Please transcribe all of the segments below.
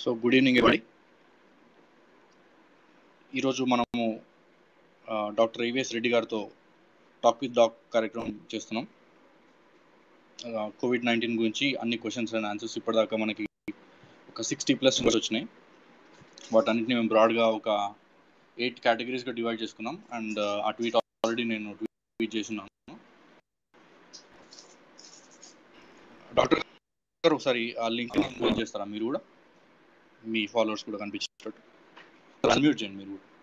So good evening ఎవరి ఈరోజు మనము డాక్టర్ ఈవిఎస్ రెడ్డి గారితో టాక్ విత్ డాక్ కార్యక్రమం చేస్తున్నాం కోవిడ్ నైన్టీన్ గురించి అన్ని క్వశ్చన్స్ అండ్ ఆన్సర్స్ ఇప్పటిదాకా మనకి ఒక సిక్స్టీ ప్లస్ వచ్చినాయి వాటన్నిటిని మేము బ్రాడ్గా ఒక ఎయిట్ కేటగిరీస్గా డివైడ్ చేసుకున్నాం అండ్ ఆ ట్వీట్ ఆల్రెడీ నేను ట్వీట్ చేసినాను డాక్టర్ గారు ఒకసారి ఆ లింక్ ఓపెన్ చేస్తారా మీరు కూడా మీ ఫాలోవర్స్ కూడా కనిపించేటట్టు అన్మ్యూట్ చేయండి మీరు కూడా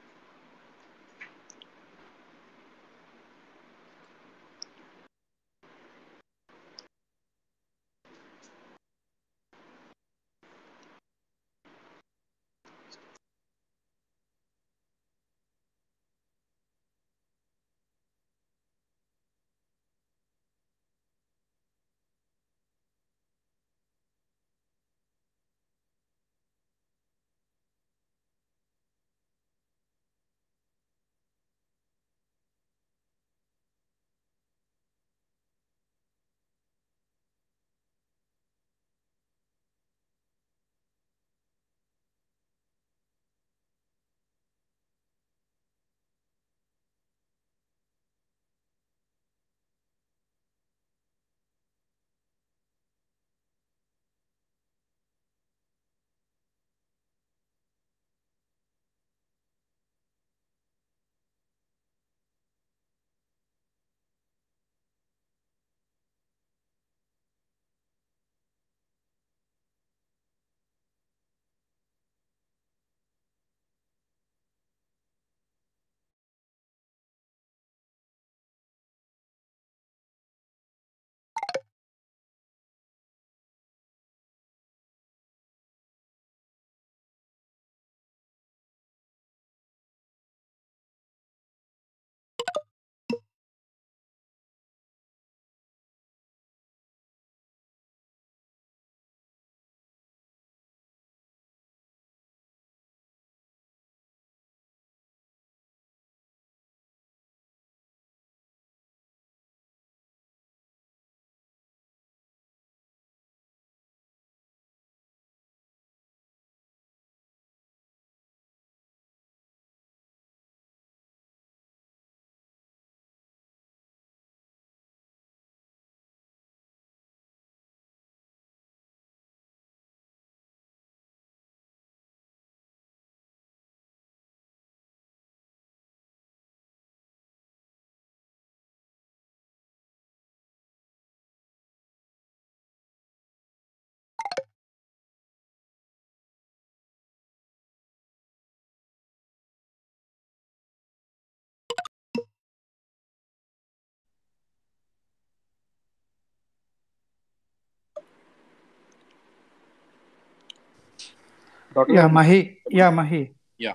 Yeah, Mahi. Yeah, Mahi. Yeah.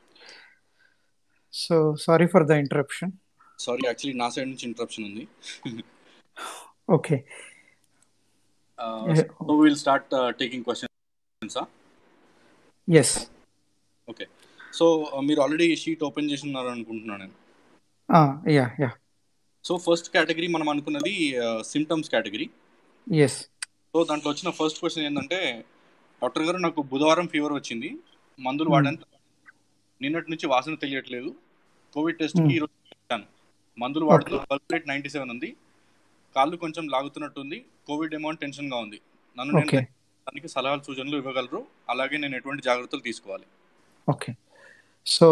So sorry for the interruption. Sorry actually నా సైడ్ నుంచి ఇంటరప్షన్ ఉంది Okay. So will start taking questions Yes. Okay so మీరు ఆల్రెడీ షీట్ ఓపెన్ చేసి ఉన్నారు అనుకుంటున్నాను నేను Ah, yeah, yeah. So first category మనం అనుకున్నది సిమ్టమ్స్ కేటగిరీ Yes. సో దాంట్లో వచ్చిన ఫస్ట్ క్వశ్చన్ ఏంటంటే డాక్టర్ గారు నాకు బుధవారం ఫీవర్ వచ్చింది మందులు Hmm. వాడాను నిన్నటి నుంచి వాసన తెలియట్లేదు కోవిడ్ టెస్ట్ కి Hmm. ఈరోజు పెట్టాను మందులు వాడుతూ పల్స్ రేట్ నైన్టీ సెవెన్ ఉంది కాళ్ళు కొంచెం లాగుతున్నట్టుంది కోవిడ్ ఏమో అని టెన్షన్ గా ఉంది నన్ను నేను Okay. దానికి సలహాలు సూచనలు ఇవ్వగలరు అలాగే నేను ఎటువంటి జాగ్రత్తలు తీసుకోవాలి ఓకే సో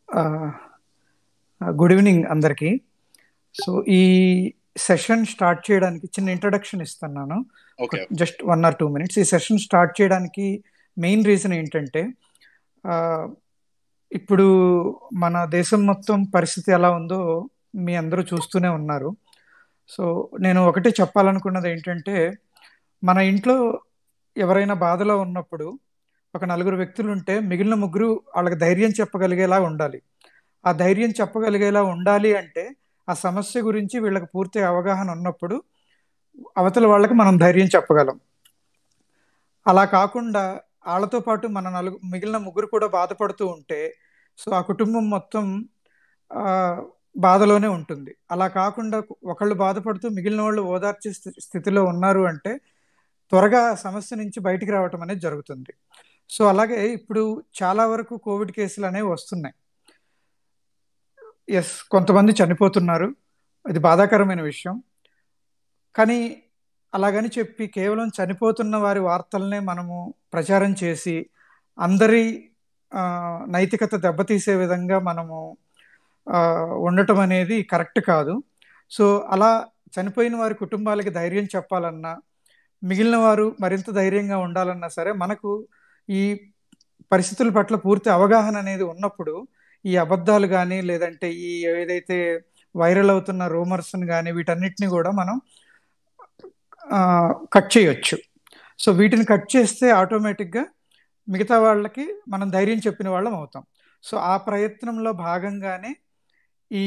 గుడ్ ఈవినింగ్ అందరికీ సో ఈ సెషన్ స్టార్ట్ చేయడానికి చిన్న ఇంట్రడక్షన్ ఇస్తున్నాను okay just one or two minutes ఈ సెషన్ స్టార్ట్ చేయడానికి మెయిన్ రీజన్ ఏంటంటే ఆ, ఇప్పుడు మన దేశం మొత్తం పరిస్థితి ఎలా ఉందో మీ అందరూ చూస్తూనే ఉన్నారు సో నేను ఒకటి చెప్పాలనుకున్నది ఏంటంటే మన ఇంట్లో ఎవరైనా బాధలో ఉన్నప్పుడు ఒక నలుగురు వ్యక్తులు ఉంటే మిగిలిన ముగ్గురు వాళ్ళకి ధైర్యం చెప్పగలిగేలా ఉండాలి ఆ ధైర్యం చెప్పగలిగేలా ఉండాలి అంటే ఆ సమస్య గురించి వీళ్ళకి పూర్తి అవగాహన ఉన్నప్పుడు అవతల వాళ్ళకి మనం ధైర్యం చెప్పగలం అలా కాకుండా వాళ్ళతో పాటు మన నలుగు మిగిలిన ముగ్గురు కూడా బాధపడుతూ ఉంటే సో ఆ కుటుంబం మొత్తం ఆ, బాధలోనే ఉంటుంది అలా కాకుండా ఒకళ్ళు బాధపడుతూ మిగిలిన వాళ్ళు ఓదార్చే స్థి- స్థితిలో ఉన్నారు అంటే త్వరగా ఆ సమస్య నుంచి బయటికి రావటం అనేది జరుగుతుంది సో అలాగే ఇప్పుడు చాలా వరకు కోవిడ్ కేసులు అనేవి వస్తున్నాయి ఎస్ కొంతమంది చనిపోతున్నారు ఇది బాధాకరమైన విషయం కానీ అలాగని చెప్పి కేవలం చనిపోతున్న వారి వార్తలనే మనము ప్రచారం చేసి అందరి ఆ, నైతికత దెబ్బతీసే విధంగా మనము ఆ, ఉండటం అనేది కరెక్ట్ కాదు సో అలా చనిపోయిన వారి కుటుంబాలకి ధైర్యం చెప్పాలన్నా మిగిలిన వారు మరింత ధైర్యంగా ఉండాలన్నా సరే మనకు ఈ పరిస్థితుల పట్ల పూర్తి అవగాహన అనేది ఉన్నప్పుడు ఈ అబద్ధాలు కానీ లేదంటే ఈ ఏదైతే వైరల్ అవుతున్న రూమర్స్ని కానీ వీటన్నిటిని కూడా మనం ఆ, కట్ చేయొచ్చు సో వీటిని కట్ చేస్తే ఆటోమేటిక్గా మిగతా వాళ్ళకి మనం ధైర్యం చెప్పిన వాళ్ళం అవుతాం సో ఆ ప్రయత్నంలో భాగంగానే ఈ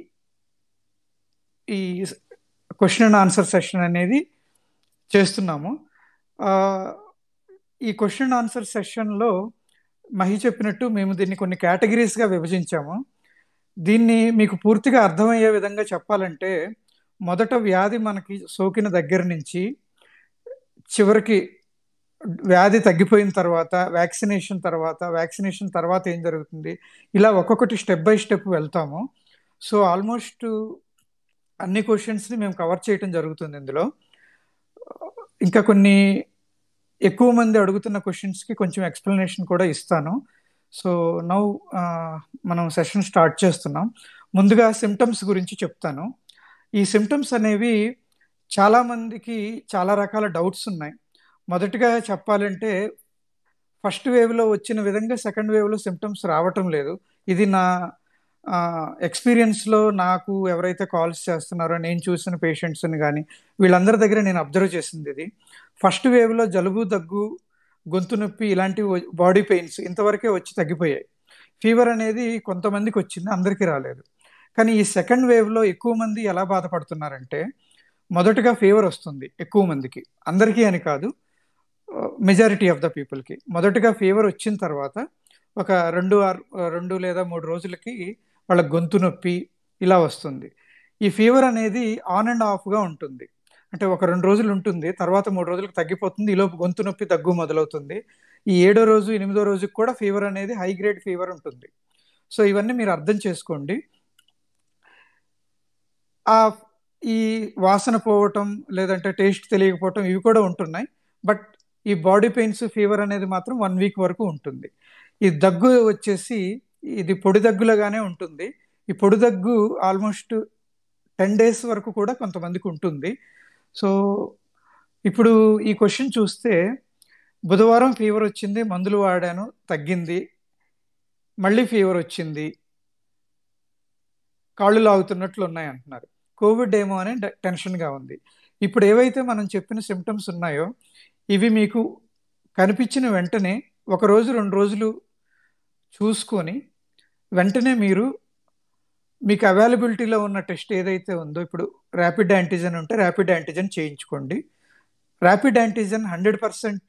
ఈ క్వశ్చన్ అండ్ ఆన్సర్ సెషన్ అనేది చేస్తున్నాము ఆ, ఈ క్వశ్చన్ అండ్ ఆన్సర్ సెషన్లో మహి చెప్పినట్టు మేము దీన్ని కొన్ని కేటగిరీస్గా విభజించాము దీన్ని మీకు పూర్తిగా అర్థమయ్యే విధంగా చెప్పాలంటే మొదట వ్యాధి మనకి సోకిన దగ్గర నుంచి చివరికి వ్యాధి తగ్గిపోయిన తర్వాత వ్యాక్సినేషన్ తర్వాత వ్యాక్సినేషన్ తర్వాత ఏం జరుగుతుంది ఇలా ఒక్కొక్కటి స్టెప్ బై స్టెప్ వెళ్తాము సో ఆల్మోస్ట్ అన్ని క్వశ్చన్స్ని మేము కవర్ చేయటం జరుగుతుంది ఇందులో ఇంకా కొన్ని ఎక్కువ మంది అడుగుతున్న క్వశ్చన్స్కి కొంచెం ఎక్స్ప్లెనేషన్ కూడా ఇస్తాను సో నౌ మనం సెషన్ స్టార్ట్ చేస్తున్నాం ముందుగా సిమ్టమ్స్ గురించి చెప్తాను ఈ సిమ్టమ్స్ అనేవి చాలామందికి చాలా రకాల డౌట్స్ ఉన్నాయి మొదటిగా చెప్పాలంటే ఫస్ట్ వేవ్లో వచ్చిన విధంగా సెకండ్ వేవ్లో సిమ్టమ్స్ రావటం లేదు ఇది నా ఎక్స్పీరియన్స్లో నాకు ఎవరైతే కాల్స్ చేస్తున్నారో నేను చూసిన పేషెంట్స్ని కానీ వీళ్ళందరి దగ్గర నేను అబ్జర్వ్ చేసింది ఇది ఫస్ట్ వేవ్లో జలుబు దగ్గు గొంతు నొప్పి ఇలాంటి బాడీ పెయిన్స్ ఇంతవరకే వచ్చి తగ్గిపోయాయి ఫీవర్ అనేది కొంతమందికి వచ్చింది అందరికీ రాలేదు కానీ ఈ సెకండ్ వేవ్లో ఎక్కువ మంది ఎలా బాధపడుతున్నారంటే మొదటగా ఫీవర్ వస్తుంది ఎక్కువ మందికి అందరికీ అని కాదు మెజారిటీ ఆఫ్ ద పీపుల్కి మొదటగా ఫీవర్ వచ్చిన తర్వాత ఒక రెండు ఆరు రెండు లేదా మూడు రోజులకి వాళ్ళ గొంతు నొప్పి ఇలా వస్తుంది ఈ ఫీవర్ అనేది ఆన్ అండ్ ఆఫ్గా ఉంటుంది అంటే ఒక రెండు రోజులు ఉంటుంది తర్వాత మూడు రోజులకు తగ్గిపోతుంది ఈలోపు గొంతు నొప్పి దగ్గు మొదలవుతుంది ఈ ఏడో రోజు ఎనిమిదో రోజుకి కూడా ఫీవర్ అనేది హై గ్రేడ్ ఫీవర్ ఉంటుంది సో ఇవన్నీ మీరు అర్థం చేసుకోండి ఆ ఈ వాసన పోవటం లేదంటే టేస్ట్ తెలియకపోవటం ఇవి కూడా ఉంటున్నాయి బట్ ఈ బాడీ పెయిన్స్ ఫీవర్ అనేది మాత్రం వన్ వీక్ వరకు ఉంటుంది ఈ దగ్గు వచ్చేసి ఇది పొడి దగ్గులాగానే ఉంటుంది ఈ పొడి దగ్గు ఆల్మోస్ట్ టెన్ డేస్ వరకు కూడా కొంతమందికి ఉంటుంది సో ఇప్పుడు ఈ క్వశ్చన్ చూస్తే బుధవారం ఫీవర్ వచ్చింది మందులు వాడాను తగ్గింది మళ్ళీ ఫీవర్ వచ్చింది కాళ్ళు లాగుతున్నట్లు ఉన్నాయి అంటున్నారు కోవిడ్ ఏమో అని టెన్షన్గా ఉంది ఇప్పుడు ఏవైతే మనం చెప్పిన సిమ్టమ్స్ ఉన్నాయో ఇవి మీకు కనిపించిన వెంటనే ఒక రోజు రెండు రోజులు చూసుకొని వెంటనే మీరు మీకు అవైలబిలిటీలో ఉన్న టెస్ట్ ఏదైతే ఉందో ఇప్పుడు ర్యాపిడ్ యాంటీజన్ ఉంటే ర్యాపిడ్ యాంటీజన్ చేయించుకోండి ర్యాపిడ్ యాంటీజన్ హండ్రెడ్ పర్సెంట్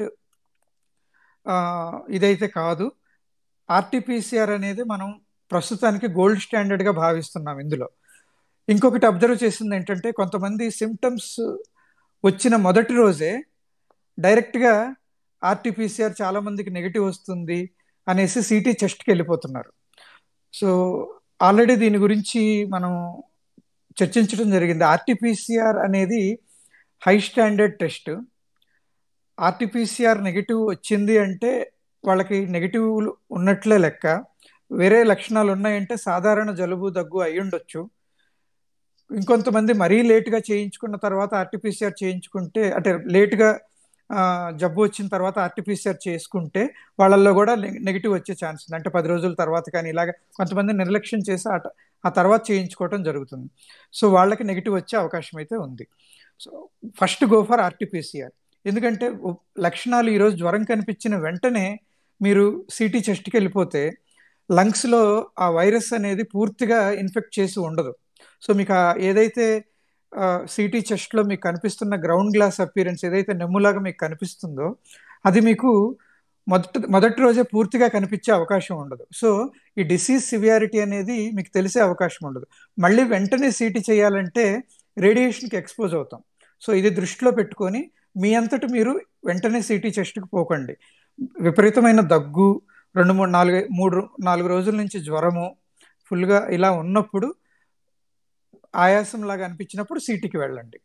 ఇదైతే కాదు ఆర్టీపీసీఆర్ అనేది మనం ప్రస్తుతానికి గోల్డ్ స్టాండర్డ్గా భావిస్తున్నాం ఇందులో ఇంకొకటి అబ్జర్వ్ చేసింది ఏంటంటే కొంతమంది సిమ్టమ్స్ వచ్చిన మొదటి రోజే డైరెక్ట్గా ఆర్టీపీసీఆర్ చాలామందికి నెగిటివ్ వస్తుంది అనేసి సిటీ చెస్ట్కి వెళ్ళిపోతున్నారు సో ఆల్రెడీ దీని గురించి మనం చర్చించడం జరిగింది ఆర్టీపీసీఆర్ అనేది high standard test RTPCR negative వచ్చింది అంటే వాళ్ళకి నెగిటివ్ ఉన్నట్లే లెక్క వేరే లక్షణాలు ఉన్నాయంటే సాధారణ జలుబు దగ్గు అయి ఉండొచ్చు ఇంకొంతమంది మరీ లేట్గా చేయించుకున్న తర్వాత ఆర్టీపీసీఆర్ చేయించుకుంటే అంటే లేట్గా జబ్బు వచ్చిన తర్వాత ఆర్టీపీసీఆర్ చేసుకుంటే వాళ్ళల్లో కూడా నెగిటివ్ వచ్చే ఛాన్స్ ఉంది అంటే పది రోజుల తర్వాత కానీ ఇలాగ కొంతమంది నిర్లక్ష్యం చేసి ఆ తర్వాత చేయించుకోవడం జరుగుతుంది సో వాళ్ళకి నెగిటివ్ వచ్చే అవకాశం అయితే ఉంది so first go for RTPCR ఎందుకంటే లక్షణాలు ఈరోజు జ్వరం కనిపించిన వెంటనే మీరు సిటీ చెస్ట్కి వెళ్ళిపోతే లంగ్స్లో ఆ వైరస్ అనేది పూర్తిగా ఇన్ఫెక్ట్ చేసి ఉండదు సో మీకు ఏదైతే సిటీ చెస్ట్లో మీకు కనిపిస్తున్న గ్రౌండ్ గ్లాస్ అపీరెన్స్ ఏదైతే నెమ్ములాగా మీకు కనిపిస్తుందో అది మీకు మొదటి మొదటి రోజే పూర్తిగా కనిపించే అవకాశం ఉండదు సో ఈ డిసీజ్ సివియారిటీ అనేది మీకు తెలిసే అవకాశం ఉండదు మళ్ళీ వెంటనే సిటీ చేయాలంటే రేడియేషన్కి ఎక్స్పోజ్ అవుతాం సో ఇది దృష్టిలో పెట్టుకొని మీ అంతటి మీరు వెంటనే సిటీ చెస్ట్కి పోకండి విపరీతమైన దగ్గు రెండు మూడు నాలుగు మూడు నాలుగు రోజుల నుంచి జ్వరము ఫుల్గా ఇలా ఉన్నప్పుడు ఆయాసం లాగా అనిపించినప్పుడు సిటీకి వెళ్ళండి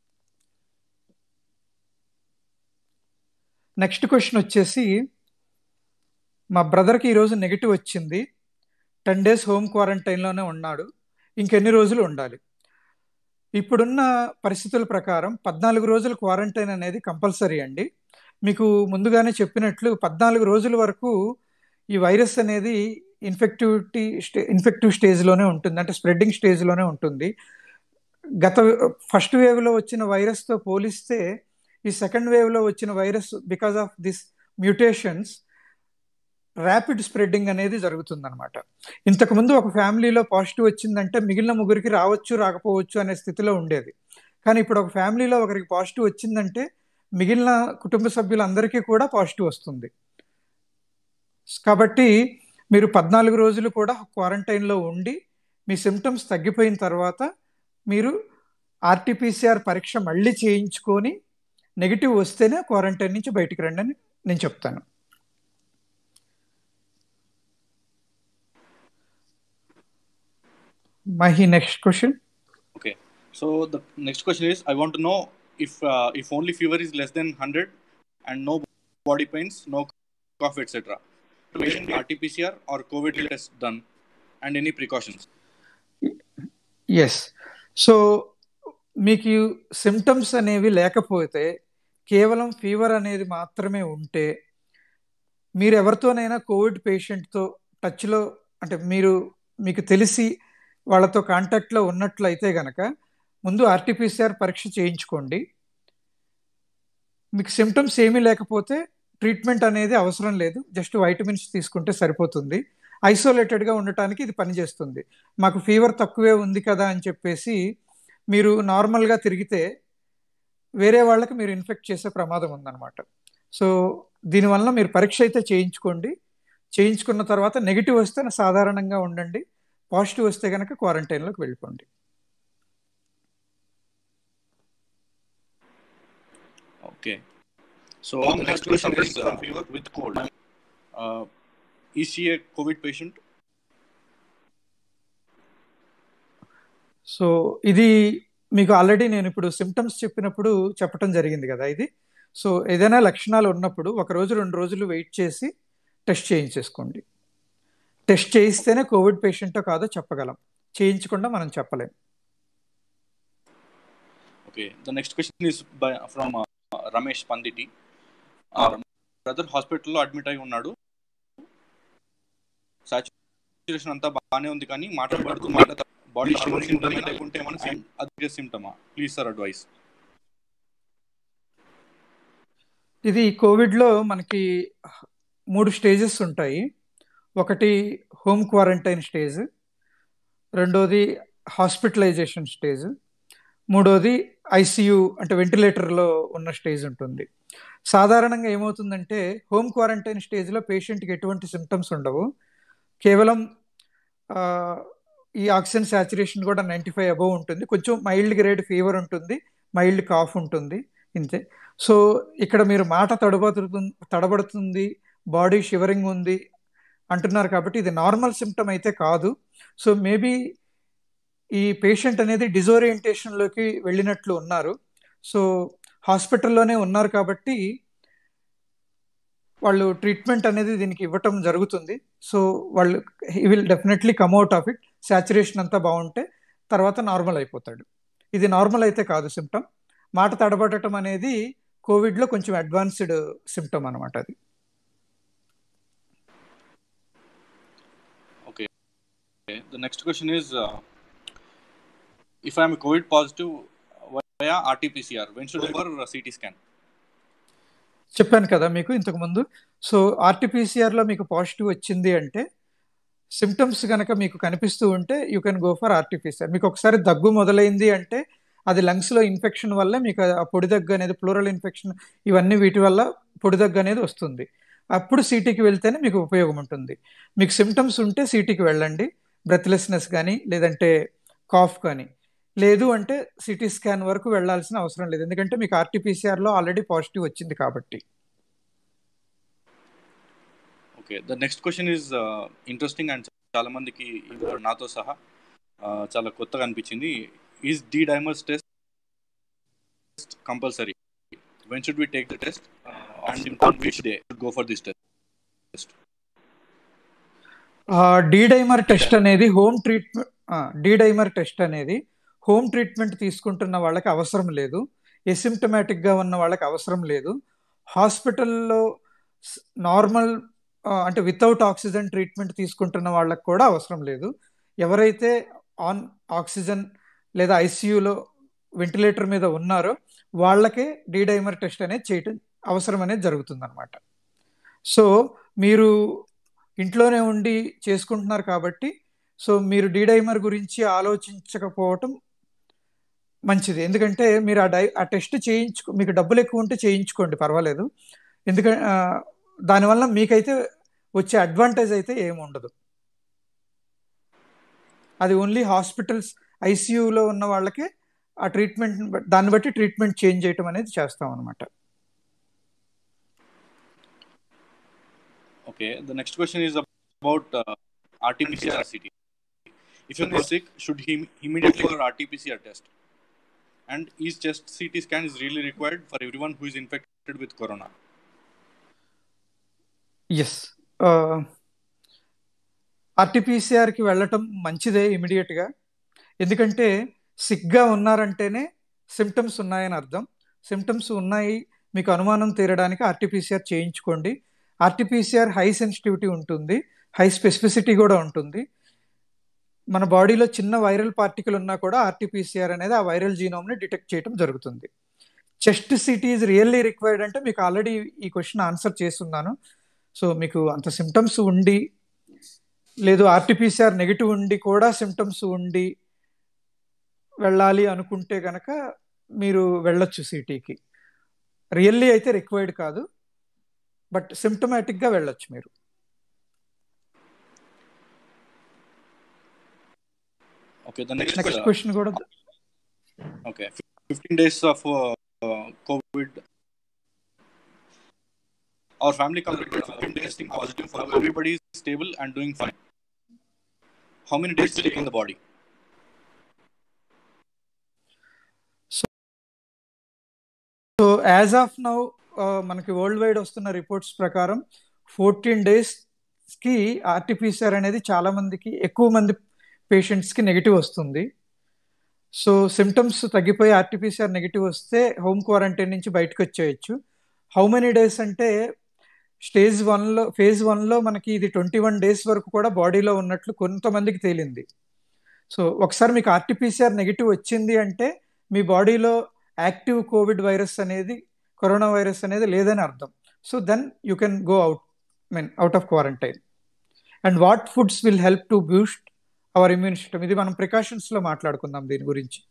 నెక్స్ట్ క్వశ్చన్ వచ్చేసి మా బ్రదర్కి ఈరోజు నెగిటివ్ వచ్చింది టెన్ డేస్ హోమ్ క్వారంటైన్లోనే ఉన్నాడు ఇంకెన్ని రోజులు ఉండాలి ఇప్పుడున్న పరిస్థితుల ప్రకారం పద్నాలుగు రోజుల క్వారంటైన్ అనేది కంపల్సరీ అండి మీకు ముందుగానే చెప్పినట్లు పద్నాలుగు రోజుల వరకు ఈ వైరస్ అనేది ఇన్ఫెక్టివిటీ స్టే ఇన్ఫెక్టివ్ స్టేజ్లోనే ఉంటుంది అంటే స్ప్రెడ్డింగ్ స్టేజ్లోనే ఉంటుంది గత ఫస్ట్ వేవ్లో వచ్చిన వైరస్తో పోలిస్తే ఈ సెకండ్ వేవ్లో వచ్చిన virus because of this mutations rapid spreading అనేది జరుగుతుందన్నమాట ఇంతకుముందు ఒక ఫ్యామిలీలో పాజిటివ్ వచ్చిందంటే మిగిలిన ముగ్గురికి రావచ్చు రాకపోవచ్చు అనే స్థితిలో ఉండేది కానీ ఇప్పుడు ఒక ఫ్యామిలీలో ఒకరికి పాజిటివ్ వచ్చిందంటే మిగిలిన కుటుంబ సభ్యులందరికీ కూడా పాజిటివ్ వస్తుంది కాబట్టి మీరు పద్నాలుగు రోజులు కూడా క్వారంటైన్లో ఉండి మీ సిమ్టమ్స్ తగ్గిపోయిన తర్వాత మీరు ఆర్టీపీసీఆర్ పరీక్ష మళ్ళీ చేయించుకొని నెగిటివ్ వస్తేనే క్వారంటైన్ నుంచి బయటికి రండి అని నేను చెప్తాను Mahi, next question. Okay. So the next question is, I want to know if uh, if only fever is less than 100 and no body pains, no cough, etc. Patient RT-PCR or COVID test done, and any precautions. Yes so మీకు symptoms అనేవి లేకపోతే కేవలం fever అనేది మాత్రమే ఉంటే మీరు ఎవరితోనైనా Covid పేషెంట్తో టచ్లో అంటే మీరు మీకు తెలిసి వాళ్ళతో కాంటాక్ట్లో ఉన్నట్లయితే గనక ముందు ఆర్టీపీసీఆర్ పరీక్ష చేయించుకోండి మీకు సిమ్టమ్స్ ఏమీ లేకపోతే ట్రీట్మెంట్ అనేది అవసరం లేదు జస్ట్ వైటమిన్స్ తీసుకుంటే సరిపోతుంది ఐసోలేటెడ్గా ఉండటానికి ఇది పనిచేస్తుంది మాకు ఫీవర్ తక్కువే ఉంది కదా అని చెప్పేసి మీరు నార్మల్గా తిరిగితే వేరే వాళ్ళకి మీరు ఇన్ఫెక్ట్ చేసే ప్రమాదం ఉందన్నమాట సో దీనివల్ల మీరు పరీక్ష అయితే చేయించుకోండి చేయించుకున్న తర్వాత నెగిటివ్ వస్తే సాధారణంగా ఉండండి పాజిటివ్ వస్తే కనుక క్వారంటైన్లోకి వెళ్ళిపోండి Okay. So the next question is uh, fever with cold. Uh, is she a COVID patient? So ఇది మీకు ఆల్రెడీ నేను ఇప్పుడు సిమ్టమ్స్ చెప్పినప్పుడు చెప్పడం జరిగింది కదా ఇది సో ఏదైనా లక్షణాలు ఉన్నప్పుడు ఒక రోజు రెండు రోజులు వెయిట్ చేసి టెస్ట్ చేయించేసుకోండి టెస్ట్ చేయిస్తేనే కోవిడ్ పేషెంటో కాదో చెప్పగలం చేయించకుండా మనం చెప్పలేం Okay. The next question is by, from uh, Ramesh Panditi. Uh, brother హాస్పిటల్లో అడ్మిట్ అయి ఉన్నాడు సాచురేషన్ అంతా బాగానే ఉంది కానీ మాట్లాడుతూ మాట బాడీ సింటమ్ లేకుంటే ఏమైనా అదే సిమ్టమా ప్లీజ్ సార్ అడ్వైస్ ఇది కోవిడ్లో మనకి మూడు స్టేజెస్ ఉంటాయి ఒకటి హోమ్ క్వారంటైన్ స్టేజ్ రెండోది హాస్పిటలైజేషన్ స్టేజ్ మూడోది ఐసీయూ అంటే వెంటిలేటర్లో ఉన్న స్టేజ్ ఉంటుంది సాధారణంగా ఏమవుతుందంటే హోమ్ క్వారంటైన్ స్టేజ్లో పేషెంట్కి ఎటువంటి సిమ్టమ్స్ ఉండవు కేవలం ఈ ఆక్సిజన్ శాచురేషన్ కూడా నైంటీ ఫైవ్ అబవ్ ఉంటుంది కొంచెం మైల్డ్ గ్రేడ్ ఫీవర్ ఉంటుంది మైల్డ్ కాఫ్ ఉంటుంది ఇంతే సో ఇక్కడ మీరు మాట తడబడుతుంది తడబడుతుంది బాడీ షివరింగ్ ఉంది అంటున్నారు కాబట్టి ఇది నార్మల్ సిమ్టమ్ అయితే కాదు సో మేబీ ఈ పేషెంట్ అనేది డిజోరియంటేషన్లోకి వెళ్ళినట్లు ఉన్నారు సో హాస్పిటల్లోనే ఉన్నారు కాబట్టి వాళ్ళు ట్రీట్మెంట్ అనేది దీనికి ఇవ్వటం జరుగుతుంది సో వాళ్ళు he will definitely come out of it saturation అంతా బాగుంటే తర్వాత నార్మల్ అయిపోతాడు ఇది నార్మల్ అయితే కాదు సిమ్టమ్ మాట తడబడటం అనేది కోవిడ్లో కొంచెం అడ్వాన్స్డ్ సిమ్టమ్ అనమాట అది Okay. The next question is uh, if I am COVID positive via RT-PCR, when should I go for a CT scan? చెప్పాను కదా మీకు ఇంతకుముందు సో ఆర్టీపీసీఆర్లో మీకు పాజిటివ్ వచ్చింది అంటే సిమ్టమ్స్ కనుక మీకు కనిపిస్తూ ఉంటే you can go for RTPCR మీకు ఒకసారి దగ్గు మొదలైంది అంటే అది లంగ్స్లో ఇన్ఫెక్షన్ వల్ల మీకు ఆ పొడి దగ్గు అనేది ప్లూరల్ ఇన్ఫెక్షన్ ఇవన్నీ వీటి వల్ల పొడి దగ్గు అనేది వస్తుంది అప్పుడు సిటీకి వెళ్తేనే మీకు ఉపయోగం ఉంటుంది మీకు సిమ్టమ్స్ ఉంటే సిటీకి వెళ్ళండి బ్రెత్లెస్నెస్ కానీ లేదంటే కాఫ్ కానీ లేదు అంటే సిటీ స్కాన్ వరకు వెళ్ళాల్సిన అవసరం లేదు ఎందుకంటే మీకు ఆర్టీపీసీఆర్లో ఆల్రెడీ పాజిటివ్ వచ్చింది కాబట్టి okay the next question is interesting and చాలా మందికి ఇది నాతో సహా uh, చాలా కొత్తగా అనిపించింది is D dimers test compulsory when should we take the test and on which day go for this test D dimer test అనేది హోమ్ ట్రీట్మెంట్ డీడైమర్ టెస్ట్ అనేది హోమ్ ట్రీట్మెంట్ తీసుకుంటున్న వాళ్ళకి అవసరం లేదు ఎసిమ్టమాటిక్గా ఉన్న వాళ్ళకి అవసరం లేదు హాస్పిటల్లో నార్మల్ అంటే వితౌట్ ఆక్సిజన్ ట్రీట్మెంట్ తీసుకుంటున్న వాళ్ళకి కూడా అవసరం లేదు ఎవరైతే ఆన్ ఆక్సిజన్ లేదా ఐసీయూలో వెంటిలేటర్ మీద ఉన్నారో వాళ్ళకే డీడైమర్ టెస్ట్ అనేది చేయటం అవసరం అనేది జరుగుతుంది అనమాట సో మీరు ఇంట్లోనే ఉండి చేసుకుంటున్నారు కాబట్టి సో మీరు డీడైమర్ గురించి ఆలోచించకపోవటం మంచిది ఎందుకంటే మీరు ఆ డై ఆ టెస్ట్ చేయించుకో మీకు డబ్బులు ఎక్కువ ఉంటే చేయించుకోండి పర్వాలేదు ఎందుకంటే దానివల్ల మీకైతే వచ్చే అడ్వాంటేజ్ అయితే ఏమి ఉండదు అది ఓన్లీ హాస్పిటల్స్ ఐసీయూలో ఉన్న వాళ్ళకే ఆ ట్రీట్మెంట్ దాన్ని బట్టి ట్రీట్మెంట్ చేంజ్ చేయటం అనేది చేస్తాం అనమాట Okay, the next question is about uh, RT-PCR CT. If you're sick, should he immediately go RT-PCR test? And is chest CT scan is really required for everyone who is infected with corona? Yes ఆర్టీపీసీఆర్కి వెళ్ళటం మంచిదే ఇమీడియట్గా ఎందుకంటే సిక్గా ఉన్నారంటేనే symptoms ఉన్నాయని అర్థం symptoms ఉన్నాయి మీకు అనుమానం తీరడానికి ఆర్టీపీసీఆర్ చేయించుకోండి ఆర్టీపీసీఆర్ హై సెన్సిటివిటీ ఉంటుంది హై స్పెసిఫిసిటీ కూడా ఉంటుంది మన బాడీలో చిన్న వైరల్ పార్టికల్ ఉన్నా కూడా ఆర్టీపీసీఆర్ అనేది ఆ వైరల్ జీనోమ్ని డిటెక్ట్ చేయడం జరుగుతుంది chest CT is really required అంటే మీకు ఆల్రెడీ ఈ క్వశ్చన్ ఆన్సర్ చేస్తున్నాను సో మీకు అంత సిమ్టమ్స్ ఉండి లేదు ఆర్టీపీసీఆర్ నెగిటివ్ ఉండి కూడా సిమ్టమ్స్ ఉండి వెళ్ళాలి అనుకుంటే కనుక మీరు వెళ్ళొచ్చు సిటీకి రియల్లీ అయితే రిక్వైర్డ్ కాదు బట్ సిమ్టమాటిక్గా వెళ్ళొచ్చు మీరు Okay, the next, next uh, question కూడా okay, 15 days of uh, uh, COVID. Our family completed 15 days testing positive for everybody is stable and doing fine. How many days will it take in the body? So as of now మనకి world wide వస్తున్న reports ప్రకారం fourteen డేస్కి RTPCR అనేది చాలా మందికి ఎక్కువ మంది పేషెంట్స్కి నెగిటివ్ వస్తుంది సో సిమ్టమ్స్ తగ్గిపోయి ఆర్టీపీసీఆర్ నెగిటివ్ వస్తే హోమ్ క్వారంటైన్ నుంచి బయటకు వచ్చేయచ్చు హౌ మెనీ డేస్ అంటే స్టేజ్ వన్లో ఫేజ్ వన్లో మనకి ఇది ట్వంటీ వన్ డేస్ వరకు కూడా బాడీలో ఉన్నట్లు కొంతమందికి తేలింది సో ఒకసారి మీకు ఆర్టీపీసీఆర్ నెగిటివ్ వచ్చింది అంటే మీ బాడీలో యాక్టివ్ కోవిడ్ వైరస్ అనేది కరోనా వైరస్ అనేది లేదని అర్థం so then you can go out mean out of quarantine and what foods will help to boost our immune system ఇది మనం ప్రికాషన్స్లో మాట్లాడుకుందాం దీని గురించి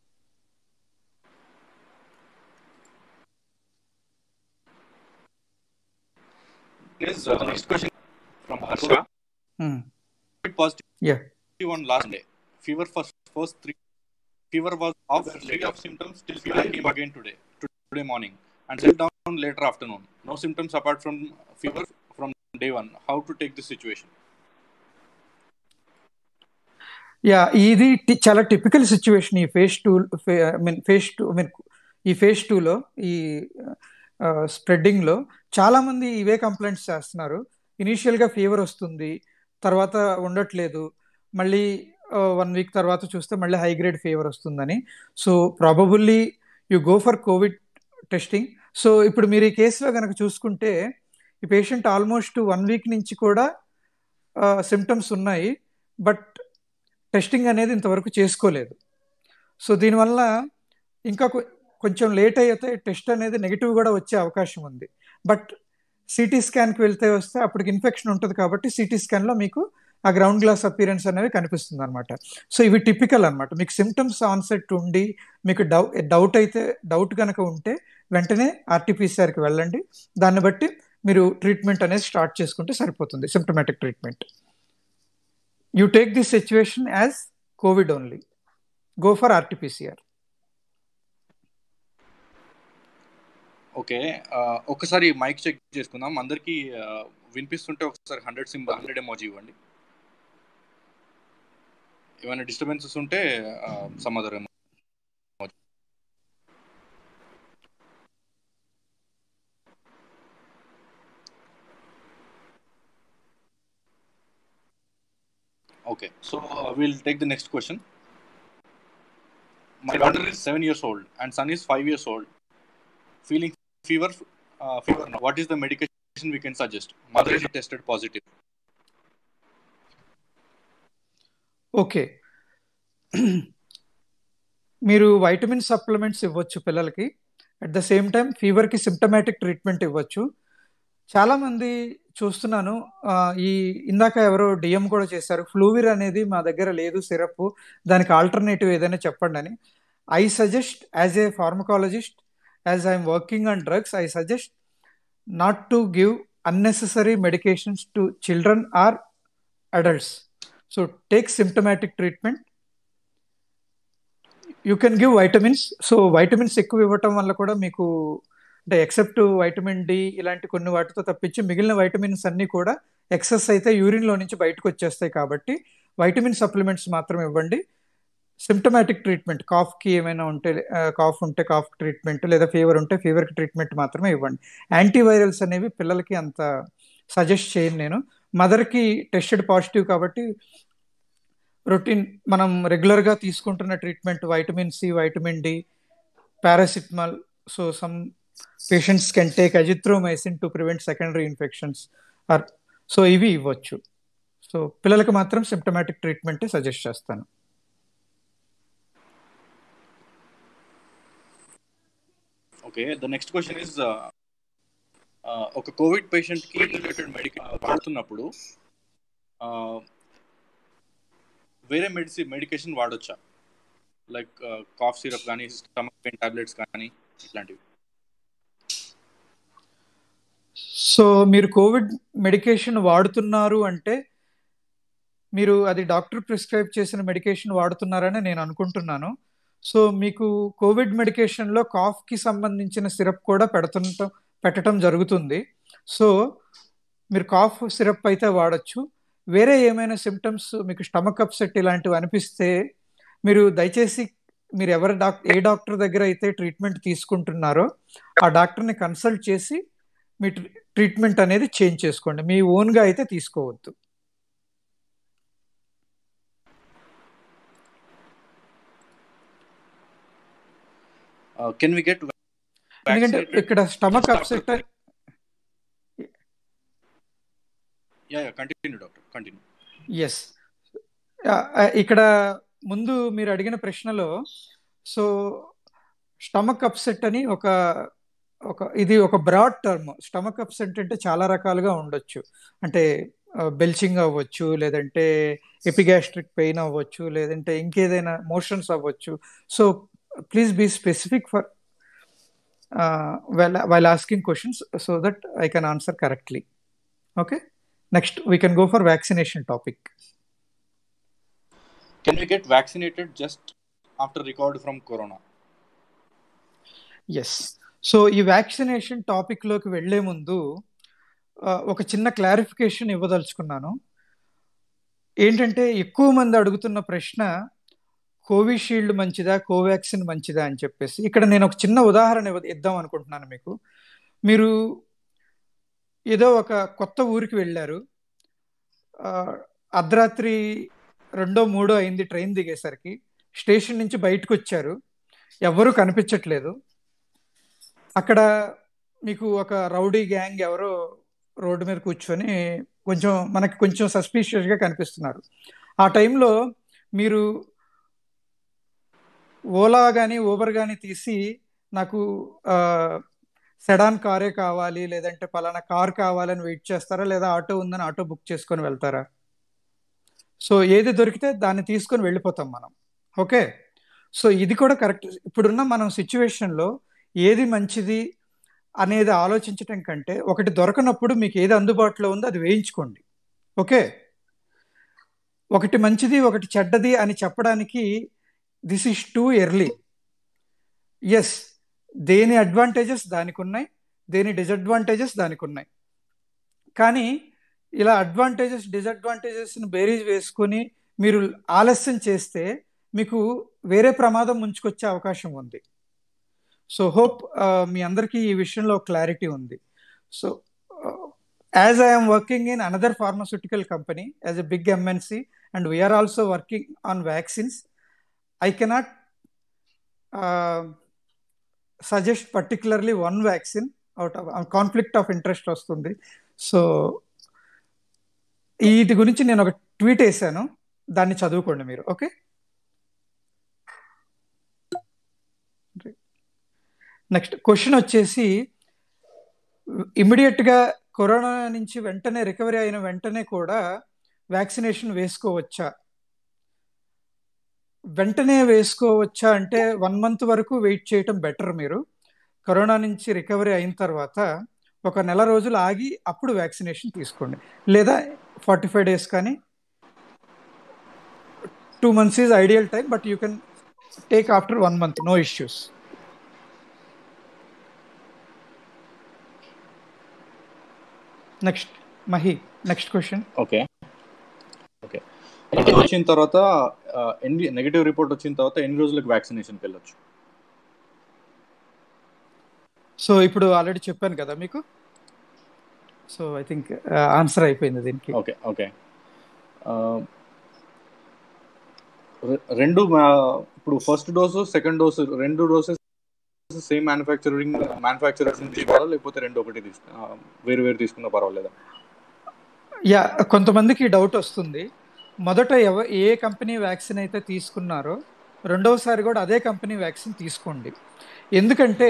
Yes, uh, next question from Harsha. COVID positive Yeah. on last day. Fever for first three. Fever was off, free of symptoms till fever came again today, today morning, and settled down later afternoon. No symptoms apart from fever from day one. How to take this situation? Yeah ఇది టి- చాలా typical situation ఈ phase two I mean phase two I mean ఈ phase టూలో ఈ స్ప్రెడ్డింగ్లో చాలామంది ఇవే complaints చేస్తున్నారు ఇనీషియల్గా ఫీవర్ వస్తుంది తర్వాత ఉండట్లేదు మళ్ళీ వన్ వీక్ తర్వాత చూస్తే మళ్ళీ హై గ్రేడ్ ఫీవర్ వస్తుందని so probably you go for Covid testing so ఇప్పుడు మీరు ఈ కేసులో కనుక చూసుకుంటే ఈ పేషెంట్ ఆల్మోస్ట్ వన్ వీక్ నుంచి కూడా సిమ్టమ్స్ ఉన్నాయి బట్ టెస్టింగ్ అనేది ఇంతవరకు చేసుకోలేదు సో దీనివల్ల ఇంకా కొ- కొంచెం లేట్ అయితే టెస్ట్ అనేది నెగిటివ్ కూడా వచ్చే అవకాశం ఉంది బట్ సిటీ స్కాన్కి వెళ్తే వస్తే అప్పటికి ఇన్ఫెక్షన్ ఉంటుంది కాబట్టి సిటీ స్కాన్లో మీకు ఆ గ్రౌండ్ గ్లాస్ అపీరెన్స్ అనేవి కనిపిస్తుంది అనమాట సో ఇవి టిపికల్ అనమాట మీకు సిమ్టమ్స్ ఆన్సెట్ ఉండి మీకు డౌ డౌట్ అయితే డౌట్ కనుక ఉంటే వెంటనే ఆర్టీపీసీఆర్కి వెళ్ళండి దాన్ని బట్టి మీరు ట్రీట్మెంట్ అనేది స్టార్ట్ చేసుకుంటే సరిపోతుంది symptomatic treatment you take this situation as Covid only go for RTPCR okay ఒకసారి మైక్ చెక్ చేసుకుందాం అందరికీ వినిపిస్తుంటే ఒకసారి హండ్రెడ్ సింబల్ హండ్రెడ్ ఎమోజీ ఇవ్వండి ఏమైనా డిస్టర్బెన్సెస్ ఉంటే some other Okay, so uh, we'll take the next question. My daughter is seven years old and son is five years old. Feeling fever, uh, fever. now. What is the medication we can suggest? Mother is tested positive. Okay మీరు vitamin supplements ఇవ్వచ్చు పిల్లలకి at the same time ఫీవర్కి symptomatic treatment ఇవ్వచ్చు చాలామంది చూస్తున్నాను ఆ, ఈ ఇందాక ఎవరో డిఎం కూడా చేశారు ఫ్లూవిర్ అనేది మా దగ్గర లేదు సిరప్ దానికి ఆల్టర్నేటివ్ ఏదైనా చెప్పండి అని I suggest as a pharmacologist as I'm working on drugs I suggest not to give unnecessary medications to children or adults. So take symptomatic treatment. You can give vitamins so vitamins ఎక్కువ ఇవ్వటం వల్ల కూడా మీకు అంటే except vitamin D ఇలాంటి కొన్ని వాటితో తప్పించి మిగిలిన వైటమిన్స్ అన్నీ కూడా ఎక్సెస్ అయితే యూరిన్లో నుంచి బయటకు వచ్చేస్తాయి కాబట్టి వైటమిన్ సప్లిమెంట్స్ మాత్రం ఇవ్వండి సిమ్టమాటిక్ ట్రీట్మెంట్ కాఫ్కి ఏమైనా ఉంటే కాఫ్ ఉంటే కాఫ్ ట్రీట్మెంట్ లేదా ఫీవర్ ఉంటే ఫీవర్కి ట్రీట్మెంట్ మాత్రమే ఇవ్వండి యాంటీవైరల్స్ అనేవి పిల్లలకి అంత సజెస్ట్ చేయను నేను మదర్కి టెస్టెడ్ పాజిటివ్ కాబట్టి రొటీన్ మనం రెగ్యులర్గా తీసుకుంటున్న treatment vitamin C vitamin D paracetamol so some patients can take azithromycin to prevent secondary infections or so ఇవి ఇవ్వచ్చు సో పిల్లలకి మాత్రం సిమ్టమాటిక్ ట్రీట్మెంటే సజెస్ట్ చేస్తాను okay the next question is ఒక కోవిడ్ పేషెంట్ కి రిలేటెడ్ మెడికల్ వాడుతున్నప్పుడు uh, వేరే మెడిసిన్ మెడికేషన్ వాడొచ్చా లైక్ కాఫ్ సిరప్ కానీ స్టమక్ పెయిన్ టాబ్లెట్స్ కానీ ఇట్లాంటివి సో మీరు కోవిడ్ మెడికేషన్ వాడుతున్నారు అంటే మీరు అది డాక్టర్ ప్రిస్క్రైబ్ చేసిన మెడికేషన్ వాడుతున్నారని నేను అనుకుంటున్నాను సో మీకు కోవిడ్ మెడికేషన్లో కాఫ్కి సంబంధించిన సిరప్ కూడా పెడుతుంటాం పెట్టడం జరుగుతుంది సో మీరు కాఫ్ సిరప్ అయితే వాడచ్చు వేరే ఏమైనా సిమ్టమ్స్ మీకు స్టమక్ అప్సెట్ ఇలాంటివి అనిపిస్తే మీరు దయచేసి మీరు ఎవరి డాక్ ఏ డాక్టర్ దగ్గర అయితే ట్రీట్మెంట్ తీసుకుంటున్నారో ఆ డాక్టర్ని కన్సల్ట్ చేసి మీ ట్రీట్మెంట్ అనేది చేంజ్ చేసుకోండి మీ ఓన్గా అయితే తీసుకోవద్దు కెన్ వి గెట్ ఎందుకంటే ఇక్కడ stomach upset yeah yeah continue doctor continue yes ఇక్కడ ముందు మీరు అడిగిన ప్రశ్నలో సో స్టమక్ అప్సెట్ అని ఒక ఒక ఇది ఒక బ్రాడ్ టర్మ్ స్టమక్ అప్సెట్ అంటే చాలా రకాలుగా ఉండొచ్చు అంటే బెల్చింగ్ అవ్వచ్చు లేదంటే ఎపిగాస్ట్రిక్ పెయిన్ అవ్వచ్చు లేదంటే ఇంకేదైనా మోషన్స్ అవ్వచ్చు so please be specific for while while asking questions so that I can answer correctly okay next we can go for vaccination topic can we get vaccinated just after recovered from corona yes so ఈ vaccination టాపిక్లోకి వెళ్లే ముందు ఒక చిన్న clarification ఇవ్వదలుచుకున్నాను ఏంటంటే ఎక్కువ మంది అడుగుతున్న ప్రశ్న కోవిషీల్డ్ మంచిదా కోవాక్సిన్ మంచిదా అని చెప్పేసి ఇక్కడ నేను ఒక చిన్న ఉదాహరణ ఇద్దాం అనుకుంటున్నాను మీకు మీరు ఏదో ఒక కొత్త ఊరికి వెళ్ళారు అర్ధరాత్రి రెండో మూడో అయింది ట్రైన్ దిగేసరికి స్టేషన్ నుంచి బయటకు వచ్చారు ఎవరు కనిపించట్లేదు అక్కడ మీకు ఒక రౌడీ గ్యాంగ్ ఎవరో రోడ్డు మీద కూర్చొని కొంచెం మనకి కొంచెం సస్పీషియస్గా కనిపిస్తున్నారు ఆ టైంలో మీరు ఓలా కానీ ఊబర్ కానీ తీసి నాకు సెడాన్ కారే కావాలి లేదంటే పలానా కార్ కావాలని వెయిట్ చేస్తారా లేదా ఆటో ఉందని ఆటో బుక్ చేసుకొని వెళ్తారా సో ఏది దొరికితే దాన్ని తీసుకొని వెళ్ళిపోతాం మనం ఓకే సో ఇది కూడా కరెక్ట్ ఇప్పుడున్న మనం సిచ్యువేషన్లో ఏది మంచిది అనేది ఆలోచించటం కంటే ఒకటి దొరకనప్పుడు మీకు ఏది అందుబాటులో ఉందో అది వేయించుకోండి ఓకే ఒకటి మంచిది ఒకటి చెడ్డది అని చెప్పడానికి this is too early yes దేని అడ్వాంటేజెస్ దానికి ఉన్నాయి దేని డిసడ్వాంటేజెస్ దానికి ఉన్నాయి కానీ ఇలా అడ్వాంటేజెస్ డిసడ్వాంటేజెస్ని బేరీజ్ వేసుకొని మీరు ఆలస్యం చేస్తే మీకు వేరే ప్రమాదం ముంచుకొచ్చే అవకాశం ఉంది సో హోప్ మీ అందరికీ ఈ విషయంలో క్లారిటీ ఉంది so as I'm working in another pharmaceutical company as a big MNC and we are also working on vaccines I cannot suggest particularly one vaccine out of conflict of interest వస్తుంది so వీటి గురించి నేను ఒక tweet వేసాను దాన్ని చదువుకోండి మీరు okay next question వచ్చేసి ఇమ్మీడియట్గా కరోనా నుంచి వెంటనే రికవరీ అయిన వెంటనే కూడా వ్యాక్సినేషన్ వేసుకోవచ్చా వెంటనే వేసుకోవచ్చా అంటే వన్ మంత్ వరకు వెయిట్ చేయటం బెటర్ మీరు కరోనా నుంచి రికవరీ అయిన తర్వాత ఒక నెల రోజులు ఆగి అప్పుడు వ్యాక్సినేషన్ తీసుకోండి లేదా ఫార్టీ ఫైవ్ డేస్ కానీ two months is ideal time but you can take after one month no issues next Mahi next question okay okay negative వచ్చిన తర్వాత ఆ, ఎన్ని నెగిటివ్ రిపోర్ట్ వచ్చిన తర్వాత ఎన్ని రోజులకు వ్యాక్సినేషన్కి వెళ్ళొచ్చు సో ఇప్పుడు ఆల్రెడీ చెప్పాను కదా మీకు సో ఐ థింక్ ఆన్సర్ అయిపోయింది దీనికి ఓకే ఓకే ఆ, రె- రెండు మా- ఇప్పుడు ఫస్ట్ డోసు సెకండ్ డోసు రెండు డోసెస్ సేమ్ మ్యానుఫ్యాక్చరింగ్ మ్యానుఫ్యాక్చరర్స్ నుంచి తీసుకోవాలా లేకపోతే రెండు ఒకటి తీసుకు ఆ, వేరు వేరు తీసుకున్నా పర్వాలేదా యా కొంతమందికి డౌట్ వస్తుంది మొదట ఎవ ఏ కంపెనీ వ్యాక్సిన్ అయితే తీసుకున్నారో రెండవసారి కూడా అదే కంపెనీ వ్యాక్సిన్ తీసుకోండి ఎందుకంటే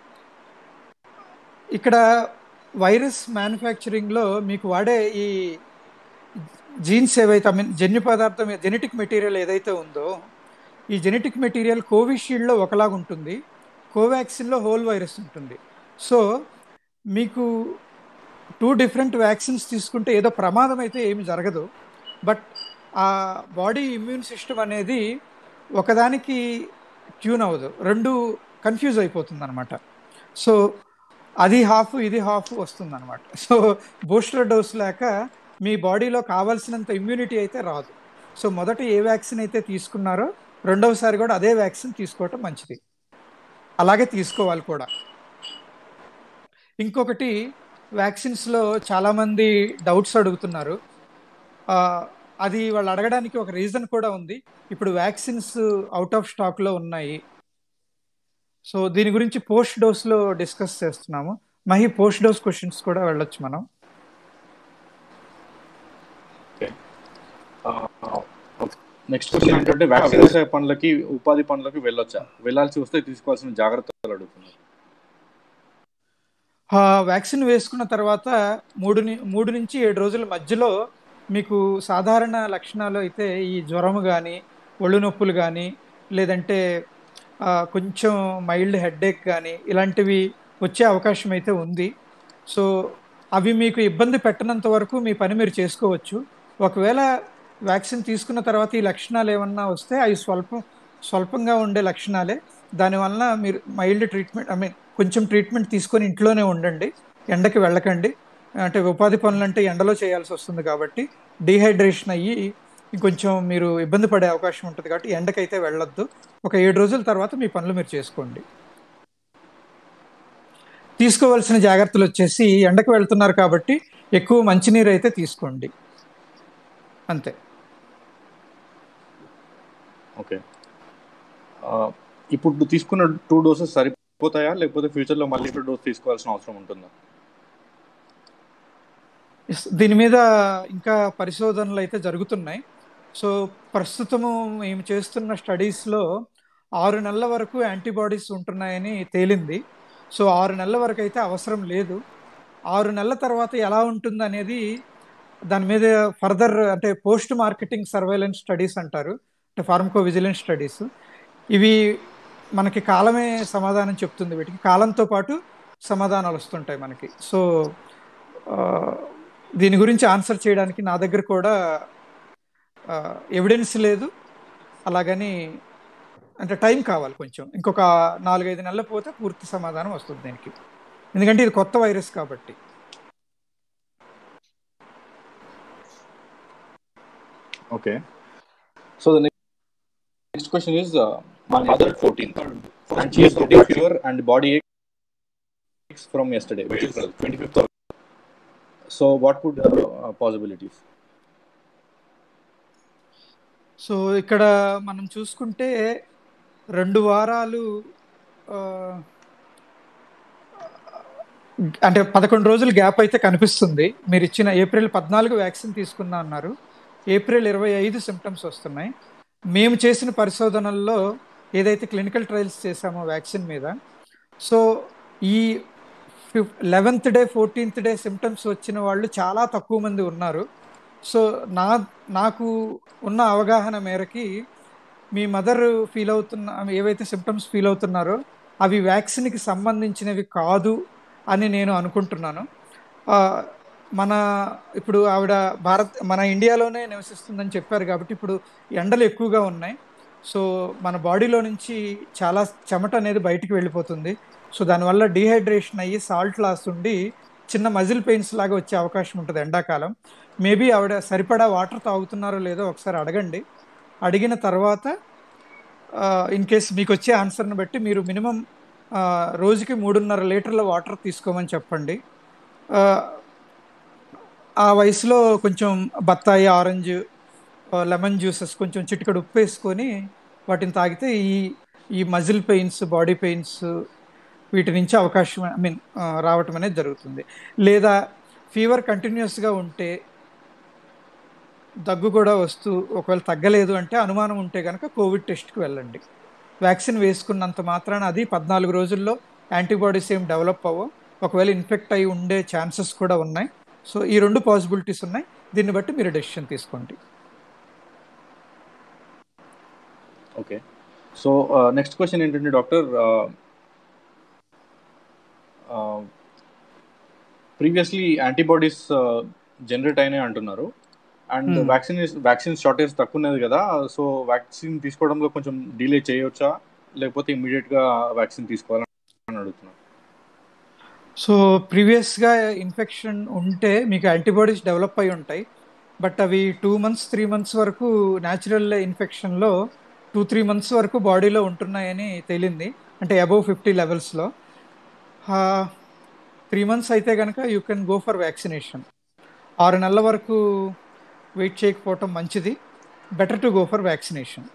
ఇక్కడ వైరస్ మ్యానుఫ్యాక్చరింగ్లో మీకు వాడే ఈ జీన్స్ ఏవైతే ఐ మీన్ జన్యు పదార్థం జెనెటిక్ మెటీరియల్ ఏదైతే ఉందో ఈ జెనెటిక్ మెటీరియల్ కోవిషీల్డ్లో ఒకలాగా ఉంటుంది కోవాక్సిన్లో హోల్ వైరస్ ఉంటుంది సో మీకు టూ డిఫరెంట్ వ్యాక్సిన్స్ తీసుకుంటే ఏదో ప్రమాదం అయితే ఏమి జరగదు బట్ ఆ బాడీ ఇమ్యూన్ సిస్టమ్ అనేది ఒకదానికి ట్యూన్ అవ్వదు రెండు కన్ఫ్యూజ్ అయిపోతుంది అనమాట సో అది హాఫ్ ఇది హాఫ్ వస్తుంది అనమాట సో బూస్టర్ డోస్ లేక మీ బాడీలో కావాల్సినంత ఇమ్యూనిటీ అయితే రాదు సో మొదట ఏ వ్యాక్సిన్ అయితే తీసుకున్నారో రెండవసారి కూడా అదే వ్యాక్సిన్ తీసుకోవటం మంచిది అలాగే తీసుకోవాలి కూడా ఇంకొకటి వ్యాక్సిన్స్లో చాలామంది డౌట్స్ అడుగుతున్నారు ఆ, అది వాళ్ళు అడగడానికి ఒక రీజన్ కూడా ఉంది ఇప్పుడు వ్యాక్సిన్స్ అవుట్ ఆఫ్ స్టాక్లో ఉన్నాయి సో దీని గురించి పోస్ట్ డోస్లో డిస్కస్ చేస్తున్నాము మహి పోస్ట్ డోస్ క్వశ్చన్స్ కూడా వెళ్ళొచ్చు మనం నెక్స్ట్ క్వశ్చన్ ఏంటంటే వ్యాక్సిన్ వేసే పనులకి ఉపాధి పనులకి వెళ్ళొచ్చా వెళ్ళాల్సి వస్తే తీసుకోవాల్సిన జాగ్రత్తలు అడుగుతున్నారు ఆ, వ్యాక్సిన్ వేసుకున్న తర్వాత మూడు ని- మూడు నుంచి ఏడు రోజుల మధ్యలో మీకు సాధారణ లక్షణాలు అయితే ఈ జ్వరం కానీ ఒళ్ళు నొప్పులు కానీ లేదంటే ఆ, కొంచెం మైల్డ్ హెడ్ఏక్ కానీ ఇలాంటివి వచ్చే అవకాశం అయితే ఉంది సో అవి మీకు ఇబ్బంది పెట్టనంత వరకు మీ పని మీరు చేసుకోవచ్చు ఒకవేళ వ్యాక్సిన్ తీసుకున్న తర్వాత ఈ లక్షణాలు ఏమన్నా వస్తే అవి స్వల్పం స్వల్పంగా ఉండే లక్షణాలే దానివల్ల మీరు మైల్డ్ ట్రీట్మెంట్ ఐ మీన్ కొంచెం ట్రీట్మెంట్ తీసుకొని ఇంట్లోనే ఉండండి ఎండకి వెళ్ళకండి అంటే ఉపాధి పనులు అంటే ఎండలో చేయాల్సి వస్తుంది కాబట్టి డీహైడ్రేషన్ అయ్యి ఇంకొంచెం మీరు ఇబ్బంది పడే అవకాశం ఉంటుంది కాబట్టి ఎండకైతే వెళ్ళొద్దు ఒక ఏడు రోజుల తర్వాత మీ పనులు మీరు చేసుకోండి తీసుకోవాల్సిన జాగ్రత్తలు వచ్చేసి ఎండకు వెళ్తున్నారు కాబట్టి ఎక్కువ మంచినీరు అయితే తీసుకోండి అంతే ఓకే ఆ, ఇప్పుడు తీసుకున్న టూ డోసెస్ సరిపోతాయా లేకపోతే ఫ్యూచర్లో మళ్ళీ ఇప్పుడు డోస్ తీసుకోవాల్సిన అవసరం ఉంటుందా ఎస్, దీని మీద ఇంకా పరిశోధనలు అయితే జరుగుతున్నాయి సో ప్రస్తుతము మేము చేస్తున్న స్టడీస్లో ఆరు నెలల వరకు యాంటీబాడీస్ ఉంటున్నాయని తేలింది సో ఆరు నెలల వరకు అయితే అవసరం లేదు ఆరు నెలల తర్వాత ఎలా ఉంటుంది అనేది దాని మీద ఫర్దర్ అంటే పోస్ట్ మార్కెటింగ్ సర్వేలెన్స్ స్టడీస్ అంటారు అంటే ఫార్మకో విజిలెన్స్ స్టడీస్ ఇవి మనకి కాలమే సమాధానం చెప్తుంది వీటికి కాలంతో పాటు సమాధానాలు వస్తుంటాయి మనకి సో ఆ, దీని గురించి ఆన్సర్ చేయడానికి నా దగ్గర కూడా ఎవిడెన్స్ లేదు అలాగని అంటే టైం కావాలి కొంచెం ఇంకొక నాలుగైదు నెలలు పోతే పూర్తి సమాధానం వస్తుంది దీనికి ఎందుకంటే ఇది కొత్త వైరస్ కాబట్టి Okay. So the next question is uh, my mother 14th and she has got fever and body aches from yesterday, which is 25th. of- So what could uh, uh, possibilities? So ఇక్కడ మనం చూసుకుంటే రెండు వారాలు ఆ, అంటే పదకొండు రోజులు gap అయితే కనిపిస్తుంది మీరు ఇచ్చిన ఏప్రిల్ పద్నాలుగు వ్యాక్సిన్ తీసుకున్నా అన్నారు ఏప్రిల్ ఇరవై ఐదు సిమ్టమ్స్ వస్తున్నాయి మేము చేసిన పరిశోధనల్లో ఏదైతే క్లినికల్ ట్రయల్స్ చేశామో వ్యాక్సిన్ మీద సో ఈ eleventh day fourteenth day symptoms వచ్చిన వాళ్ళు చాలా తక్కువ మంది ఉన్నారు సో నా నాకు ఉన్న అవగాహన మేరకి మీ మదర్ ఫీల్ అవుతున్న ఏవైతే సిమ్టమ్స్ ఫీల్ అవుతున్నారో అవి వ్యాక్సిన్కి సంబంధించినవి కాదు అని నేను అనుకుంటున్నాను ఆ, మన ఇప్పుడు ఆవిడ భారత్ మన ఇండియాలోనే నివసిస్తుందని చెప్పారు కాబట్టి ఇప్పుడు ఎండలు ఎక్కువగా ఉన్నాయి సో మన బాడీలో నుంచి చాలా చెమట అనేది బయటికి వెళ్ళిపోతుంది సో దానివల్ల డీహైడ్రేషన్ అయ్యి సాల్ట్ లాస్ ఉండి చిన్న మజిల్ పెయిన్స్ లాగా వచ్చే అవకాశం ఉంటుంది ఎండాకాలం మేబీ ఆవిడ సరిపడా వాటర్ తాగుతున్నారో లేదో ఒకసారి అడగండి అడిగిన తర్వాత ఇన్ కేస్ మీకు వచ్చే ఆన్సర్ని బట్టి మీరు మినిమం రోజుకి మూడున్నర లీటర్ల వాటర్ తీసుకోమని చెప్పండి ఆ, ఆ వయసులో కొంచెం బత్తాయి ఆరెంజ్ లెమన్ జ్యూసెస్ కొంచెం చిటికడు ఉప్పు వేసుకొని వాటిని తాగితే ఈ ఈ మజిల్ పెయిన్స్ బాడీ పెయిన్స్ వీటి నుంచి అవకాశం ఐ మీన్ రావటం అనేది జరుగుతుంది లేదా ఫీవర్ కంటిన్యూస్గా ఉంటే దగ్గు కూడా వస్తూ ఒకవేళ తగ్గలేదు అంటే అనుమానం ఉంటే కనుక కోవిడ్ టెస్ట్కి వెళ్ళండి వ్యాక్సిన్ వేసుకున్నంత మాత్రాన అది పద్నాలుగు రోజుల్లో యాంటీబాడీస్ ఏం డెవలప్ అవ్వవు ఒకవేళ ఇన్ఫెక్ట్ అయి ఉండే ఛాన్సెస్ కూడా ఉన్నాయి సో ఈ రెండు పాసిబిలిటీస్ ఉన్నాయి దీన్ని బట్టి మీరు డెసిషన్ తీసుకోండి ఓకే సో నెక్స్ట్ క్వశ్చన్ ఏంటంటే డాక్టర్ ప్రీవియస్లీ యాంటీబాడీస్ జనరేట్ అయినాయి అంటున్నారు and Hmm. Vaccine vaccine shortage తక్కువ ఉన్నది కదా సో వ్యాక్సిన్ తీసుకోవడంలో కొంచెం డిలే చేయవచ్చా లేకపోతే ఇమీడియట్ గా వ్యాక్సిన్ తీసుకోవాలని అడుగుతున్నాను సో ప్రీవియస్గా ఇన్ఫెక్షన్ ఉంటే మీకు యాంటీబాడీస్ డెవలప్ అయి ఉంటాయి బట్ అవి టూ మంత్స్ త్రీ మంత్స్ వరకు న్యాచురల్ ఇన్ఫెక్షన్లో టూ త్రీ మంత్స్ వరకు బాడీలో ఉంటున్నాయని తేలింది అంటే అబౌవ్ ఫిఫ్టీ లెవెల్స్లో త్రీ మంత్స్ అయితే కనుక you can go for vaccination ఆరు నెలల వరకు వెయిట్ చేయకపోవటం మంచిది better to go for vaccination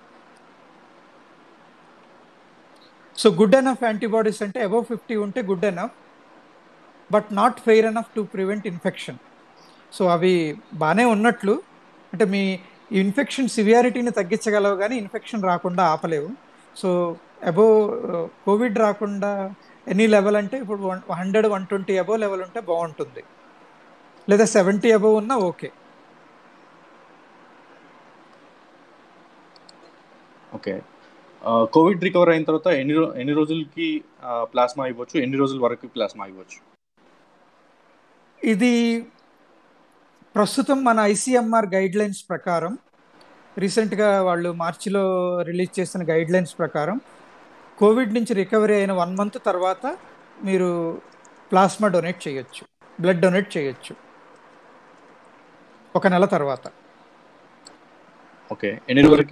so good enough antibodies అంటే అబౌవ్ ఫిఫ్టీ ఉంటే good enough but not fair enough to prevent infection so అవి బాగానే ఉన్నట్లు అంటే మీ ఇన్ఫెక్షన్ సివియారిటీని తగ్గించగలవు కానీ ఇన్ఫెక్షన్ రాకుండా ఆపలేవు సో అబోవ్ కోవిడ్ రాకుండా ఎనీ లెవెల్ అంటే ఇప్పుడు one hundred one twenty above level ఉంటే బాగుంటుంది లేదా సెవెంటీ అబోవ్ ఉన్నా ఓకే ఓకే కోవిడ్ రికవర్ అయిన తర్వాత ఎన్ని రో ఎన్ని రోజులకి ప్లాస్మా ఇవ్వచ్చు ఎన్ని రోజుల వరకు ప్లాస్మా ఇవ్వచ్చు ఇది ప్రస్తుతం మన ఐసీఎంఆర్ గైడ్ లైన్స్ ప్రకారం రీసెంట్గా వాళ్ళు మార్చిలో రిలీజ్ చేసిన గైడ్ లైన్స్ ప్రకారం కోవిడ్ నుంచి రికవరీ అయిన వన్ మంత్ తర్వాత మీరు ప్లాస్మా డొనేట్ చేయొచ్చు బ్లడ్ డొనేట్ చేయొచ్చు ఒక నెల తర్వాత ఓకే ఎన్ని రోజులకి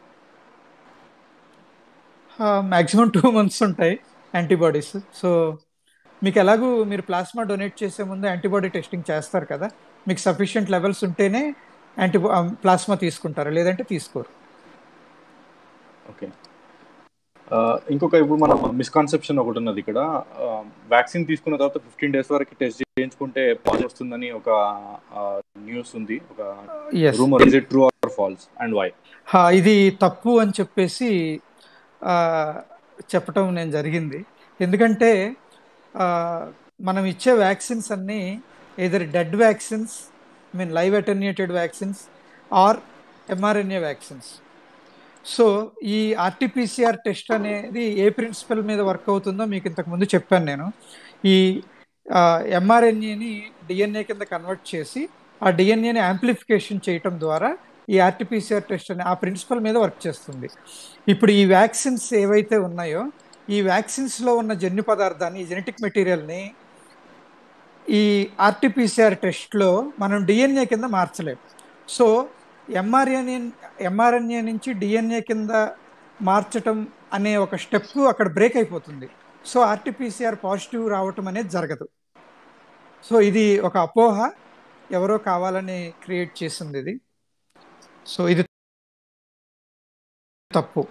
మ్యాక్సిమం టూ మంత్స్ ఉంటాయి యాంటీబాడీస్ సో మీకు ఎలాగూ మీరు ప్లాస్మా డొనేట్ చేసే ముందు యాంటీబాడీ టెస్టింగ్ చేస్తారు కదా మీకు సఫిషియంట్ లెవెల్స్ ఉంటేనే యాంటీబా ప్లాస్మా తీసుకుంటారు లేదంటే తీసుకోరు ఓకే ఇంకొక ఇప్పుడు మన మిస్కాన్సెప్షన్ ఒకటి ఉన్నది ఇక్కడ వ్యాక్సిన్ తీసుకున్న తర్వాత ఫిఫ్టీన్ డేస్ వరకు టెస్ట్ చేయించుకుంటే పాజిటివ్ వస్తుందని ఒక న్యూస్ ఉంది ఒక yes rumour is it true or false and why ఇది తప్పు అని చెప్పేసి ఆ, చెప్పటం నేను జరిగింది ఎందుకంటే ఆ, మనం ఇచ్చే వ్యాక్సిన్స్ అన్నీ either dead vaccines I mean live attenuated vaccines or mRNA vaccines so ఈ ఆర్టీపీసీఆర్ టెస్ట్ అనేది ఏ ప్రిన్సిపల్ మీద వర్క్ అవుతుందో మీకు ఇంతకు ముందు చెప్పాను నేను ఈ ఎంఆర్ఎన్ఏని డిఎన్ఏ కింద కన్వర్ట్ చేసి ఆ డిఎన్ఏని యాంప్లిఫికేషన్ చేయటం ద్వారా ఈ ఆర్టీపీసీఆర్ టెస్ట్ అనే ఆ ప్రిన్సిపల్ మీద వర్క్ చేస్తుంది ఇప్పుడు ఈ వ్యాక్సిన్స్ ఏవైతే ఉన్నాయో ఈ వ్యాక్సిన్స్లో ఉన్న జన్యు పదార్థాన్ని ఈ జెనెటిక్ మెటీరియల్ని ఈ ఆర్టీపీసీఆర్ టెస్ట్లో మనం డిఎన్ఏ కింద మార్చలేం సో ఎంఆర్ఎన్ఏ ఎంఆర్ఎన్ఏ నుంచి డిఎన్ఏ కింద మార్చటం అనే ఒక స్టెప్ అక్కడ బ్రేక్ అయిపోతుంది సో ఆర్టీపీసీఆర్ పాజిటివ్ రావటం అనేది జరగదు సో ఇది ఒక అపోహ ఎవరో కావాలని క్రియేట్ చేసింది ఇది సో ఇది తప్పు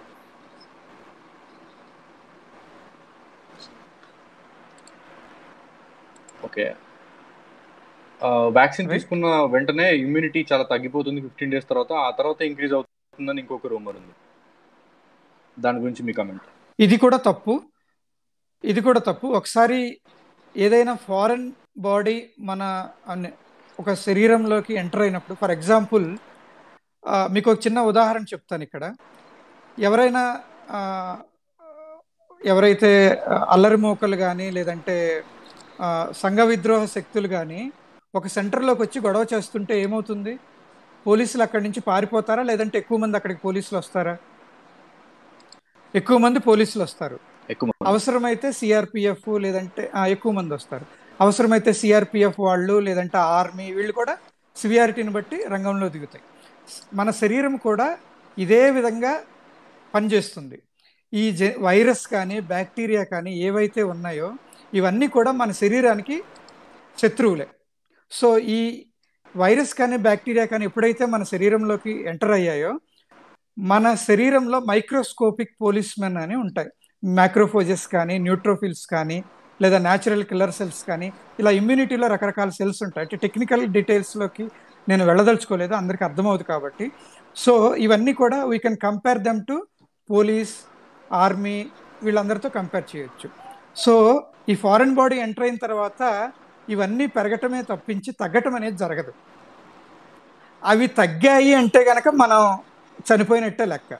ఓకే వ్యాక్సిన్ Right. తీసుకున్న వెంటనే ఇమ్యూనిటీ చాలా తగ్గిపోతుంది ఫిఫ్టీన్ డేస్ తర్వాత ఆ తర్వాత ఇంక్రీజ్ అవుతుందని ఇంకొక రూమర్ ఉంది దాని గురించి మీ కమెంట్ ఇది కూడా తప్పు ఇది కూడా తప్పు ఒకసారి ఏదైనా ఫారెన్ బాడీ మన అన్ని- ఒక శరీరంలోకి ఎంటర్ అయినప్పుడు ఫర్ ఎగ్జాంపుల్ మీకు ఒక చిన్న ఉదాహరణ చెప్తాను ఇక్కడ ఎవరైనా ఆ, ఎవరైతే అల్లరి మోకలు కానీ లేదంటే ఆ, సంఘ విద్రోహ శక్తులు కానీ ఒక సెంటర్లోకి వచ్చి గొడవ చేస్తుంటే ఏమవుతుంది పోలీసులు అక్కడి నుంచి పారిపోతారా లేదంటే ఎక్కువ మంది అక్కడికి పోలీసులు వస్తారా ఎక్కువ మంది పోలీసులు వస్తారు ఎక్కువ మంది. అవసరమైతే సిఆర్పిఎఫ్ లేదంటే ఆ, ఎక్కువ మంది వస్తారు అవసరమైతే సిఆర్పిఎఫ్ వాళ్ళు లేదంటే ఆర్మీ వీళ్ళు కూడా సివియారిటీని బట్టి రంగంలో దిగుతాయి మన శరీరం కూడా ఇదే విధంగా పనిచేస్తుంది ఈ జె వైరస్ కానీ బ్యాక్టీరియా కానీ ఏవైతే ఉన్నాయో ఇవన్నీ కూడా మన శరీరానికి శత్రువులే సో ఈ వైరస్ కానీ బ్యాక్టీరియా కానీ ఎప్పుడైతే మన శరీరంలోకి ఎంటర్ అయ్యాయో మన శరీరంలో మైక్రోస్కోపిక్ పోలీస్మెన్ అని ఉంటాయి మ్యాక్రోఫోజెస్ కానీ న్యూట్రోఫిల్స్ కానీ లేదా న్యాచురల్ కిల్లర్ సెల్స్ కానీ ఇలా ఇమ్యూనిటీలో రకరకాల సెల్స్ ఉంటాయి అంటే టెక్నికల్ డీటెయిల్స్లోకి నేను వెళ్ళదలుచుకోలేదు అందరికీ అర్థమవుతుంది కాబట్టి సో ఇవన్నీ కూడా we can compare them to police army వీళ్ళందరితో కంపేర్ చేయొచ్చు సో ఈ ఫారెన్ బాడీ ఎంటర్ అయిన తర్వాత ఇవన్నీ పెరగటమే తప్పించి తగ్గటం అనేది జరగదు అవి తగ్గాయి అంటే గనక మనం చనిపోయినట్టే లెక్క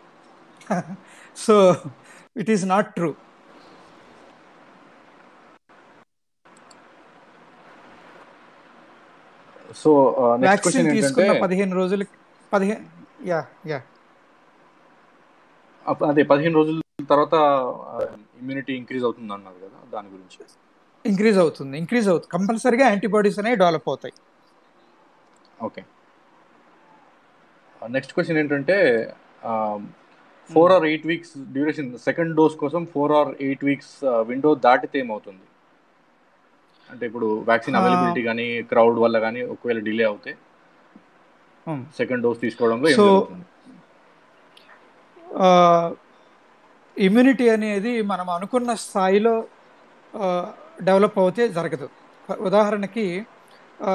so it is not true so next question vaccine ఏంటంటే తీసుకున్న పదిహేను రోజులకి పదిహేను యా యా అప్ప- అదే పదిహేను రోజుల తర్వాత ఇమ్యూనిటీ ఇంక్రీజ్ అవుతుంది అన్నారు కదా దాని గురించి ఇంక్రీజ్ అవుతుంది ఇంక్రీజ్ అవుతుంది కంపల్సరీగా యాంటీబాడీస్ అనేవి డెవలప్ అవుతాయి ఓకే నెక్స్ట్ క్వశ్చన్ ఏంటంటే four or eight weeks duration second dose కోసం four or eight weeks window దాటితే ఏమవుతుంది అంటే ఇప్పుడు వ్యాక్సిన్ ఆ. అవైలబిలిటీ కానీ క్రౌడ్ వల్ల కానీ ఒకవేళ డిలే అవుతే Hmm. సెకండ్ డోస్ తీసుకోవడంలో ఏం So, జరుగుతుంది ఇమ్యూనిటీ అనేది మనం అనుకున్న స్థాయిలో డెవలప్ అవుతే జరగదు ఉదాహరణకి ఆ,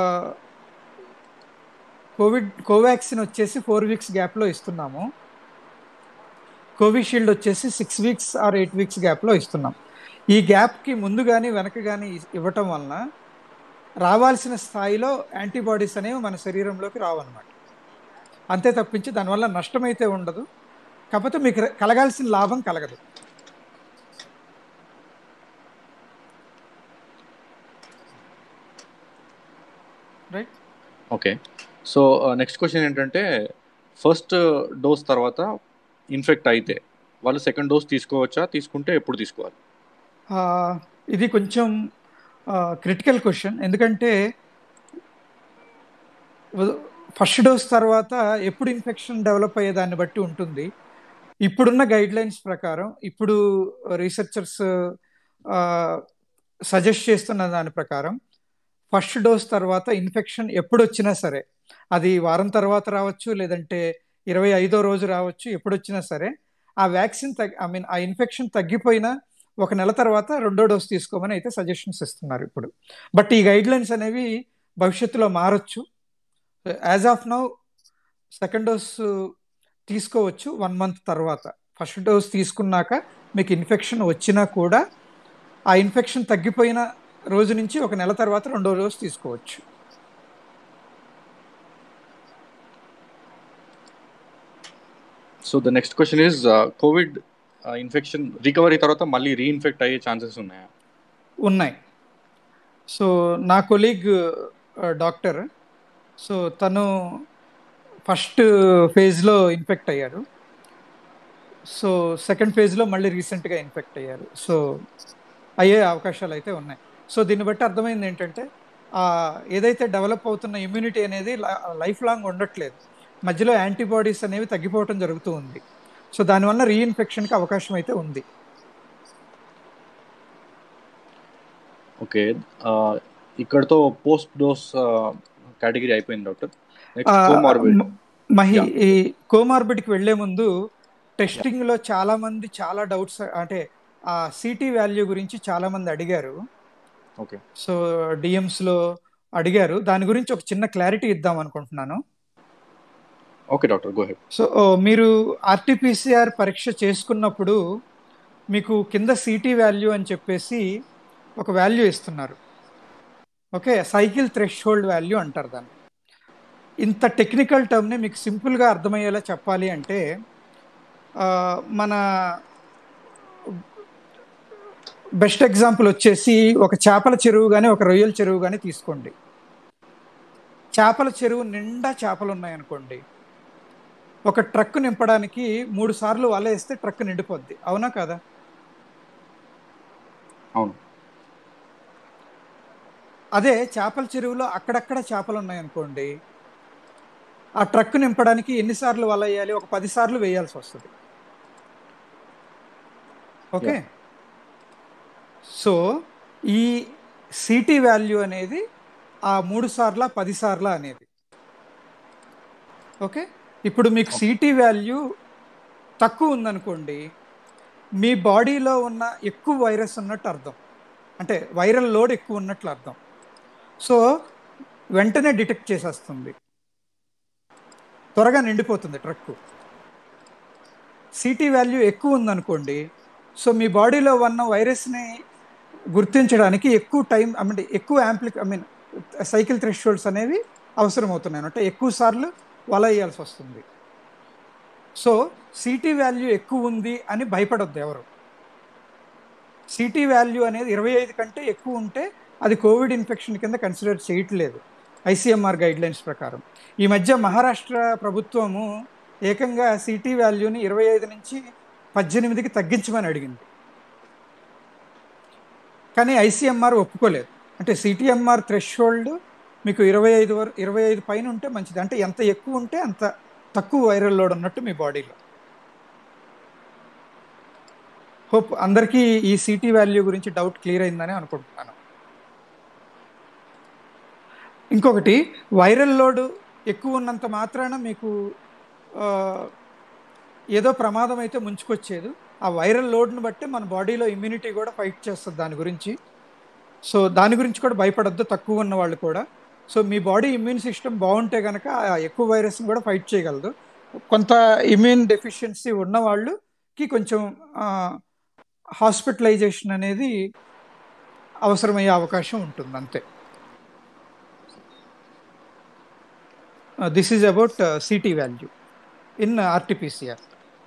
కోవిడ్ కోవాక్సిన్ వచ్చేసి ఫోర్ వీక్స్ గ్యాప్లో ఇస్తున్నాము కోవిషీల్డ్ వచ్చేసి six weeks or eight weeks గ్యాప్లో ఇస్తున్నాం ఈ గ్యాప్కి ముందు కానీ వెనక కానీ ఇవ్వటం వలన రావాల్సిన స్థాయిలో యాంటీబాడీస్ అనేవి మన శరీరంలోకి రావన్నమాట అంతే తప్పించి దానివల్ల నష్టమైతే ఉండదు కాకపోతే మీకు ర- కలగాల్సిన లాభం కలగదు right okay so next question ఏంటంటే ఫస్ట్ డోస్ తర్వాత ఇన్ఫెక్ట్ అయితే వాళ్ళు సెకండ్ డోస్ తీసుకోవచ్చా తీసుకుంటే ఎప్పుడు తీసుకోవాలి ఆ, ఇది కొంచెం క్రిటికల్ క్వశ్చన్ ఎందుకంటే ఫస్ట్ డోస్ తర్వాత ఎప్పుడు ఇన్ఫెక్షన్ డెవలప్ అయ్యే దాన్ని బట్టి ఉంటుంది ఇప్పుడున్న గైడ్ లైన్స్ ప్రకారం ఇప్పుడు రీసెర్చర్స్ సజెస్ట్ చేస్తున్న దాని ప్రకారం ఫస్ట్ డోస్ తర్వాత ఇన్ఫెక్షన్ ఎప్పుడు వచ్చినా సరే అది వారం తర్వాత రావచ్చు లేదంటే ఇరవై ఐదో రోజు రావచ్చు ఎప్పుడు వచ్చినా సరే ఆ వ్యాక్సిన్ తగ్ ఐ మీన్ ఆ ఇన్ఫెక్షన్ తగ్గిపోయినా ఒక నెల తర్వాత రెండో డోస్ తీసుకోమని అయితే సజెషన్స్ ఇస్తున్నారు ఇప్పుడు బట్ ఈ గైడ్ లైన్స్ అనేవి భవిష్యత్తులో మారచ్చు as of now second dose తీసుకోవచ్చు వన్ మంత్ తర్వాత ఫస్ట్ డోస్ తీసుకున్నాక మీకు ఇన్ఫెక్షన్ వచ్చినా కూడా ఆ ఇన్ఫెక్షన్ తగ్గిపోయిన రోజు నుంచి ఒక నెల తర్వాత రెండో డోస్ తీసుకోవచ్చు so the next question is Covid infection recovery తర్వాత మళ్ళీ రీఇన్ఫెక్ట్ అయ్యే ఛాన్సెస్ ఉన్నాయా ఉన్నాయి సో నా కొలీగ్ డాక్టర్ సో తను ఫస్ట్ ఫేజ్లో ఇన్ఫెక్ట్ అయ్యారు సో సెకండ్ ఫేజ్లో మళ్ళీ రీసెంట్గా ఇన్ఫెక్ట్ అయ్యారు సో అయ్యే అవకాశాలు అయితే ఉన్నాయి సో దీన్ని బట్టి అర్థమైంది ఏంటంటే ఆ ఏదైతే డెవలప్ అవుతున్న ఇమ్యూనిటీ అనేది లైఫ్ లాంగ్ ఉండట్లేదు మధ్యలో యాంటీబాడీస్ అనేవి తగ్గిపోవటం జరుగుతూ ఉంది సో దానివల్ల రీఇన్ఫెక్షన్కి అవకాశం అయితే ఉంది ఓకే ఇక్కడతో పోస్ట్ డోస్ కేటగిరీ అయిపోయింది డాక్టర్ ఆ, నెక్స్ట్ కోమార్బిడ్ మ- మహి Yeah. ఈ కోమార్బిడ్కి వెళ్లే ముందు టెస్టింగ్ లో చాలా మంది చాలా డౌట్స్ అంటే ఆ సిటీ వాల్యూ గురించి చాలా మంది అడిగారు ఓకే సో డిఎమ్స్ లో అడిగారు దాని గురించి ఒక చిన్న క్లారిటీ ఇద్దాం అనుకుంటున్నాను okay doctor go ahead so oh, మీరు ఆర్టీపీసీఆర్ పరీక్ష చేసుకున్నప్పుడు మీకు కింద సిటీ వాల్యూ అని చెప్పేసి ఒక వాల్యూ ఇస్తున్నారు okay cycle threshold value అంటారు దాన్ని ఇంత టెక్నికల్ టర్మ్ని మీకు సింపుల్గా అర్థమయ్యేలా చెప్పాలి అంటే ఆ, మన బెస్ట్ ఎగ్జాంపుల్ వచ్చేసి ఒక చేపల చెరువు కానీ ఒక రొయ్యల చెరువు కానీ తీసుకోండి చేపల చెరువు నిండా చేపలు ఉన్నాయనుకోండి ఒక ట్రక్ నింపడానికి మూడు సార్లు వల వేస్తే ట్రక్ నిండిపోద్ది అవునా కదా అవును అదే చేపల చెరువులో అక్కడక్కడ చేపలు ఉన్నాయనుకోండి ఆ ట్రక్ నింపడానికి ఎన్నిసార్లు వల వేయాలి ఒక పది సార్లు వేయాల్సి వస్తుంది ఓకే సో ఈ సిటీ వాల్యూ అనేది ఆ మూడు సార్ల పది సార్ల అనేది ఓకే ఇప్పుడు మీకు సిటీ వాల్యూ తక్కువ ఉందనుకోండి మీ బాడీలో ఉన్న ఎక్కువ వైరస్ ఉన్నట్టు అర్థం అంటే వైరల్ లోడ్ ఎక్కువ ఉన్నట్లు అర్థం సో వెంటనే డిటెక్ట్ చేసేస్తుంది త్వరగా నిండిపోతుంది ట్రక్ సిటీ వాల్యూ ఎక్కువ ఉందనుకోండి సో మీ బాడీలో ఉన్న వైరస్ని గుర్తించడానికి ఎక్కువ టైం ఐ మీన్ ఎక్కువ యాంప్లిక్ ఐ మీన్ సైకిల్ థ్రెషోల్డ్స్ అనేవి అవసరం అవుతున్నాయి అంటే ఎక్కువ సార్లు వల వేయాల్సి వస్తుంది సో సిటీ వాల్యూ ఎక్కువ ఉంది అని భయపడొద్దు ఎవరు సిటీ వాల్యూ అనేది ఇరవై ఐదు కంటే ఎక్కువ ఉంటే అది కోవిడ్ ఇన్ఫెక్షన్ కింద కన్సిడర్ చేయట్లేదు ఐసీఎంఆర్ గైడ్ లైన్స్ ప్రకారం ఈ మధ్య మహారాష్ట్ర ప్రభుత్వము ఏకంగా సిటీ వాల్యూని ఇరవై ఐదు నుంచి పద్దెనిమిదికి తగ్గించమని అడిగింది కానీ ఐసీఎంఆర్ ఒప్పుకోలేదు అంటే సిటీఎంఆర్ థ్రెషోల్డ్ మీకు ఇరవై ఐదు వరకు ఇరవై ఐదు పైన ఉంటే మంచిది అంటే ఎంత ఎక్కువ ఉంటే అంత తక్కువ వైరల్ లోడ్ ఉన్నట్టు మీ బాడీలో హోప్ అందరికీ ఈ సిటీ వాల్యూ గురించి డౌట్ క్లియర్ అయిందని అనుకుంటున్నాను ఇంకొకటి వైరల్ లోడ్ ఎక్కువ ఉన్నంత మాత్రాన మీకు ఆ, ఏదో ప్రమాదం అయితే ముంచుకొచ్చేది ఆ వైరల్ లోడ్ని బట్టి మన బాడీలో ఇమ్యూనిటీ కూడా ఫైట్ చేస్తుంది దాని గురించి సో దాని గురించి కూడా భయపడద్దు తక్కువ ఉన్న వాళ్ళు కూడా సో మీ బాడీ ఇమ్యూన్ సిస్టమ్ బాగుంటే కనుక ఆ ఎక్కువ వైరస్ని కూడా ఫైట్ చేయగలదు కొంత ఇమ్యూన్ డెఫిషియన్సీ ఉన్న వాళ్ళకి కొంచెం హాస్పిటలైజేషన్ అనేది అవసరమయ్యే అవకాశం ఉంటుంది అంతే this is about CT value in RTPCR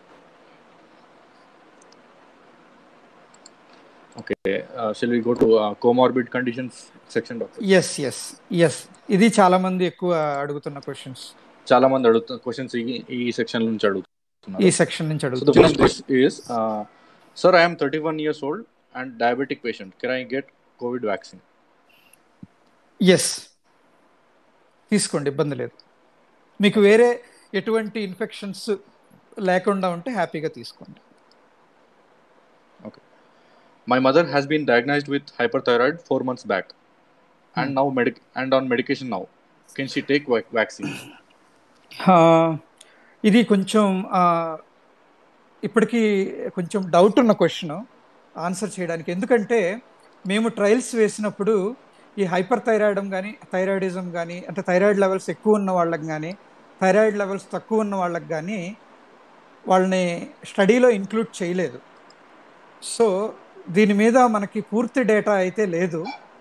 okay shall we go to comorbid conditions section doctor yes yes yes ఇది చాలా మంది ఎక్కువ అడుగుతున్న క్వశ్చన్స్ చాలా మంది అడుగుతున్న క్వశ్చన్స్ ఈ ఈ సెక్షన్ నుంచి ఈ అడుగుతున్నారు సెక్షన్ నుంచి సో ద అడుగుతున్నారు first is sir I'm thirty one years old and diabetic patient can I get COVID vaccine yes తీసుకోండి ఇబ్బంది లేదు మీకు వేరే ఎటువంటి ఇన్ఫెక్షన్స్ లేకుండా ఉంటే హ్యాపీగా తీసుకోండి Okay. My mother has been diagnosed with hyperthyroid four months back, and Hmm. now medic and on medication now. Can she take vac- vaccine? ఆ, ఇది కొంచెం ఆ, ఇప్పటికీ కొంచెం డౌట్ ఉన్న క్వశ్చన్ ఆన్సర్ చేయడానికి ఎందుకంటే మేము ట్రయల్స్ వేసినప్పుడు ఈ హైపర్ థైరాయిడం కానీ థైరాయిడిజం కానీ అంటే థైరాయిడ్ లెవెల్స్ ఎక్కువ ఉన్న వాళ్ళకి కానీ థైరాయిడ్ లెవెల్స్ తక్కువ ఉన్న వాళ్ళకి కానీ వాళ్ళని స్టడీలో ఇంక్లూడ్ చేయలేదు సో దీని మీద మనకి పూర్తి డేటా అయితే లేదు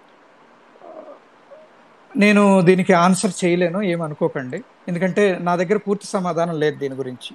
నేను దీనికి ఆన్సర్ చేయలేను ఏమనుకోకండి ఎందుకంటే నా దగ్గర పూర్తి సమాధానం లేదు దీని గురించి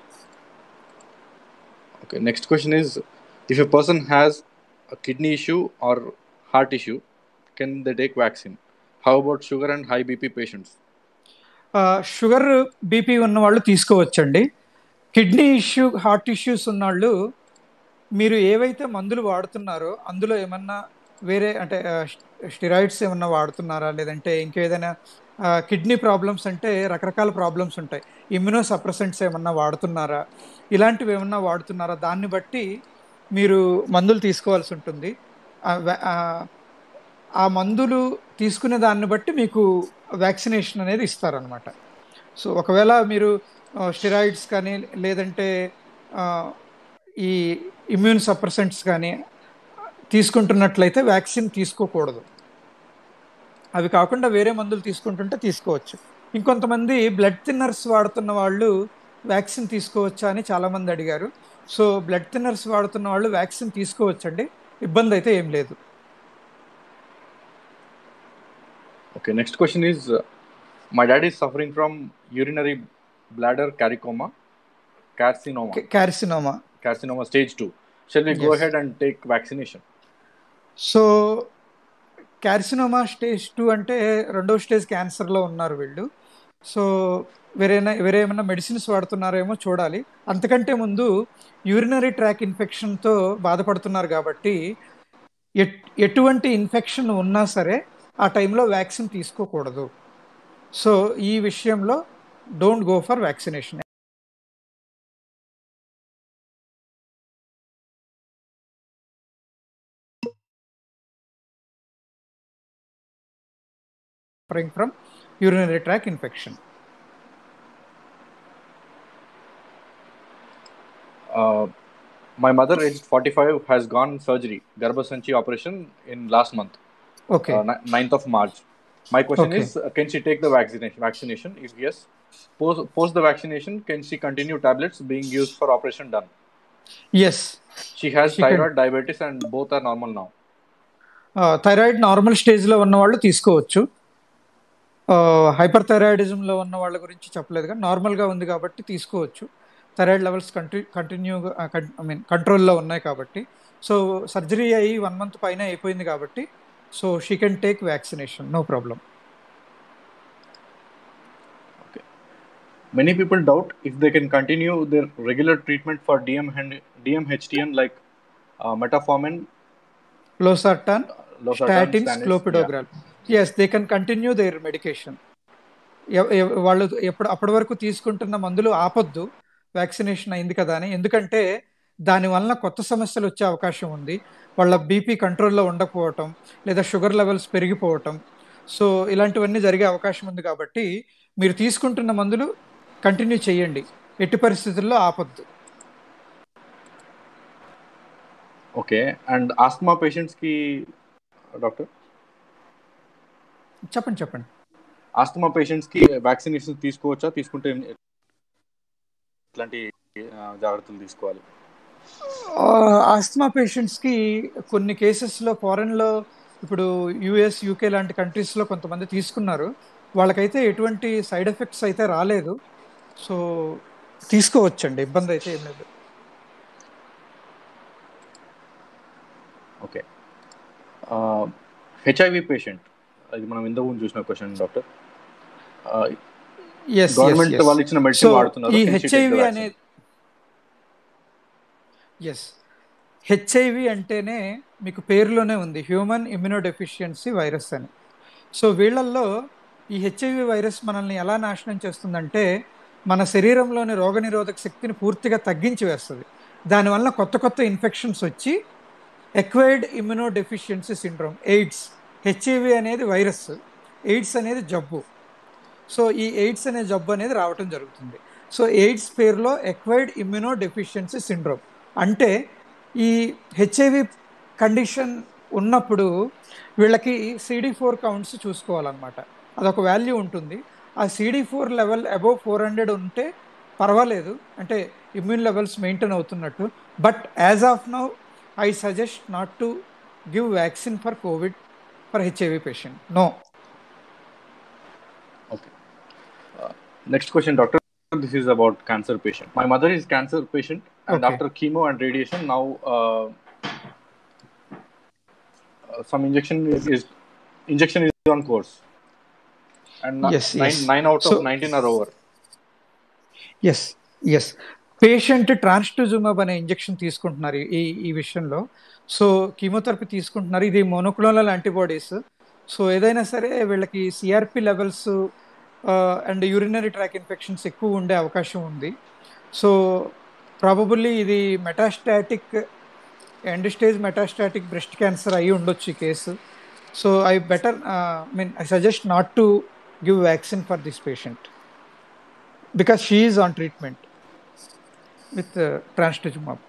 Okay. Next question is, if a person has a kidney issue or heart issue, can they take vaccine? How about sugar and high BP patients? ఆ, షుగర్ బీపీ ఉన్న వాళ్ళు తీసుకోవచ్చండి కిడ్నీ ఇష్యూ హార్ట్ ఇష్యూస్ ఉన్నవాళ్ళు మీరు ఏవైతే మందులు వాడుతున్నారో అందులో ఏమన్నా వేరే అంటే స్టిరాయిడ్స్ ఏమన్నా వాడుతున్నారా లేదంటే ఇంకేదైనా కిడ్నీ ప్రాబ్లమ్స్ అంటే రకరకాల ప్రాబ్లమ్స్ ఉంటాయి ఇమ్యునో సప్రెసెంట్స్ ఏమన్నా వాడుతున్నారా ఇలాంటివి ఏమన్నా వాడుతున్నారా దాన్ని బట్టి మీరు మందులు తీసుకోవాల్సి ఉంటుంది ఆ వ్యా- ఆ, ఆ మందులు తీసుకునే దాన్ని బట్టి మీకు వ్యాక్సినేషన్ అనేది ఇస్తారనమాట సో ఒకవేళ మీరు స్టెరాయిడ్స్ కానీ లేదంటే ఆ, ఈ ఇమ్యూన్ సప్రెసెంట్స్ కానీ తీసుకుంటున్నట్లయితే వ్యాక్సిన్ తీసుకోకూడదు అవి కాకుండా వేరే మందులు తీసుకుంటుంటే తీసుకోవచ్చు ఇంకొంతమంది బ్లడ్ థిన్నర్స్ వాడుతున్న వాళ్ళు వ్యాక్సిన్ తీసుకోవచ్చా అని చాలామంది అడిగారు సో బ్లడ్ థిన్నర్స్ వాడుతున్న వాళ్ళు వ్యాక్సిన్ తీసుకోవచ్చండి ఇబ్బంది అయితే ఏం లేదు Okay, next question is uh, My dad is suffering from urinary bladder carcinoma, carcinoma, carcinoma carcinoma stage 2. Shall we go Yes. ahead and take vaccination? So carcinoma stage two అంటే రెండో stage క్యాన్సర్లో ఉన్నారు వీళ్ళు so వేరేనా వేరే ఏమైనా medicines వాడుతున్నారేమో చూడాలి అంతకంటే ముందు urinary tract ఇన్ఫెక్షన్తో బాధపడుతున్నారు కాబట్టి ఎట్ ఎటువంటి ఇన్ఫెక్షన్ ఉన్నా సరే ఆ టైంలో వ్యాక్సిన్ తీసుకోకూడదు సో ఈ విషయంలో don't go for vaccination suffering from urinary tract infection. Uh, my mother, aged 45, has gone surgery, Garbhasanchi operation in last month, Okay. uh, ni- 9th of March. My question Okay. is, uh, can she take the vaccination? Vaccination, if yes, post, post the vaccination, can she continue tablets being used for operation done? yes. She has She can- thyroid, diabetes, and both are normal now. Thyroid normal స్టేజ్లో ఉన్న వాళ్ళు తీసుకోవచ్చు hyper థైరాయిడిజంలో ఉన్న వాళ్ళ గురించి చెప్పలేదు కానీ నార్మల్గా ఉంది కాబట్టి తీసుకోవచ్చు థైరాయిడ్ లెవెల్స్ కంటి కంటిన్యూగా ఐ మీన్ కంట్రోల్లో ఉన్నాయి కాబట్టి సో సర్జరీ అయ్యి వన్ మంత్ పైన అయిపోయింది కాబట్టి so she can take vaccination no problem Many people doubt if they can continue their regular treatment for DM and DMHTN like uh, metformin, losartan losartan, statins stannis, clopidogrel yes they can continue their medication వాళ్ళు ఎప్పుడు అప్పటి వరకు తీసుకుంటున్న మందులు ఆపొద్దు vaccination అయింది కదా అని ఎందుకంటే దానివల్ల కొత్త సమస్యలు వచ్చే అవకాశం ఉంది వాళ్ళ బీపీ కంట్రోల్లో ఉండకపోవటం లేదా షుగర్ లెవెల్స్ పెరిగిపోవటం సో ఇలాంటివన్నీ జరిగే అవకాశం ఉంది కాబట్టి మీరు తీసుకుంటున్న మందులు కంటిన్యూ చేయండి ఎట్టి పరిస్థితుల్లో ఆపొద్దు Okay, and asthma patients ki doctor, చెప్పండి చెప్పండి ఆస్తమా పేషెంట్స్ కి వ్యాక్సినేషన్ తీసుకోవచ్చా తీసుకుంటే ఎట్లాంటి ఆ, జాగ్రత్తలు తీసుకోవాలి ఆస్తమా పేషెంట్స్కి కొన్ని కేసెస్లో ఫారెన్లో ఇప్పుడు యుఎస్ యూకే లాంటి కంట్రీస్లో కొంతమంది తీసుకున్నారు వాళ్ళకైతే ఎటువంటి సైడ్ ఎఫెక్ట్స్ అయితే రాలేదు సో తీసుకోవచ్చండి ఇబ్బంది అయితే ఏం లేదు ఓకే హెచ్ఐవి పేషెంట్ అది మనం ఇంతకు ముందు చూసిన క్వశ్చన్ డాక్టర్ ఎస్ గవర్నమెంట్ వాళ్ళు ఇచ్చిన సో మెడిసిన్ వాడుతున్నారు ఈ Can she take the HIV vaccine? అనేది ఎస్ హెచ్ఐవి అంటేనే మీకు పేరులోనే ఉంది హ్యూమన్ ఇమ్యునోడెఫిషియన్సీ వైరస్ అని సో వీళ్ళల్లో ఈ హెచ్ఐవి వైరస్ మనల్ని ఎలా నాశనం చేస్తుందంటే మన శరీరంలోని రోగనిరోధక శక్తిని పూర్తిగా తగ్గించి వేస్తుంది దానివల్ల కొత్త కొత్త ఇన్ఫెక్షన్స్ వచ్చి acquired immunodeficiency syndrome AIDS HIV అనేది వైరస్ ఎయిడ్స్ అనేది జబ్బు సో ఈ ఎయిడ్స్ అనే జబ్బు అనేది రావటం జరుగుతుంది సో ఎయిడ్స్ పేరులో ఎక్వైర్డ్ ఇమ్యూనో డెఫిషియన్సీ సిండ్రోమ్ అంటే ఈ హెచ్ఐవి కండిషన్ ఉన్నప్పుడు వీళ్ళకి సిడి ఫోర్ కౌంట్స్ చూసుకోవాలన్నమాట అదొక వాల్యూ ఉంటుంది ఆ CD four level above four hundred ఉంటే పర్వాలేదు అంటే ఇమ్యూన్ లెవెల్స్ మెయింటైన్ అవుతున్నట్టు but as of now I suggest not to give vaccine for COVID for HIV patient no Okay. Uh, next question, doctor. This is about cancer patient. My mother is cancer patient, and Okay. after chemo and radiation, now uh, uh, some injection is, is injection is on course, and na- Yes, nine yes. nine out of So- nineteen are over. Yes yes patient trastuzumab అనే injection తీసుకుంటున్నారు ఈ ఈ విషయంలో so chemotherapy తీసుకుంటున్నారు ఇది monoclonal antibodies so ఏదైనా సరే వీళ్ళకి CRP levels and urinary tract infections ఎక్కువ ఉండే అవకాశం ఉంది సో ప్రాబబుల్లీ ఇది metastatic end stage metastatic breast cancer అయి ఉండొచ్చు ఈ case so I better mean I suggest not to give vaccine for this patient because she is on treatment with trastuzumab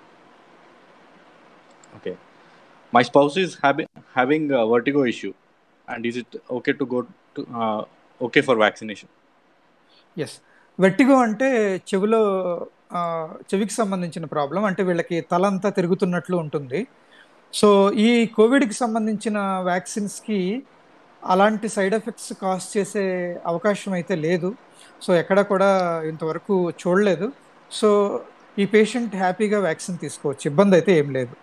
Okay. My spouse is having having a vertigo issue, and is it okay to go to uh, okay for vaccination? Yes vertigo అంటే చెవిలో ఆ, చెవికి సంబంధించిన problem అంటే వీళ్ళకి తల అంతా తిరుగుతున్నట్లు ఉంటుంది సో ఈ కోవిడ్కి సంబంధించిన వ్యాక్సిన్స్కి అలాంటి సైడ్ ఎఫెక్ట్స్ కాజ్ చేసే అవకాశం అయితే లేదు సో ఎక్కడ కూడా ఇంతవరకు చూడలేదు సో ఈ పేషెంట్ హ్యాపీగా వ్యాక్సిన్ తీసుకోవచ్చు ఇబ్బంది అయితే ఏం లేదు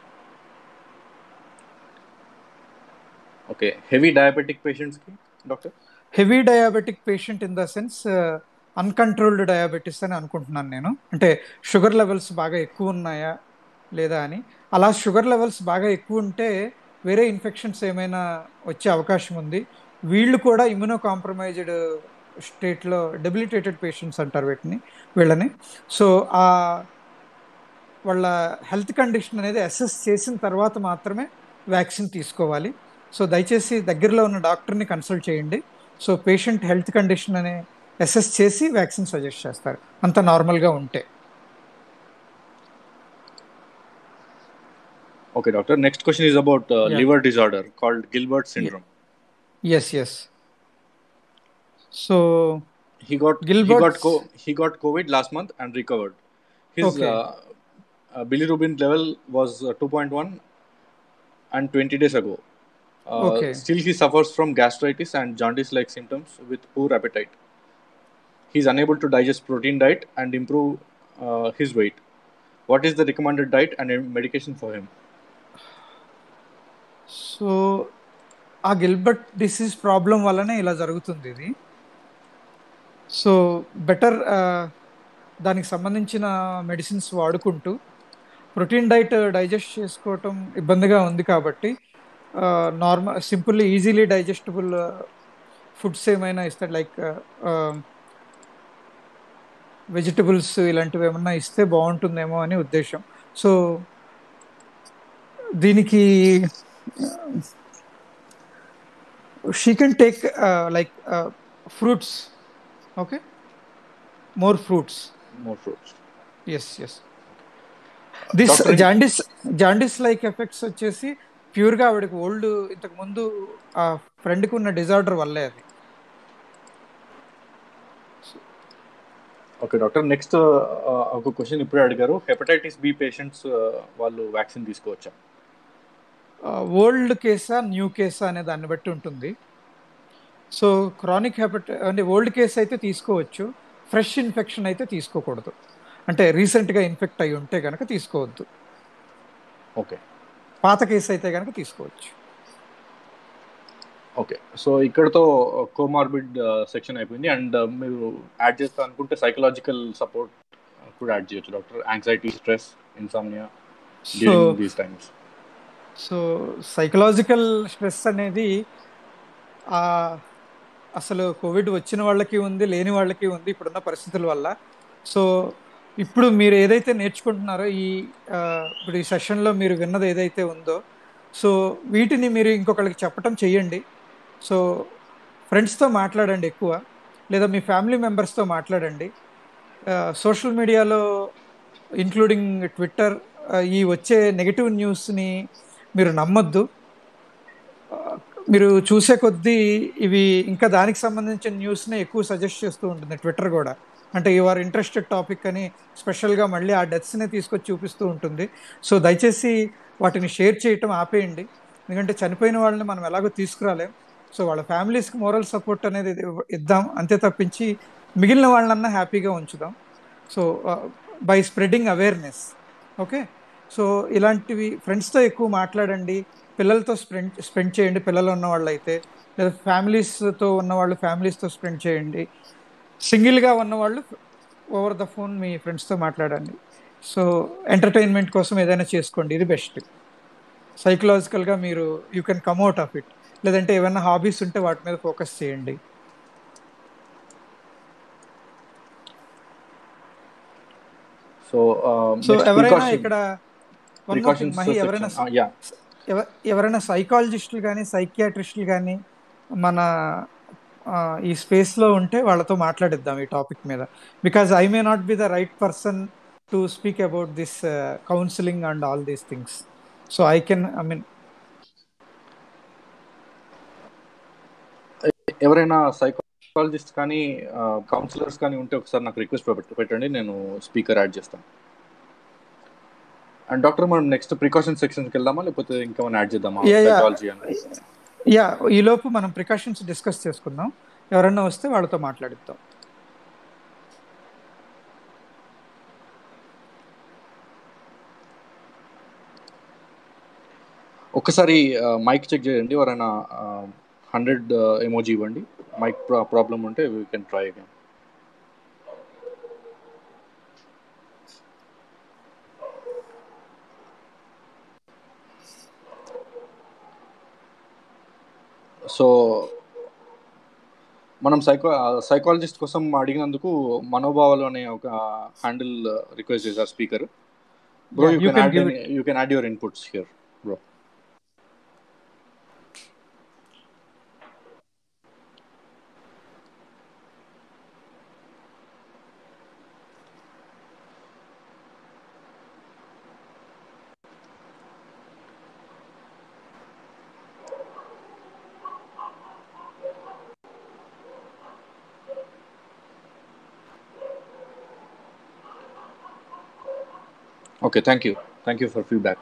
Okay. Heavy diabetic patients, ki, doctor? Heavy diabetic patient in the sense uncontrolled diabetes అని అనుకుంటున్నాను నేను అంటే షుగర్ లెవెల్స్ బాగా ఎక్కువ ఉన్నాయా లేదా అని అలా షుగర్ లెవెల్స్ బాగా ఎక్కువ ఉంటే వేరే ఇన్ఫెక్షన్స్ ఏమైనా వచ్చే అవకాశం ఉంది వీళ్ళు కూడా ఇమ్యూనో కాంప్రమైజ్డ్ స్టేట్లో డెబిలిటేటెడ్ పేషెంట్స్ అంటారు వీటిని వీళ్ళని సో ఆ వాళ్ళ హెల్త్ కండిషన్ అనేది అసెస్ చేసిన తర్వాత మాత్రమే వ్యాక్సిన్ తీసుకోవాలి సో దయచేసి దగ్గరలో ఉన్న డాక్టర్ని కన్సల్ట్ చేయండి సో పేషెంట్ హెల్త్ కండిషన్ అనే అసెస్ చేసి వ్యాక్సిన్ సజెస్ట్ చేస్తారు అంత నార్మల్గా ఉంటే Okay, doctor. Next question is about uh, Yeah. liver disorder called Gilbert syndrome. Yes yes so He got he got Gilbert's- co- he got COVID last month and recovered. His Okay. uh, uh, bilirubin level was uh, 2.1 and 20 days ago. Uh, Okay. Still, he suffers from gastritis and jaundice-like symptoms with poor appetite. He is unable to digest protein diet and improve uh, his weight. What is the recommended diet and uh, medication for him? So ఆ Gilbert disease problem వల్లనే ఇలా జరుగుతుంది ఇది so better దానికి సంబంధించిన medicines వాడుకుంటూ protein diet digest చేసుకోవటం ఇబ్బందిగా ఉంది కాబట్టి normal simple easily digestible foods ఏమైనా ఇస్తాడు లైక్ వెజిటబుల్స్ ఇలాంటివి ఏమన్నా ఇస్తే బాగుంటుందేమో అని ఉద్దేశం సో దీనికి she can take like fruits okay more fruits More fruits. Yes yes this Doctor, in- jaundice jaundice like effects వచ్చేసి ప్యూర్గా ఆవిడకి ఓల్డ్ ఇంతకు ముందు ఆ ఫ్రెండ్కి ఉన్న డిజార్డర్ వల్లే అది ఓకే డాక్టర్ నెక్స్ట్ ఒక క్వశ్చన్ ఇప్పుడే అడిగారు హెపటైటిస్ బి పేషెంట్స్ వాళ్ళు వ్యాక్సిన్ తీసుకోవచ్చా ఓల్డ్ కేసా న్యూ కేసా అనే దాన్ని బట్టి ఉంటుంది సో క్రానిక్ హెపట అంటే ఓల్డ్ కేస్ అయితే తీసుకోవచ్చు ఫ్రెష్ ఇన్ఫెక్షన్ అయితే తీసుకోకూడదు అంటే రీసెంట్గా ఇన్ఫెక్ట్ అయి ఉంటే కనుక తీసుకోవద్దు ఓకే పాత కేసు అయితే కనుక తీసుకోవచ్చు ఓకే సో ఇక్కడతో కోమార్బిడ్ సెక్షన్ అయిపోయింది అండ్ మీరు యాడ్ చేస్తా అనుకుంటే సైకలాజికల్ సపోర్ట్ కూడా యాడ్ చేయొచ్చు doctor anxiety stress insomnia so during these times so psychological stress అనేది ఆ, అసలు కోవిడ్ వచ్చిన వాళ్ళకి ఉంది లేని వాళ్ళకి ఉంది ఇప్పుడున్న పరిస్థితుల వల్ల సో ఇప్పుడు మీరు ఏదైతే నేర్చుకుంటున్నారో ఈ ఆ, ఇప్పుడు ఈ సెషన్లో మీరు విన్నది ఏదైతే ఉందో సో వీటిని మీరు ఇంకొకరికి చెప్పటం చెయ్యండి సో ఫ్రెండ్స్తో మాట్లాడండి ఎక్కువ లేదా మీ ఫ్యామిలీ మెంబర్స్తో మాట్లాడండి సోషల్ మీడియాలో ఇంక్లూడింగ్ ట్విట్టర్ ఈ వచ్చే నెగిటివ్ న్యూస్ని మీరు నమ్మొద్దు ఆ, మీరు చూసే కొద్దీ ఇవి ఇంకా దానికి సంబంధించిన న్యూస్నే ఎక్కువ సజెస్ట్ చేస్తూ ఉంటుంది ట్విట్టర్ కూడా అంటే యు ఆర్ ఇంట్రెస్టెడ్ టాపిక్ అని స్పెషల్గా మళ్ళీ ఆ డెత్స్నే తీసుకొచ్చి చూపిస్తూ ఉంటుంది సో దయచేసి వాటిని షేర్ చేయటం ఆపేయండి ఎందుకంటే చనిపోయిన వాళ్ళని మనం ఎలాగో తీసుకురాలేం సో వాళ్ళ ఫ్యామిలీస్కి మోరల్ సపోర్ట్ అనేది ఇవ్వ- ఇద్దాం అంతే తప్పించి మిగిలిన వాళ్ళన్నా హ్యాపీగా ఉంచుదాం so by spreading awareness okay so ఇలాంటివి ఫ్రెండ్స్తో ఎక్కువ మాట్లాడండి పిల్లలతో స్పెండ్ స్పెండ్ చేయండి పిల్లలు ఉన్న వాళ్ళు అయితే లేదా ఫ్యామిలీస్తో ఉన్నవాళ్ళు ఫ్యామిలీస్తో స్పెండ్ చేయండి సింగిల్గా ఉన్నవాళ్ళు ఓవర్ ద ఫోన్ మీ ఫ్రెండ్స్తో మాట్లాడండి సో ఎంటర్టైన్మెంట్ కోసం ఏదైనా చేసుకోండి ఇది బెస్ట్ సైకలాజికల్గా మీరు you can come out of it లేదంటే ఏమైనా హాబీస్ ఉంటే వాటి మీద ఫోకస్ చేయండి సో సో నెక్స్ట్ ఎవరైనా ప్రికాషన్ ఇక్కడ one more thing precautions Mahi ఎవరైనా సెక్షన్ యా ఎవ- ఎవరైనా సైకాలజిస్టులు కానీ సైకియాట్రిస్టులు కానీ మన ఆ, ఈ స్పేస్లో ఉంటే వాళ్ళతో మాట్లాడిద్దాం ఈ టాపిక్ మీద because I may not be the right person to speak about this counselling and all these things so I can I mean ఎవరైనా సైకాలజిస్ట్ కానీ కౌన్సిలర్స్ కానీ ఉంటే ఒకసారి నాకు రిక్వెస్ట్ పెట్టండి నేను స్పీకర్ యాడ్ చేస్తాను అండ్ డాక్టర్ మనం నెక్స్ట్ ప్రికాషన్ సెక్షన్కి వెళ్దామా లేకపోతే ఇంకా మనం యాడ్ చేద్దామా యా యా సైకాలజీ అని యా ఈలోపు మనం ప్రికాషన్స్ డిస్కస్ చేసుకుందాం ఎవరైనా వస్తే వాళ్ళతో మాట్లాడిద్దాం ఒక్కసారి మైక్ చెక్ చేయండి ఎవరైనా హండ్రెడ్ ఎమోజీ ఇవ్వండి మైక్ ప్రాబ్లం ఉంటే we can try again so మనం సైకో సైకాలజిస్ట్ కోసం అడిగినందుకు మనోభావాలు అనే ఒక హ్యాండిల్ రిక్వెస్ట్ చేశారు speaker bro yeah you you can can add give it you can add your inputs here bro okay thank you thank you for feedback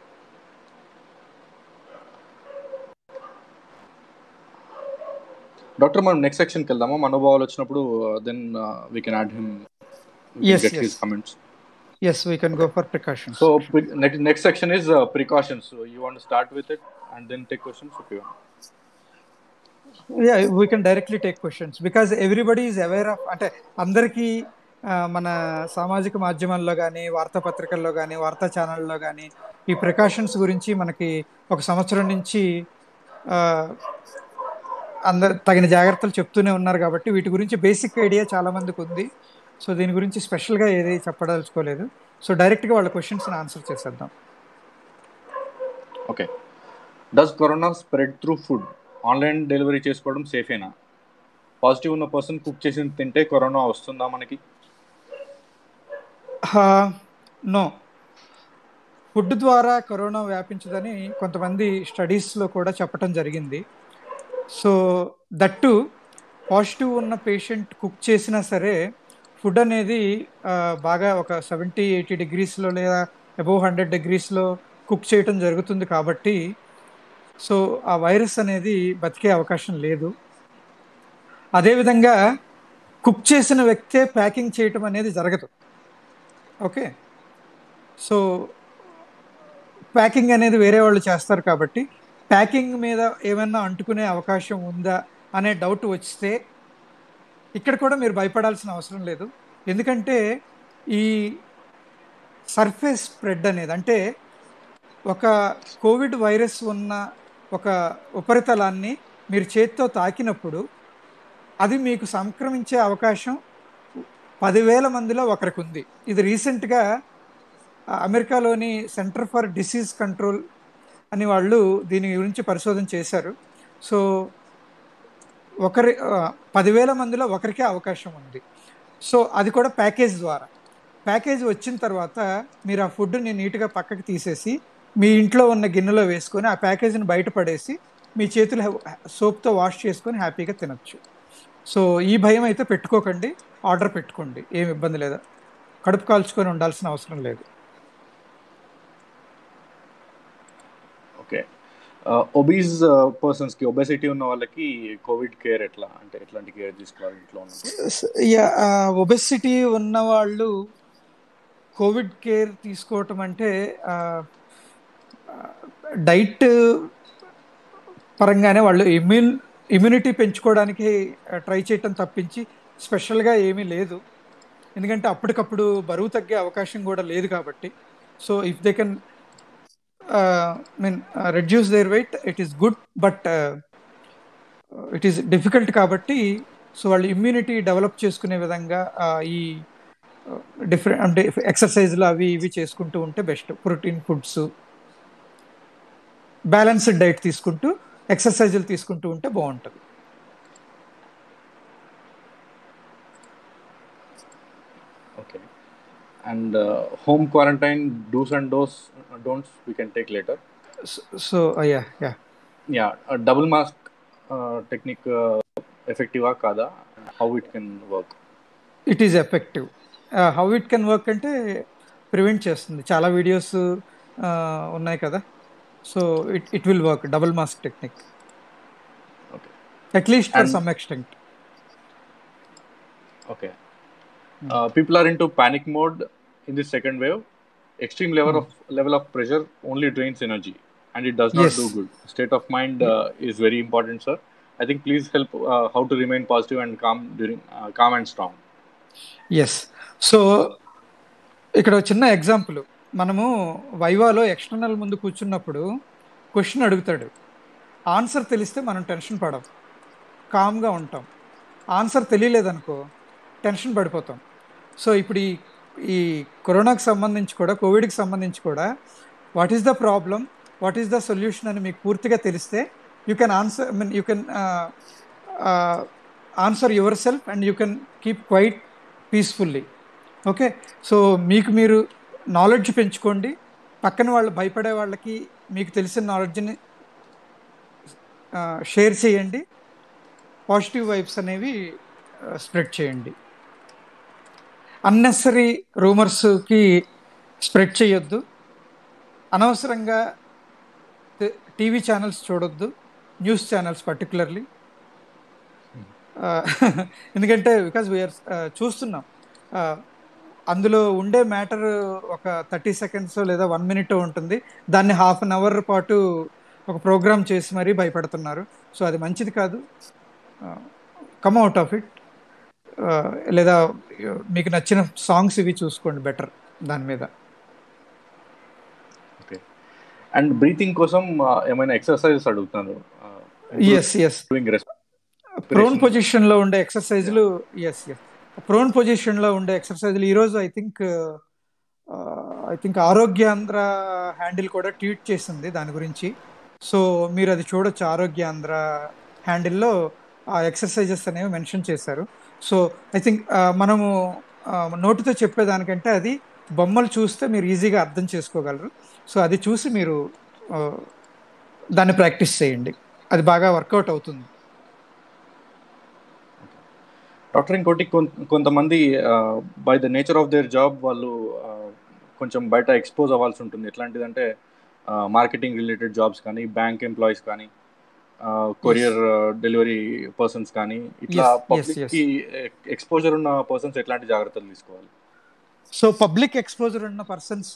doctor మనం next సెక్షన్కి వెళ్దామా మనోభావాలు వచ్చినప్పుడు then we can add him we can yes get yes his comments yes we can go for precautions so next section is precautions you want start with it and then take questions if you yeah we can directly take questions because everybody is aware of అంటే అందరికీ ఆ, మన సామాజిక మాధ్యమాల్లో కానీ వార్తాపత్రికల్లో కానీ వార్తా ఛానళ్ళలో కానీ ఈ ప్రికాషన్స్ గురించి మనకి ఒక సంవత్సరం నుంచి ఆ, అందరు తగిన జాగ్రత్తలు చెప్తూనే ఉన్నారు కాబట్టి వీటి గురించి బేసిక్ ఐడియా చాలా మందికి ఉంది సో దీని గురించి స్పెషల్గా ఏది చెప్పదలుచుకోలేదు సో డైరెక్ట్గా వాళ్ళ క్వశ్చన్స్ని ఆన్సర్ చేసేద్దాం okay does corona spread through food online delivery చేసుకోవడం సేఫేనా పాజిటివ్ ఉన్న పర్సన్ కుక్ చేసి తింటే కరోనా వస్తుందా మనకి నో ఫుడ్ ద్వారా కరోనా వ్యాపించదని కొంతమంది స్టడీస్లో కూడా చెప్పటం జరిగింది సో దట్టు పాజిటివ్ ఉన్న పేషెంట్ కుక్ చేసినా సరే ఫుడ్ అనేది ఆ, బాగా ఒక సెవెంటీ ఎయిటీ డిగ్రీస్లో లేదా అబౌవ్ హండ్రెడ్ డిగ్రీస్లో కుక్ చేయటం జరుగుతుంది కాబట్టి సో ఆ వైరస్ అనేది బతికే అవకాశం లేదు అదేవిధంగా కుక్ చేసిన వ్యక్తే ప్యాకింగ్ చేయటం అనేది జరగదు ఓకే సో ప్యాకింగ్ అనేది వేరే వాళ్ళు చేస్తారు కాబట్టి ప్యాకింగ్ మీద ఏమైనా అంటుకునే అవకాశం ఉందా అనే డౌట్ వస్తే ఇక్కడ కూడా మీరు భయపడాల్సిన అవసరం లేదు ఎందుకంటే ఈ సర్ఫేస్ స్ప్రెడ్ అనేది అంటే ఒక కోవిడ్ వైరస్ ఉన్న ఒక ఉపరితలాన్ని మీరు చేతితో తాకినప్పుడు అది మీకు సంక్రమించే అవకాశం పదివేల మందిలో ఒకరికి ఉంది ఇది రీసెంట్గా ఆ, అమెరికాలోని సెంటర్ ఫర్ డిసీజ్ కంట్రోల్ అని వాళ్ళు దీని గురించి పరిశోధన చేశారు సో ఒకరి ఆ, పదివేల మందిలో ఒకరికే అవకాశం ఉంది సో అది కూడా ప్యాకేజ్ ద్వారా ప్యాకేజ్ వచ్చిన తర్వాత మీరు ఆ ఫుడ్ని నీట్గా పక్కకి తీసేసి మీ ఇంట్లో ఉన్న గిన్నెలో వేసుకొని ఆ ప్యాకేజీని బయటపడేసి మీ చేతులు సోప్తో వాష్ చేసుకొని హ్యాపీగా తినొచ్చు సో ఈ భయం అయితే పెట్టుకోకండి ఆర్డర్ పెట్టుకోండి ఏం ఇబ్బంది లేదు కడుపు కాల్చుకొని ఉండాల్సిన అవసరం లేదు ఓకే ఒబీస్ పర్సన్స్కి ఒబెసిటీ ఉన్న వాళ్ళకి కోవిడ్ కేర్ ఎట్లా అంటే ఎట్లాంటి కేర్ తీసుకోవాలి ఇంట్లో ఉన్న ఒబెసిటీ ఉన్న వాళ్ళు కోవిడ్ కేర్ తీసుకోవటం అంటే డైట్ పరంగానే వాళ్ళు ఇమ్యూన్ ఇమ్యూనిటీ పెంచుకోవడానికి ట్రై చేయటం తప్పించి స్పెషల్గా ఏమీ లేదు ఎందుకంటే అప్పటికప్పుడు బరువు తగ్గే అవకాశం కూడా లేదు కాబట్టి so if they can mean reduce their weight it is good but it is difficult కాబట్టి సో వాళ్ళు ఇమ్యూనిటీ డెవలప్ చేసుకునే విధంగా uh, ఈ డిఫరెంట్ అంటే ఎక్సర్సైజ్లు అవి ఇవి చేసుకుంటూ ఉంటే best protein foods balanced diet తీసుకుంటూ ఎక్సర్సైజులు తీసుకుంటూ ఉంటే బాగుంటుంది Okay. And uh, home quarantine do's and don'ts, don'ts we can take later. So yeah yeah Yeah, a double mask uh, technique uh, effective ఆ కాదా how it can work. It is effective how it can work అంటే prevent చేస్తుంది చాలా videos ఉన్నాయి కదా so it it will work double mask technique Okay. At least for And- some extent Okay. Uh, people are into panic mode in this second wave. Extreme level of level of pressure only drains energy, and it does not Yes. do good. State of mind uh, is very important, sir. I think please help uh, how to remain positive and calm during uh, calm and strong. Yes so ఇక్కడ ఒక చిన్న example మనము వైవాలో external ముందు కూర్చున్నప్పుడు question అడుగుతాడు answer తెలిస్తే మనం tension పడం కామ్గా ఉంటాం ఆన్సర్ తెలియలేదనుకో టెన్షన్ పడిపోతాం సో ఇప్పుడు ఈ ఈ కరోనాకి సంబంధించి కూడా కోవిడ్కి సంబంధించి కూడా what is the problem what is the solution అని మీకు పూర్తిగా తెలిస్తే you can answer I mean you can answer yourself and you can keep quiet peacefully okay so మీకు మీరు నాలెడ్జ్ పెంచుకోండి పక్కన వాళ్ళు భయపడే వాళ్ళకి మీకు తెలిసిన నాలెడ్జ్ని షేర్ చేయండి పాజిటివ్ వైబ్స్ అనేవి స్ప్రెడ్ చేయండి అన్నెసరీ రూమర్స్కి స్ప్రెడ్ చేయొద్దు అనవసరంగా టీవీ ఛానల్స్ చూడొద్దు న్యూస్ ఛానల్స్ పర్టికులర్లీ ఎందుకంటే బికాజ్ వీఆర్ చూస్తున్నాం Uh, అందులో ఉండే మ్యాటర్ ఒక థర్టీ సెకండ్స్ లేదా వన్ మినిట్ ఉంటుంది దాన్ని హాఫ్ అన్ అవర్ పాటు ఒక ప్రోగ్రామ్ చేసి మరీ భయపడుతున్నారు సో అది మంచిది కాదు కమ్ అవుట్ ఆఫ్ ఇట్ లేదా uh, మీకు నచ్చిన సాంగ్స్ ఇవి చూసుకోండి బెటర్ దాని మీద Okay. And breathing కోసం uh, ఏమైనా ఎక్సర్సైజెస్ అడుగుతున్నారు ఎస్ ఎస్ డూయింగ్ ప్రోన్ పొజిషన్లో ఉండే ఎక్సర్సైజులు ఎస్ ఎస్ ప్రోన్ పొజిషన్లో ఉండే ఎక్సర్సైజులు ఈరోజు I think I think Arogyandhra handle కూడా ట్వీట్ చేసింది దాని గురించి సో మీరు అది చూడొచ్చు ఆరోగ్యాంధ్ర హ్యాండిల్లో ఆ ఎక్సర్సైజెస్ అనేవి మెన్షన్ చేశారు సో ఐ థింక్ మనము ఆ, నోటితో చెప్పేదానికంటే అది బొమ్మలు చూస్తే మీరు ఈజీగా అర్థం చేసుకోగలరు సో అది చూసి మీరు ఆ, దాన్ని ప్రాక్టీస్ చేయండి అది బాగా వర్కౌట్ అవుతుంది డాక్టర్ ఇంకోటి కొన్- కొంతమంది by the nature of their job వాళ్ళు ఆ, కొంచెం బయట ఎక్స్పోజ్ అవ్వాల్సి ఉంటుంది ఎట్లాంటిదంటే మార్కెటింగ్ రిలేటెడ్ జాబ్స్ కానీ బ్యాంక్ ఎంప్లాయీస్ కానీ కొరియర్ డెలివరీ పర్సన్స్ కానీ ఇట్లా Yes, yes, పబ్లిక్ yes. కి ఎక్స్పోజర్ ఉన్న పర్సన్స్ ఎట్లాంటి జాగ్రత్తలు తీసుకోవాలి సో పబ్లిక్ ఎక్స్పోజర్ ఉన్న persons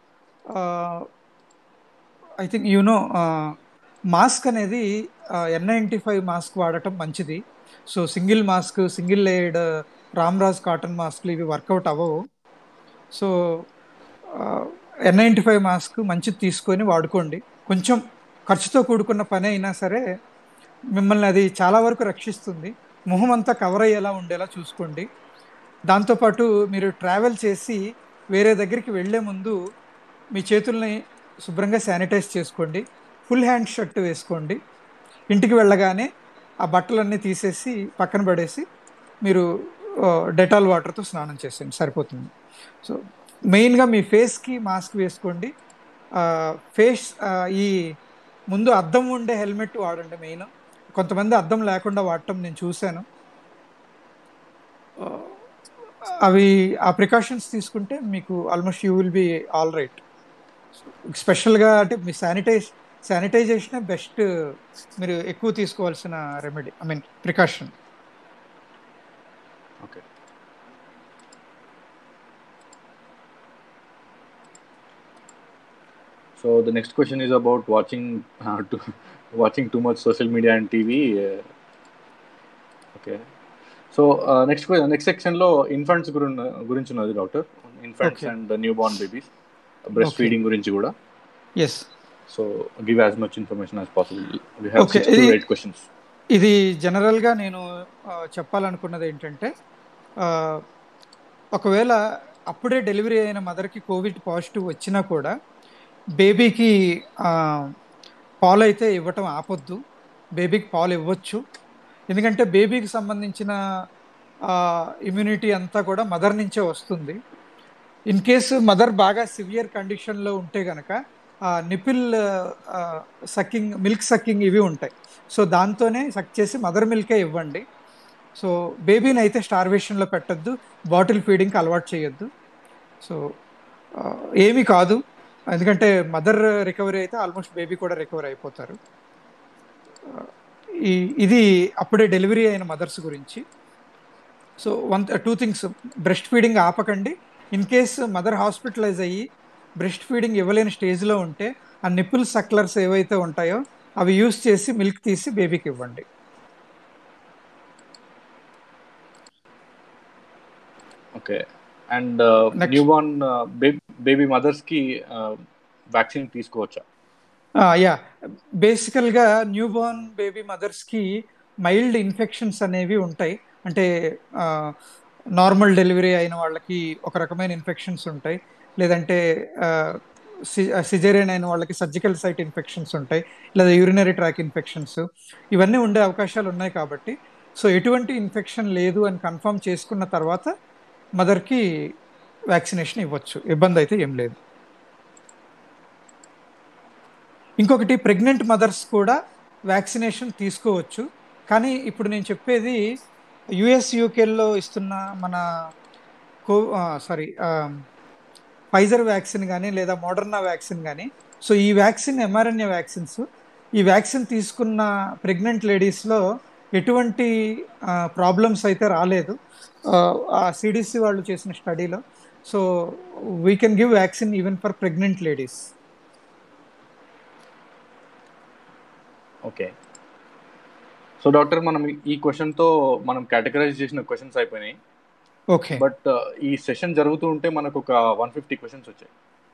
I think you know mask అనేది ఎన్ నైంటీ ఫైవ్ మాస్క్ వాడటం మంచిది so single mask single layered Ramraj cotton మాస్క్లు ఇవి వర్కౌట్ అవ్వవు సో ఎన్ నైంటీ ఫైవ్ మాస్క్ మంచిది తీసుకొని వాడుకోండి కొంచెం ఖర్చుతో కూడుకున్న పని అయినా సరే మిమ్మల్ని అది చాలా వరకు రక్షిస్తుంది మొహం అంతా కవర్ అయ్యేలా ఉండేలా చూసుకోండి దాంతోపాటు మీరు ట్రావెల్ చేసి వేరే దగ్గరికి వెళ్ళే ముందు మీ చేతుల్ని శుభ్రంగా శానిటైజ్ చేసుకోండి ఫుల్ హ్యాండ్ షర్ట్ వేసుకోండి ఇంటికి వెళ్ళగానే ఆ బట్టలన్నీ తీసేసి పక్కన పడేసి మీరు డెటాల్ వాటర్తో స్నానం చేసేయండి సరిపోతుంది సో మెయిన్గా మీ ఫేస్కి మాస్క్ వేసుకోండి ఫేస్ ఈ ముందు అద్దం ఉండే హెల్మెట్ వాడండి మెయిన్ కొంతమంది అద్దం లేకుండా వాడటం నేను చూశాను ఆ, అవి ఆ ప్రికాషన్స్ తీసుకుంటే మీకు almost you will be all right స్పెషల్గా అంటే మీ శానిటైజ్ శానిటైజేషనే బెస్ట్ మీరు ఎక్కువ తీసుకోవాల్సిన remedy I mean precaution okay So the next question is about watching uh, to, watching too much social media and TV. Uh, okay. So next next section లో infants గురించి ఉన్నది doctor infants Okay. And newborn babies breast Okay. Feeding గురించి కూడా yes so give as much information as possible we have okay six to ఇది eight questions ఇది జనరల్గా నేను ఆ, చెప్పాలనుకున్నది ఏంటంటే ఆ, ఒకవేళ అప్పుడే డెలివరీ అయిన మదర్కి కోవిడ్ పాజిటివ్ వచ్చినా కూడా బేబీకి ఆ, పాలు అయితే ఇవ్వటం ఆపొద్దు బేబీకి పాలు ఇవ్వచ్చు ఎందుకంటే బేబీకి సంబంధించిన ఇమ్యూనిటీ అంతా కూడా మదర్ నుంచే వస్తుంది ఇన్ కేసు మదర్ బాగా సివియర్ కండిషన్లో ఉంటే గనక నిపిల్ సక్కింగ్ మిల్క్ సక్కింగ్ ఇవి ఉంటాయి సో దాంతోనే సక్ చేసి మదర్ మిల్కే ఇవ్వండి సో బేబీని అయితే స్టార్వేషన్లో పెట్టద్దు బాటిల్ ఫీడింగ్కి అలవాటు చేయొద్దు సో ఆ, ఏమీ కాదు ఎందుకంటే మదర్ రికవరీ అయితే ఆల్మోస్ట్ బేబీ కూడా రికవర్ అయిపోతారు ఆ, ఈ ఇది అప్పుడే డెలివరీ అయిన మదర్స్ గురించి so one two things breastfeeding ఆపకండి ఇన్ కేస్ మదర్ హాస్పిటలైజ్ అయ్యి బ్రెస్ట్ ఫీడింగ్ ఇవ్వలేని స్టేజ్లో ఉంటే ఆ నిప్పుల్ సక్లర్స్ ఏవైతే ఉంటాయో అవి యూస్ చేసి మిల్క్ తీసి బేబీకి ఇవ్వండి okay and Next. Newborn baby mothers కి వ్యాక్సిన్ తీసుకోవచ్చా యా బేసికల్గా న్యూ బోర్న్ బేబీ మదర్స్కి మైల్డ్ ఇన్ఫెక్షన్స్ అనేవి ఉంటాయి అంటే నార్మల్ డెలివరీ అయిన వాళ్ళకి ఒక రకమైన ఇన్ఫెక్షన్స్ ఉంటాయి లేదంటే సిజేరియన్ అయిన వాళ్ళకి సర్జికల్ సైట్ ఇన్ఫెక్షన్స్ ఉంటాయి లేదా యూరినరీ ట్రాక్ ఇన్ఫెక్షన్స్ ఇవన్నీ ఉండే అవకాశాలు ఉన్నాయి కాబట్టి సో ఎటువంటి ఇన్ఫెక్షన్ లేదు అని కన్ఫర్మ్ చేసుకున్న తర్వాత మదర్కి వ్యాక్సినేషన్ ఇవ్వచ్చు ఇబ్బంది అయితే ఏం లేదు ఇంకొకటి ప్రెగ్నెంట్ మదర్స్ కూడా వ్యాక్సినేషన్ తీసుకోవచ్చు కానీ ఇప్పుడు నేను చెప్పేది యుఎస్ యూకేలో ఇస్తున్న మన కో సారీ ఫైజర్ వ్యాక్సిన్ కానీ లేదా మోడర్నా వ్యాక్సిన్ కానీ సో ఈ వ్యాక్సిన్ ఎంఆర్ఎన్ఏ వ్యాక్సిన్స్ ఈ వ్యాక్సిన్ తీసుకున్న ప్రెగ్నెంట్ లేడీస్లో ఎటువంటి ప్రాబ్లమ్స్ అయితే రాలేదు ఆ సిడిసి వాళ్ళు చేసిన స్టడీలో so we can give vaccine even for pregnant ladies okay so doctor మనం ఈ క్వశ్చన్ తో మనం కేటగరైజ్ చేసిన క్వశ్చన్స్ అయిపోయినాయి ఓకే బట్ ఈ సెషన్ జరుగుతూ ఉంటే మనకు ఒక వన్ ఫిఫ్టీ క్వశ్చన్స్ వచ్చాయి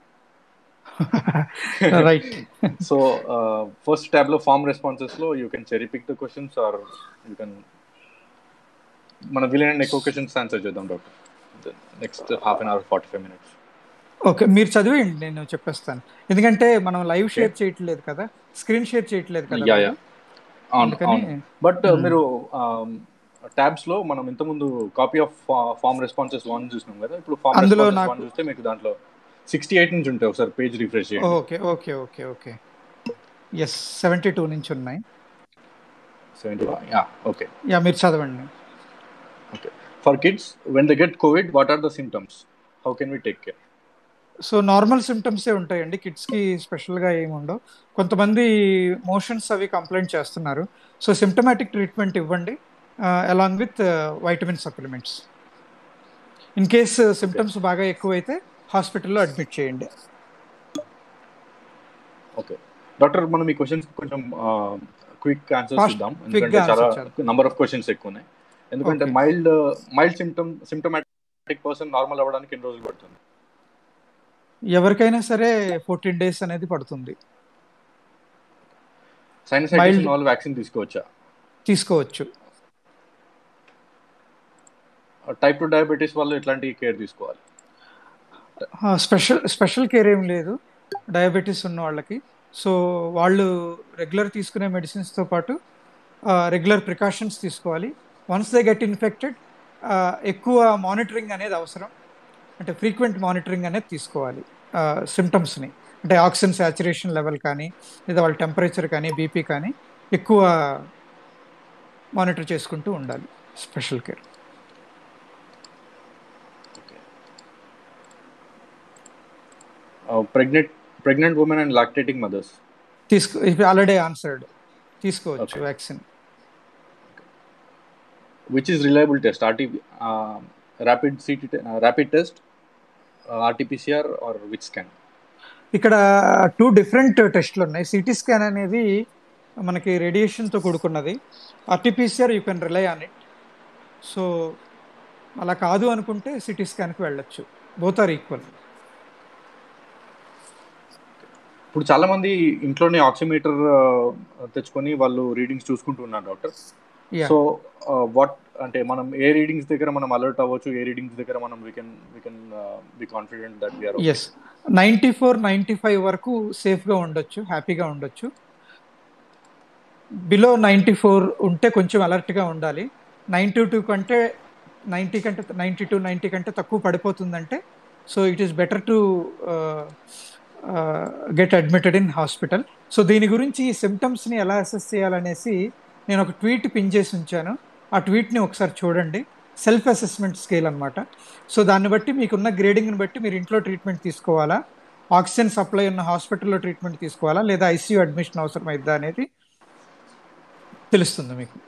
రైట్ సో ఫస్ట్ ట్యాబ్ లో ఫార్మ్ రెస్పాన్సెస్ లో you can cherry pick the questions or you can మన వీలైన ఎక్కువ క్వశ్చన్స్ ఆన్సర్ చేద్దాం doctor next half an hour forty five minutes okay మీరు చదివేయండి నేను చెప్పేస్తాను ఎందుకంటే మనం లైవ్ షేర్ చేయట్లేదు కదా స్క్రీన్ షేర్ చేయట్లేదు కదా యా యా మీరు. అవును అందుకని అవును బట్ మీరు ట్యాబ్స్ లో మనం ఇంతకుముందు copy of form responses one చూసినాం కదా ఇప్పుడు ఫార్మ్ అందులో రెస్పాన్సెస్ నాకు- వన్ చూస్తే మీకు దాంట్లో సిక్స్టీ ఎయిట్ నుంచి ఉంటాయి ఒకసారి పేజ్ రిఫ్రెష్ చేయండి okay okay okay okay yes seventy two నుంచి ఉన్నాయి సెవెంటీ యా ఓకే యా మీరు చదవండి okay for kids when they get COVID what are the symptoms how can we take care so normal సిమ్టమ్సే ఉంటాయండి కిడ్స్కి స్పెషల్గా ఏమి ఉండవు కొంతమంది మోషన్స్ అవి కంప్లైంట్ చేస్తున్నారు సో సిమ్టమాటిక్ ట్రీట్మెంట్ ఇవ్వండి along with vitamin supplements in case symptoms బాగా ఎక్కువైతే హాస్పిటల్లో అడ్మిట్ చేయండి ఓకే డాక్టర్ మనం ఈ క్వశ్చన్స్ కొంచెం క్విక్ ఆన్సర్స్ Fast, ఇద్దాం quick ఎందుకంటే గా చాలా answer చేద్దాం. నంబర్ ఆఫ్ క్వశ్చన్స్ ఎక్కువ ఉన్నాయి ఎందుకంటే Okay. Mild mild symptom symptomatic person normal అవ్వడానికి ఎన్ని రోజులు పడుతుంది ఎవరికైనా సరే ఫోర్టీన్ డేస్ అనేది పడుతుంది సైనసైటిస్ Mild- వాళ్ళు వ్యాక్సిన్ తీసుకోవచ్చా తీసుకోవచ్చు టైప్ టు డయాబెటీస్ వాళ్ళు ఎట్లాంటి కేర్ తీసుకోవాలి స్పెషల్ స్పెషల్ కేర్ ఏం లేదు డయాబెటీస్ ఉన్న వాళ్ళకి సో వాళ్ళు రెగ్యులర్ తీసుకునే మెడిసిన్స్తో పాటు రెగ్యులర్ ప్రికాషన్స్ తీసుకోవాలి వన్స్ దే గెట్ ఇన్ఫెక్టెడ్ ఎక్కువ మానిటరింగ్ అనేది అవసరం అంటే ఫ్రీక్వెంట్ మానిటరింగ్ అనేది తీసుకోవాలి సిమ్టమ్స్ని అంటే ఆక్సిజన్ శాచురేషన్ లెవెల్ కానీ లేదా వాళ్ళ టెంపరేచర్ కానీ బీపీ కానీ ఎక్కువ మానిటర్ చేసుకుంటూ ఉండాలి special care pregnant pregnant women and lactating mothers తీసుకో ఇప్పుడు ఆల్రెడీ ఆన్సర్డ్ తీసుకోవచ్చు Okay. Vaccine which is reliable test RT rapid CT rapid test RTPCR or which scan ఇక్కడ టూ డిఫరెంట్ టెస్ట్లు ఉన్నాయి సిటీ స్కాన్ అనేది మనకి రేడియేషన్తో కూడుకున్నది RTPCR you can rely on it so అలా కాదు అనుకుంటే సిటీ స్కాన్కి వెళ్ళొచ్చు బోత్ ఆర్ ఈక్వల్ ఇప్పుడు చాలా మంది ఇంట్లోనే ఆక్సిమీటర్ తెచ్చుకొని వాళ్ళు రీడింగ్స్ చూసుకుంటూ ఉన్నారు డాక్టర్ యా సో వాట్ అంటే మనం ఏ రీడింగ్స్ దగ్గర మనం అలర్ట్ అవ్వచ్చు ఏ రీడింగ్స్ దగ్గర మనం we can we can be confident that we're yes ninety four ninety five వరకు సేఫ్గా ఉండొచ్చు హ్యాపీగా ఉండొచ్చు బిలో నైంటీ ఫోర్ ఉంటే కొంచెం అలర్ట్గా ఉండాలి నైంటీ టూ కంటే నైంటీ కంటే నైంటీ టూ నైంటీ కంటే తక్కువ పడిపోతుందంటే so it is better to get admitted in hospital so దీని గురించి ఈ సిమ్టమ్స్ని ఎలా అసెస్ చేయాలనేసి నేను ఒక ట్వీట్ పిన్ చేసి ఉంచాను ఆ ట్వీట్ని ఒకసారి చూడండి సెల్ఫ్ అసెస్మెంట్ స్కేల్ అనమాట సో దాన్ని బట్టి మీకున్న గ్రేడింగ్ని బట్టి మీరు ఇంట్లో ట్రీట్మెంట్ తీసుకోవాలా ఆక్సిజన్ సప్లై ఉన్న హాస్పిటల్లో ట్రీట్మెంట్ తీసుకోవాలా లేదా ఐసీయూ అడ్మిషన్ అవసరం అయిద్దా అనేది తెలుస్తుంది మీకు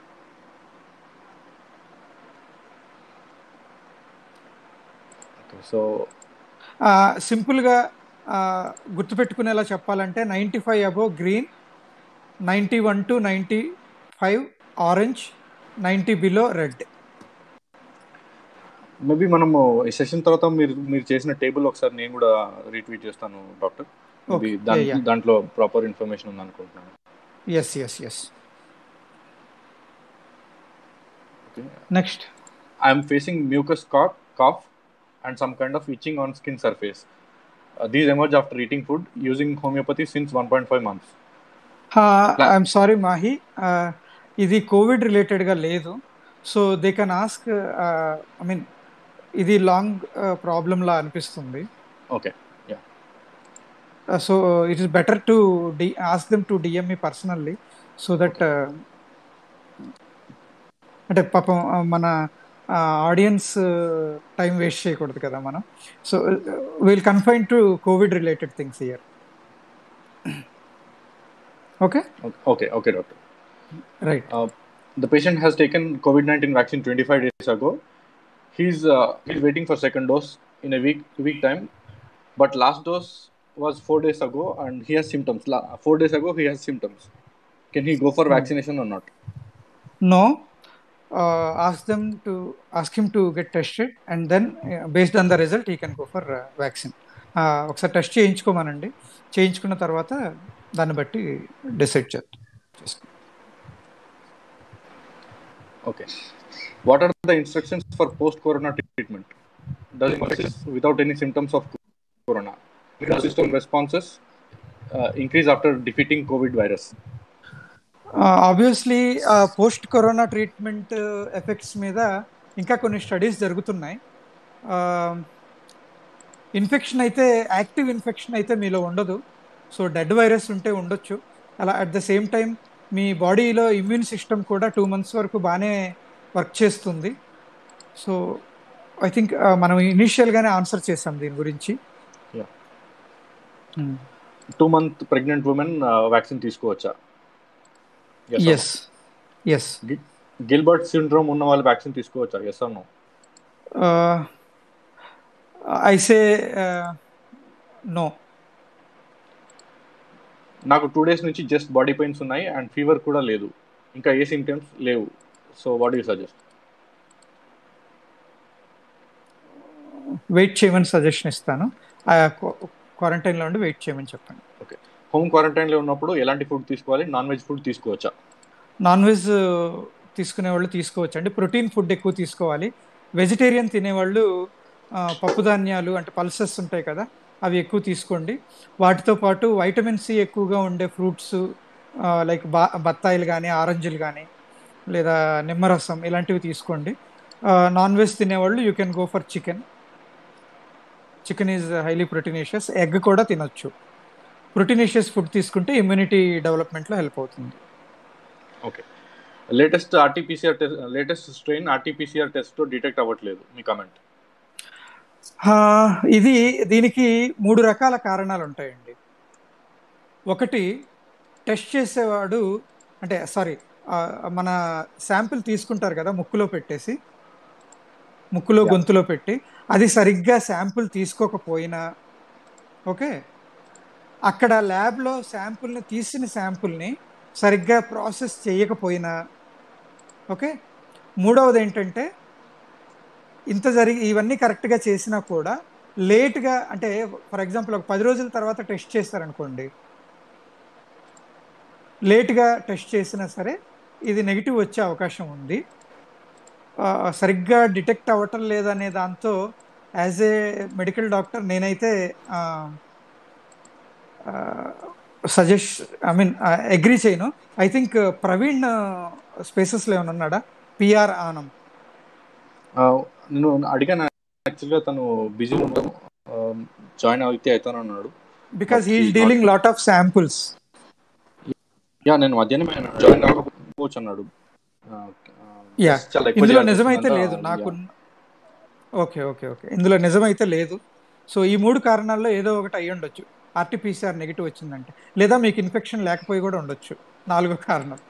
సో ఆ, సింపుల్గా ఆ, గుర్తుపెట్టుకునేలా చెప్పాలంటే ninety five above green ninety one to ninety five orange ninety below red maybe మనము ఈ సెషన్ తర్వాత మీరు మీరు చేసిన టేబుల్ ఒకసారి నేను కూడా రీట్వీట్ చేస్తాను డాక్టర్ మేబీ Okay. దాని Yeah, yeah. దాంట్లో ప్రాపర్ ఇన్ఫర్మేషన్ ఉంది అనుకుంటున్నాను yes yes yes okay next I'm facing mucus cough cough and some kind of itching on skin surface these emerge after eating food using homeopathy since one point five months I'm sorry Mahi ఇది COVID రిలేటెడ్గా లేదు so they can ask I mean ఇది long ప్రాబ్లంలా అనిపిస్తుంది okay so it is better to the ask them to DME personally so that అంటే పాపం uh, మన audience time waste చేయకూడదు కదా మనం so will confine to COVID related things here okay okay okay doctor right the patient has taken COVID-19 vaccine 25 days ago. He's uh, he's waiting for second dose in a week week time, but last dose was four days ago and he has symptoms. La- four days ago he has symptoms. Can he go for vaccination or not? no uh, ask them to ask him to get tested and then uh, based on the result he can go for uh, vaccine uh, ఒకసారి test చేయించుకోమనండి చేయించుకున్న తర్వాత దాన్ని బట్టి decide చేద్దాం Okay. What are the instructions for post-corona treatment? Does it persist without any symptoms of corona? Immune system responses uh, increase after defeating COVID virus. Obviously post corona treatment effects మీద ఇంకా కొన్ని studies జరుగుతున్నాయి infection అయితే active infection అయితే మీలో ఉండదు so dead virus ఉంటే ఉండొచ్చు అలా అట్ ద సేమ్ టైం మీ బాడీలో ఇమ్యూన్ సిస్టమ్ కూడా టూ మంత్స్ వరకు బాగానే వర్క్ చేస్తుంది సో ఐ థింక్ మనం ఇనీషియల్గానే ఆన్సర్ చేసాం దీని గురించి Yeah. Two month pregnant women uh, vaccine తీసుకోవచ్చా Yes or no? Yes yes Gilbert syndrome ఉన్న వాళ్ళు వ్యాక్సిన్ తీసుకోవచ్చా yes no I say no నాకు టూ డేస్ నుంచి జస్ట్ బాడీ పెయిన్స్ ఉన్నాయి అండ్ ఫీవర్ కూడా లేదు ఇంకా ఏ సిమ్టమ్స్ లేవు so what you suggest wait చేయమని సజెషన్ ఇస్తాను క్వారంటైన్లో ఉండి వెయిట్ చేయమని చెప్పండి హోమ్ క్వారంటైన్ లో ఉన్నప్పుడు ఎలాంటి ఫుడ్ తీసుకోవాలి నాన్ వెజ్ ఫుడ్ తీసుకోవచ్చా నాన్ వెజ్ తీసుకునే వాళ్ళు తీసుకోవచ్చు అండి ప్రోటీన్ ఫుడ్ ఎక్కువ తీసుకోవాలి వెజిటేరియన్ తినేవాళ్ళు ఆ, పప్పు ధాన్యాలు అంటే పల్సెస్ ఉంటాయి కదా అవి ఎక్కువ తీసుకోండి వాటితో పాటు వైటమిన్ సి ఎక్కువగా ఉండే ఫ్రూట్స్ లైక్ బా బత్తాయిలు కానీ ఆరెంజ్లు కానీ లేదా నిమ్మరసం ఇలాంటివి తీసుకోండి నాన్ వెజ్ తినేవాళ్ళు you can go for chicken chicken is highly proteinaceous egg కూడా తినొచ్చు ప్రోటీనేషియస్ ఫుడ్ తీసుకుంటే ఇమ్యూనిటీ డెవలప్మెంట్లో హెల్ప్ అవుతుంది okay latest RTPCR test latest strain RTPCR test తో డిటెక్ట్ అవ్వట్లేదు మీ కమెంట్ ఆ, ఇది దీనికి మూడు రకాల కారణాలు ఉంటాయండి ఒకటి టెస్ట్ చేసేవాడు అంటే సారీ మన శాంపిల్ తీసుకుంటారు కదా ముక్కులో పెట్టేసి ముక్కులో Yeah. గొంతులో పెట్టి అది సరిగ్గా శాంపిల్ తీసుకోకపోయినా ఓకే అక్కడ ల్యాబ్లో శాంపుల్ని తీసిన శాంపుల్ని సరిగ్గా ప్రాసెస్ చేయకపోయినా ఓకే మూడవది ఏంటంటే ఇంత జరిగి ఇవన్నీ కరెక్ట్గా చేసినా కూడా లేట్గా అంటే ఫర్ ఎగ్జాంపుల్ ఒక పది రోజుల తర్వాత టెస్ట్ చేస్తారనుకోండి లేట్గా టెస్ట్ చేసినా సరే ఇది నెగిటివ్ వచ్చే అవకాశం ఉంది ఆ, సరిగ్గా డిటెక్ట్ అవ్వటం లేదనే దాంతో యాజ్ ఏ మెడికల్ డాక్టర్ నేనైతే సజెస్ట్ ఐ మీన్ అగ్రీ చేయను ఐ థింక్ ప్రవీణ్ స్పేసెస్లో ఏమైనా ఉన్నాడా పిఆర్ ఆనం ఆ, నేను అడిగాను యాక్చువల్గా తను బిజీ ఉంటాను జాయిన్ అయితే అవుతాను అన్నాడు because But he's he's not- dealing lot of samples yeah నేను మధ్యాహ్నం జాయిన్ అవ్వకపోవచ్చు అన్నాడు ఆ, ఆ, యా చాలా ఎక్కువ ఇందులో చేయాల్సి నిజమైతే వస్తుందంట. లేదు నాకు Yeah. ఓకే ఓకే ఓకే ఇందులో నిజమైతే లేదు సో ఈ మూడు కారణాల్లో ఏదో ఒకటి అయ్యి ఉండొచ్చు ఆర్టీపీసీఆర్ నెగిటివ్ వచ్చిందంటే లేదా మీకు ఇన్ఫెక్షన్ లేకపోయి కూడా ఉండొచ్చు నాలుగో కారణం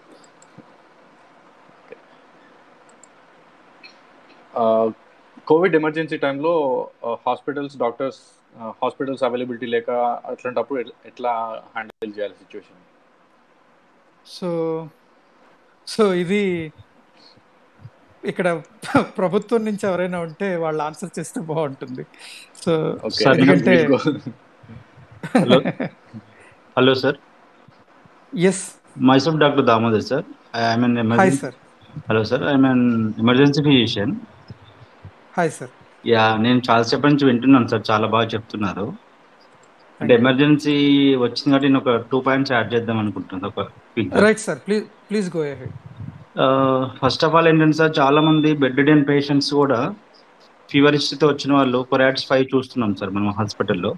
కోవిడ్ ఎమర్జెన్సీ టైంలో హాస్పిటల్స్ డాక్టర్స్ హాస్పిటల్స్ అవైలబిలిటీ లేక అట్లాంటప్పుడు ఎట్లా- ఎట్లా హ్యాండిల్ చేయాలి సిచ్యువేషన్ సో సో ఇది ఇక్కడ ప్రభుత్వం నుంచి ఎవరైనా ఉంటే వాళ్ళు ఆన్సర్ చేస్తే బాగుంటుంది సో ఓకే Sir, ఎందుకంటే Hello. Hello sir yes myself doctor Damodar sir I'm an hi emergency sir hello sir I'm an emergency physician hi sir yeah నేను చాలా సేపటి నుంచి వింటున్నాను సార్ చాలా బాగా చెప్తున్నారు అంటే ఎమర్జెన్సీ వచ్చింది కాబట్టి నేను ఒక టూ పాయింట్స్ యాడ్ చేద్దాం అనుకుంటున్నాను ఒక right sir please please go ahead first of all ఏంటంటే సార్ చాలా మంది బెడ్ డెన్ పేషెంట్స్ కూడా ఫీవర్ తో వచ్చిన వాళ్ళు కొరాట్స్ ఫైవ్ చూస్తున్నాం సార్ మనం హాస్పిటల్లో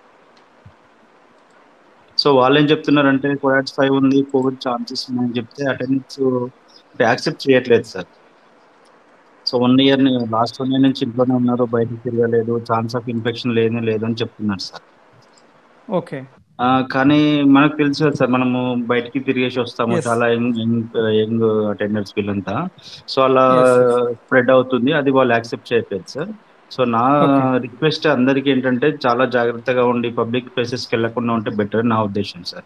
సో వాళ్ళు ఏం చెప్తున్నారంటే కొరాట్స్ ఫైవ్ ఉంది కోవిడ్ ఛాన్సెస్ ఉన్నాయని చెప్తే అటెండెన్స్ యాక్సెప్ట్ చేయట్లేదు sir so one year last one year నుంచి ఇంట్లోనే ఉన్నారు బయటకు తిరగలేదు ఛాన్స్ ఆఫ్ ఇన్ఫెక్షన్ లేనే లేదు అని చెప్తున్నారు సార్ ఓకే ఆ, కానీ మనకు తెలుసు కదా సార్ మనము బయటికి తిరిగేసి వస్తాము Yes. చాలా యంగ్ యంగ్ యంగ్ అటెండర్స్ వీళ్ళంతా సో అలా Yes, yes. స్ప్రెడ్ అవుతుంది అది వాళ్ళు యాక్సెప్ట్ చేయట్లేదు సార్ సో నా Okay. రిక్వెస్ట్ అందరికీ ఏంటంటే చాలా జాగ్రత్తగా ఉండి పబ్లిక్ ప్లేసెస్కి వెళ్లకుండా ఉంటే బెటర్ నా ఉద్దేశం సార్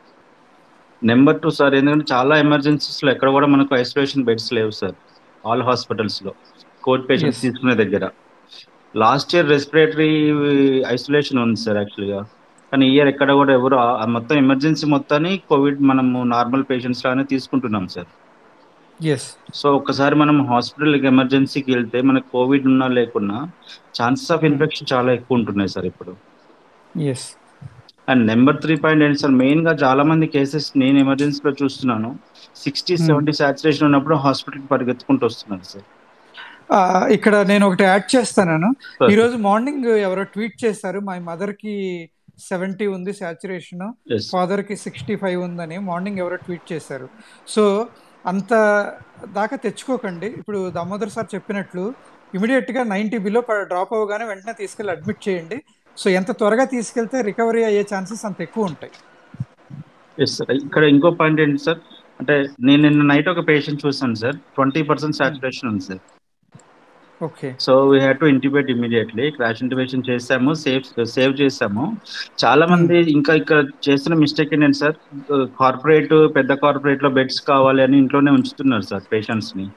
నెంబర్ టూ సార్ ఎందుకంటే చాలా ఎమర్జెన్సీస్ లో ఎక్కడ కూడా మనకు ఐసోలేషన్ బెడ్స్ లేవు సార్ ఆల్ హాస్పిటల్స్ లో కోవిడ్ పేషెంట్స్ Yes. తీసుకునే దగ్గర లాస్ట్ ఇయర్ రెస్పిరేటరీ ఐసోలేషన్ ఉంది సార్ యాక్చువల్గా కానీ ఈ ఇయర్ ఎక్కడ కూడా ఎవరు ఆ- ఆ మొత్తం ఎమర్జెన్సీ మొత్తాన్ని కోవిడ్ మనము నార్మల్ పేషెంట్స్ లానే తీసుకుంటున్నాం సార్ ఎస్ సో ఒకసారి మనం హాస్పిటల్కి ఎమర్జెన్సీకి వెళ్తే మనకు కోవిడ్ ఉన్నా లేకున్నా ఛాన్సెస్ ఆఫ్ ఇన్ఫెక్షన్ చాలా ఎక్కువ ఉంటున్నాయి సార్ ఇప్పుడు yes and number three point ఏంటి సార్ మెయిన్ గా చాలా మంది కేసెస్ నేను ఎమర్జెన్సీలో చూస్తున్నాను సిక్స్టీ Hmm. సెవెంటీ సాచురేషన్ ఉన్నప్పుడు హాస్పిటల్కి పరిగెత్తుకుంటూ వస్తున్నారు సార్ ఇక్కడ నేను ఒకటి యాడ్ చేస్తాను Sir. ఈ రోజు మార్నింగ్ ఎవరో ట్వీట్ చేశారు మా మదర్ కి సెవెంటీ ఉంది సాచురేషన్ ఎస్ ఫాదర్ కి సిక్స్టీ ఫైవ్ ఉందని మార్నింగ్ ఎవరో ట్వీట్ చేశారు సో అంత దాకా తెచ్చుకోకండి ఇప్పుడు దామోదర్ సార్ చెప్పినట్లు ఇమీడియట్ గా నైన్టీ బిలో డ్రాప్ అవ్వగానే వెంటనే తీసుకెళ్ళి అడ్మిట్ చేయండి సో ఎంత త్వరగా తీసుకెళ్తే రికవరీ అయ్యే ఛాన్సెస్ అంత ఎక్కువ ఉంటాయి ఎస్ సార్ ఇక్కడ ఇంకో పాయింట్ ఏంటి సార్ అంటే నేను నిన్న నైట్ ఒక పేషెంట్ చూసాను సార్ ట్వంటీ పర్సెంట్ సాచురేషన్ ఉంది sir okay so we had to intimate immediately crash intimation చేసాము సేవ్ సేవ్ చేసాము చాలా మంది ఇంకా ఇక్కడ చేసిన మిస్టేక్ ఏంటంటే సార్ కార్పొరేట్ పెద్ద కార్పొరేట్ లో బెడ్స్ కావాలి అని ఇంట్లోనే ఉంచుతున్నారు సార్ పేషెంట్స్ ని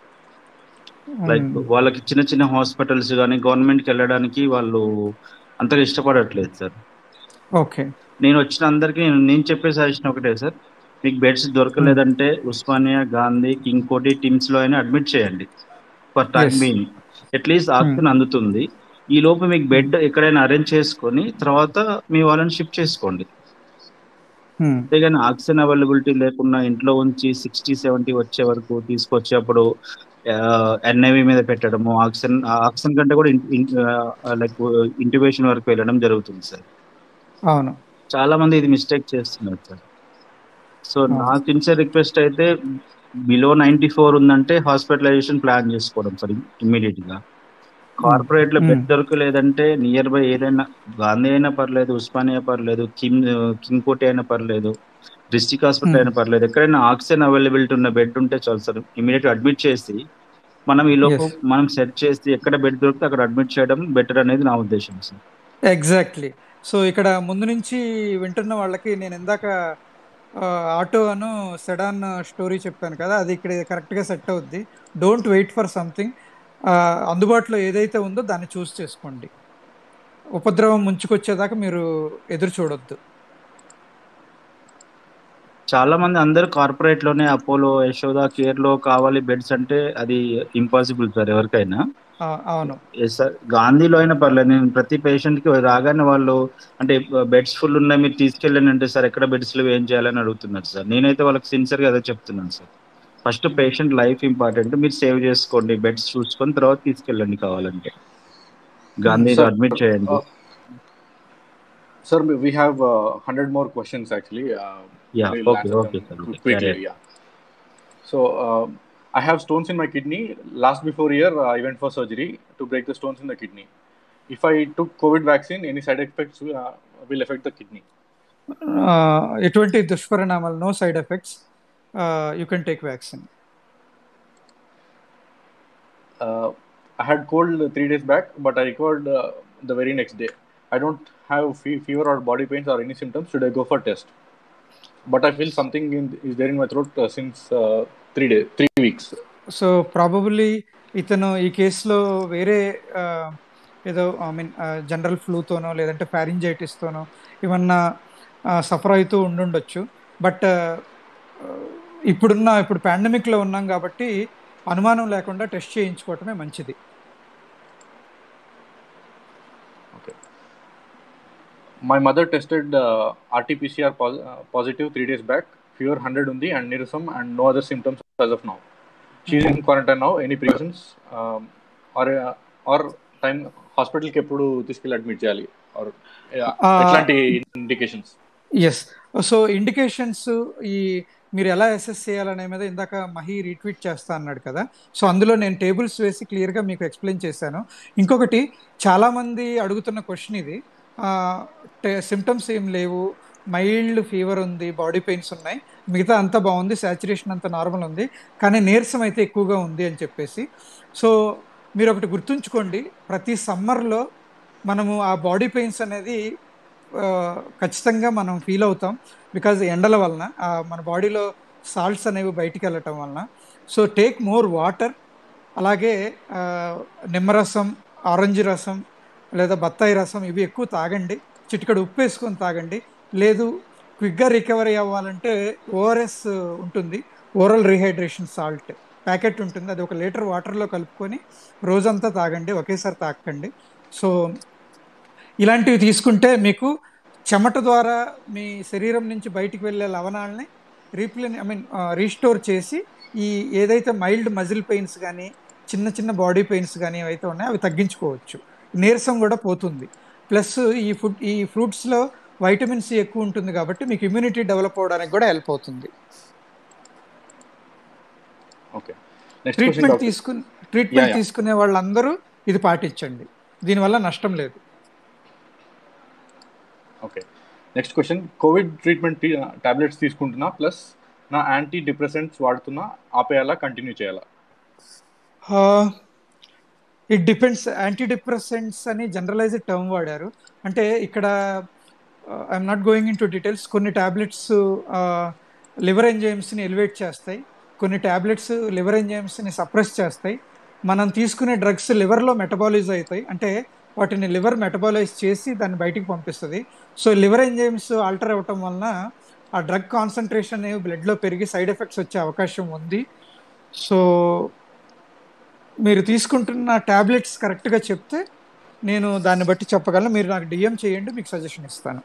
లైక్ వాళ్ళకి చిన్న చిన్న హాస్పిటల్స్ కానీ గవర్నమెంట్కి వెళ్ళడానికి వాళ్ళు అంతగా ఇష్టపడట్లేదు సార్ ఓకే నేను వచ్చిన అందరికీ నేను నేను చెప్పే సజెషన్ ఒకటే సార్ మీకు బెడ్స్ దొరకలేదంటే ఉస్మానియా గాంధీ కింగ్ కోటి టీమ్స్ లో అయినా అడ్మిట్ చేయండి for time Yes. Being at least option అందుతుంది ఈ లోపు మీకు బెడ్ ఎక్కడైనా అరేంజ్ చేసుకొని తర్వాత మీ వాళ్ళని షిఫ్ట్ చేసుకోండి అంతేగాని ఆక్సిజన్ అవైలబిలిటీ లేకుండా ఇంట్లో ఉంచి సిక్స్టీ సెవెంటీ వచ్చే వరకు తీసుకొచ్చేప్పుడు ఎన్ఐవి మీద పెట్టడము ఆక్సిజన్ ఆక్సిజన్ కంటే కూడా లైక్ ఇంటివేషన్ వరకు వెళ్ళడం జరుగుతుంది సార్ అవును చాలా మంది ఇది మిస్టేక్ చేస్తున్నారు సార్ సో Ah. నా సిన్సియర్ రిక్వెస్ట్ అయితే బిలో నైన్టీ ఫోర్ ఉందంటే హాస్పిటలైజేషన్ ప్లాన్ చేసుకోవడం సార్ ఇమ్మీడియట్ గా కార్పొరేట్ లో Hmm. బెడ్ దొరకలేదంటే నియర్ బై ఏదైనా గాంధీ అయినా పర్లేదు ఉస్మానియా పర్లేదు కింగ్ కింగ్ కోటి అయినా పర్లేదు డిస్టిక్ హాస్పిటల్ Hmm. అయినా పర్లేదు ఎక్కడైనా ఆక్సిజన్ అవైలబిలిటీ ఉన్న బెడ్ ఉంటే చాలు సార్ ఇమీడియట్ అడ్మిట్ చేసి మనం ఈ లోపు Yes. మనం సెట్ చేసి ఎక్కడ బెడ్ దొరికితే అక్కడ అడ్మిట్ చేయడం బెటర్ అనేది నా ఉద్దేశం సార్ ఎగ్జాక్ట్లీ సో ఇక్కడ ముందు నుంచి వింటున్న వాళ్ళకి నేను ఇందాక ఆ, ఆటో అను సెడాన్ స్టోరీ చెప్పాను కదా అది ఇక్కడ కరెక్ట్గా సెట్ అవుద్ది డోంట్ వెయిట్ ఫర్ సంథింగ్ అందుబాటులో ఏదైతే ఉందో దాన్ని చూస్ చేసుకోండి ఉపద్రవం ముంచుకొచ్చేదాకా మీరు ఎదురు చూడొద్దు చాలా మంది అందరు కార్పొరేట్ లోనే అపోలో యశోద కేర్ లో కావాలి బెడ్స్ అంటే అది ఇంపాసిబుల్ సార్ ఎవరికైనా ఆ, అవును ఎస్ సార్ గాంధీలో అయినా పర్లేదు నేను ప్రతి పేషెంట్ కి రాగానే వాళ్ళు అంటే బెడ్స్ ఫుల్ ఉన్నాయి మీరు తీసుకెళ్ళండి అంటే సార్ ఎక్కడ బెడ్స్ లో ఏం చేయాలని అడుగుతున్నారు సార్ నేనైతే వాళ్ళకి సిన్సియర్ గా అదే చెప్తున్నాను sir first patient life important మీరు సేవ్ చేసుకోండి బెడ్స్ చూసుకొని తర్వాత తీసుకెళ్ళండి కావాలంటే గాంధీలో Sir, అడ్మిట్ చేయండి uh, sir, we have uh, 100 more questions actually. Uh, Yeah, we'll okay, answer okay, them sir, okay. quickly. Carry on. Yeah. So uh, I have stones in my kidney. Last before year, uh, I went for surgery to break the stones in the kidney. If I took COVID vaccine, any side effects uh, will affect the kidney. ఆ, ఎటువంటి దుష్పరిణామాలు no side effects you can take vaccine Uh, I had cold three days back, but I recovered uh, the very next day. I don't have fe- fever or body pains or any symptoms. Should I go for test? But I feel something in, is there in my throat uh, since uh, three days, three weeks. So probably ఇతను ఈ కేసులో వేరే ఆ, ఏదో I mean general ఫ్లూతోనో లేదంటే ఫ్యారింజైటిస్తోనో ఏమన్నా suffer అవుతూ ఉండుండొచ్చు బట్ ఇప్పుడున్న ఇప్పుడు పాండమిక్లో ఉన్నాం కాబట్టి అనుమానం లేకుండా టెస్ట్ చేయించుకోవటమే మంచిది Okay. My mother tested uh, RT-PCR pos- uh, positive three days back. Fever 100 undi and neerasam and no other symptoms as of now. She's in quarantine now. Any precautions um, or uh, or time hospital కి ఎప్పుడు తీసుకెళ్ళి admit చేయాలి or uh, Uh, ఎట్లాంటి indications yes so indications ఈ మీరు ఎలా assess చేయాలనే మీద ఇందాక మహి రీట్వీట్ చేస్తా అన్నాడు కదా సో అందులో నేను టేబుల్స్ వేసి క్లియర్గా మీకు ఎక్స్ప్లెయిన్ చేశాను ఇంకొకటి చాలామంది అడుగుతున్న క్వశ్చన్ ఇది సిమ్టమ్స్ ఏం లేవు మైల్డ్ ఫీవర్ ఉంది బాడీ పెయిన్స్ ఉన్నాయి మిగతా అంతా బాగుంది సాచురేషన్ అంతా నార్మల్ ఉంది కానీ నీరసం అయితే ఎక్కువగా ఉంది అని చెప్పేసి సో మీరు ఒకటి గుర్తుంచుకోండి ప్రతి సమ్మర్లో మనము ఆ బాడీ పెయిన్స్ అనేది ఆ, ఖచ్చితంగా మనం ఫీల్ అవుతాం బికాజ్ ఎండల వలన ఆ, మన బాడీలో సాల్ట్స్ అనేవి బయటికి వెళ్ళటం వలన సో టేక్ మోర్ వాటర్ అలాగే ఆ, నిమ్మరసం ఆరెంజ్ రసం లేదా బత్తాయి రసం ఇవి ఎక్కువ తాగండి చిటికడు ఉప్పు వేసుకొని తాగండి లేదు క్విక్గా రికవరీ అవ్వాలంటే ఓఆర్ఎస్ ఉంటుంది ఓరల్ రీహైడ్రేషన్ సాల్ట్ ప్యాకెట్ ఉంటుంది అది ఒక లీటర్ వాటర్లో కలుపుకొని రోజంతా తాగండి ఒకేసారి తాకండి సో ఇలాంటివి తీసుకుంటే మీకు చెమట ద్వారా మీ శరీరం నుంచి బయటికి వెళ్ళే లవణాలని రీప్లేన్ ఐ మీన్ రీస్టోర్ చేసి ఈ ఏదైతే మైల్డ్ మజిల్ పెయిన్స్ కానీ చిన్న చిన్న బాడీ పెయిన్స్ కానీ ఏవైతే ఉన్నాయో అవి తగ్గించుకోవచ్చు నీరసం కూడా పోతుంది ప్లస్ ఈ ఫుడ్ ఈ ఫ్రూట్స్లో వైటమిన్ సి ఎక్కువ ఉంటుంది కాబట్టి మీకు ఇమ్యూనిటీ డెవలప్ అవడానికి కూడా హెల్ప్ అవుతుంది ఓకే నెక్స్ట్ క్వశ్చన్ ట్రీట్మెంట్ తీసుకుని ట్రీట్మెంట్ Yeah, yeah. తీసుకునే వాళ్ళందరూ ఇది పాటించండి దీనివల్ల నష్టం లేదు okay next question COVID treatment tablets తీసుకుంటున్నా ప్లస్ నా యాంటీ డిప్రెసెంట్స్ వాడుతున్నా ఆపేయాలా కంటిన్యూ చేయాలా ఇట్ డిపెండ్స్ యాంటీ డిప్రెసెంట్స్ అని జనరలైజ్డ్ టర్మ్ వాడారు అంటే ఇక్కడ I'm not going into details కొన్ని ట్యాబ్లెట్స్ లివర్ ఎంజైమ్స్ని ఎలివేట్ చేస్తాయి కొన్ని ట్యాబ్లెట్స్ లివర్ ఎంజైమ్స్ని సప్రెస్ చేస్తాయి మనం తీసుకునే డ్రగ్స్ లివర్లో మెటబాలైజ్ అవుతాయి అంటే వాటిని లివర్ మెటబాలైజ్ చేసి దాన్ని బయటికి పంపిస్తుంది సో లివర్ ఎంజైమ్స్ ఆల్టర్ అవ్వటం వలన ఆ డ్రగ్ కాన్సన్ట్రేషన్ అనేవి బ్లడ్లో పెరిగి సైడ్ ఎఫెక్ట్స్ వచ్చే అవకాశం ఉంది సో మీరు తీసుకుంటున్న ట్యాబ్లెట్స్ కరెక్ట్గా చెప్తే నేను దాన్ని బట్టి చెప్పగలను మీరు నాకు డిఎం చేయండి మీకు సజెషన్ ఇస్తాను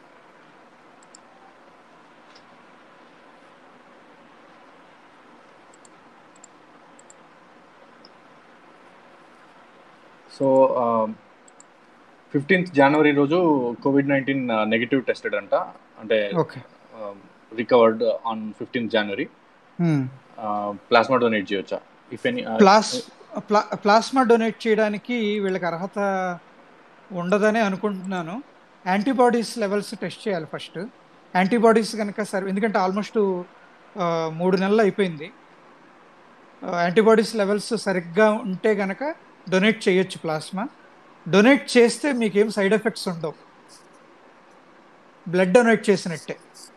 సో ఫిఫ్టీన్త్ జనవరి రోజు కోవిడ్ నైన్టీన్ నెగిటివ్ టెస్టెడ్ అంట అంటే okay recovered on fifteenth January plasma donate చేయొచ్చా if any plas pla plasma donate చేయడానికి వీళ్ళకి అర్హత ఉండదని అనుకుంటున్నాను యాంటీబాడీస్ లెవెల్స్ టెస్ట్ చేయాలి ఫస్ట్ యాంటీబాడీస్ కనుక సరే ఎందుకంటే ఆల్మోస్ట్ మూడు నెలలు అయిపోయింది యాంటీబాడీస్ లెవెల్స్ సరిగ్గా ఉంటే కనుక డొనేట్ చేయొచ్చు ప్లాస్మా డొనేట్ చేస్తే మీకేం సైడ్ ఎఫెక్ట్స్ ఉండవు బ్లడ్ డొనేట్ చేసినట్టే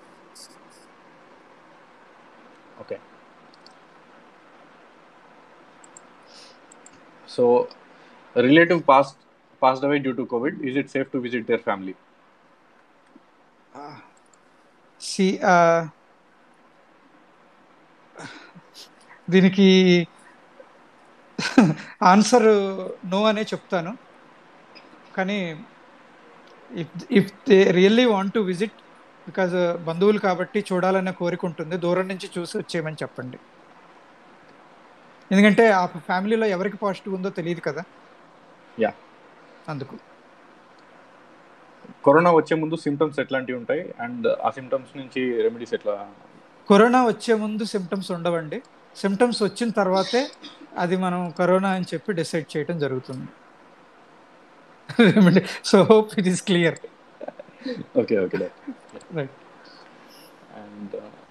okay so relative past passed away due to COVID. Is it safe to visit their family? See దీనికి ఆన్సర్ నో అనే చెప్తాను కానీ if if they really want to visit because బంధువులు కాబట్టి చూడాలనే కోరిక ఉంటుంది దూరం నుంచి చూసి వచ్చేయమని చెప్పండి ఎందుకంటే ఆ ఫ్యామిలీలో ఎవరికి పాజిటివ్ ఉందో తెలియదు కదా యా అందుకు కరోనా వచ్చే ముందు సిమ్టమ్స్ ఎట్లాంటివి ఉంటాయి అండ్ ఆ సిమ్టమ్స్ నుంచి రెమెడీస్ ఎట్లా కరోనా వచ్చే ముందు సిమ్టమ్స్ ఉండవండి సిమ్టమ్స్ వచ్చిన తర్వాతే అది మనం కరోనా అని చెప్పి డిసైడ్ చేయడం జరుగుతుంది so hope it is clear okay okay right and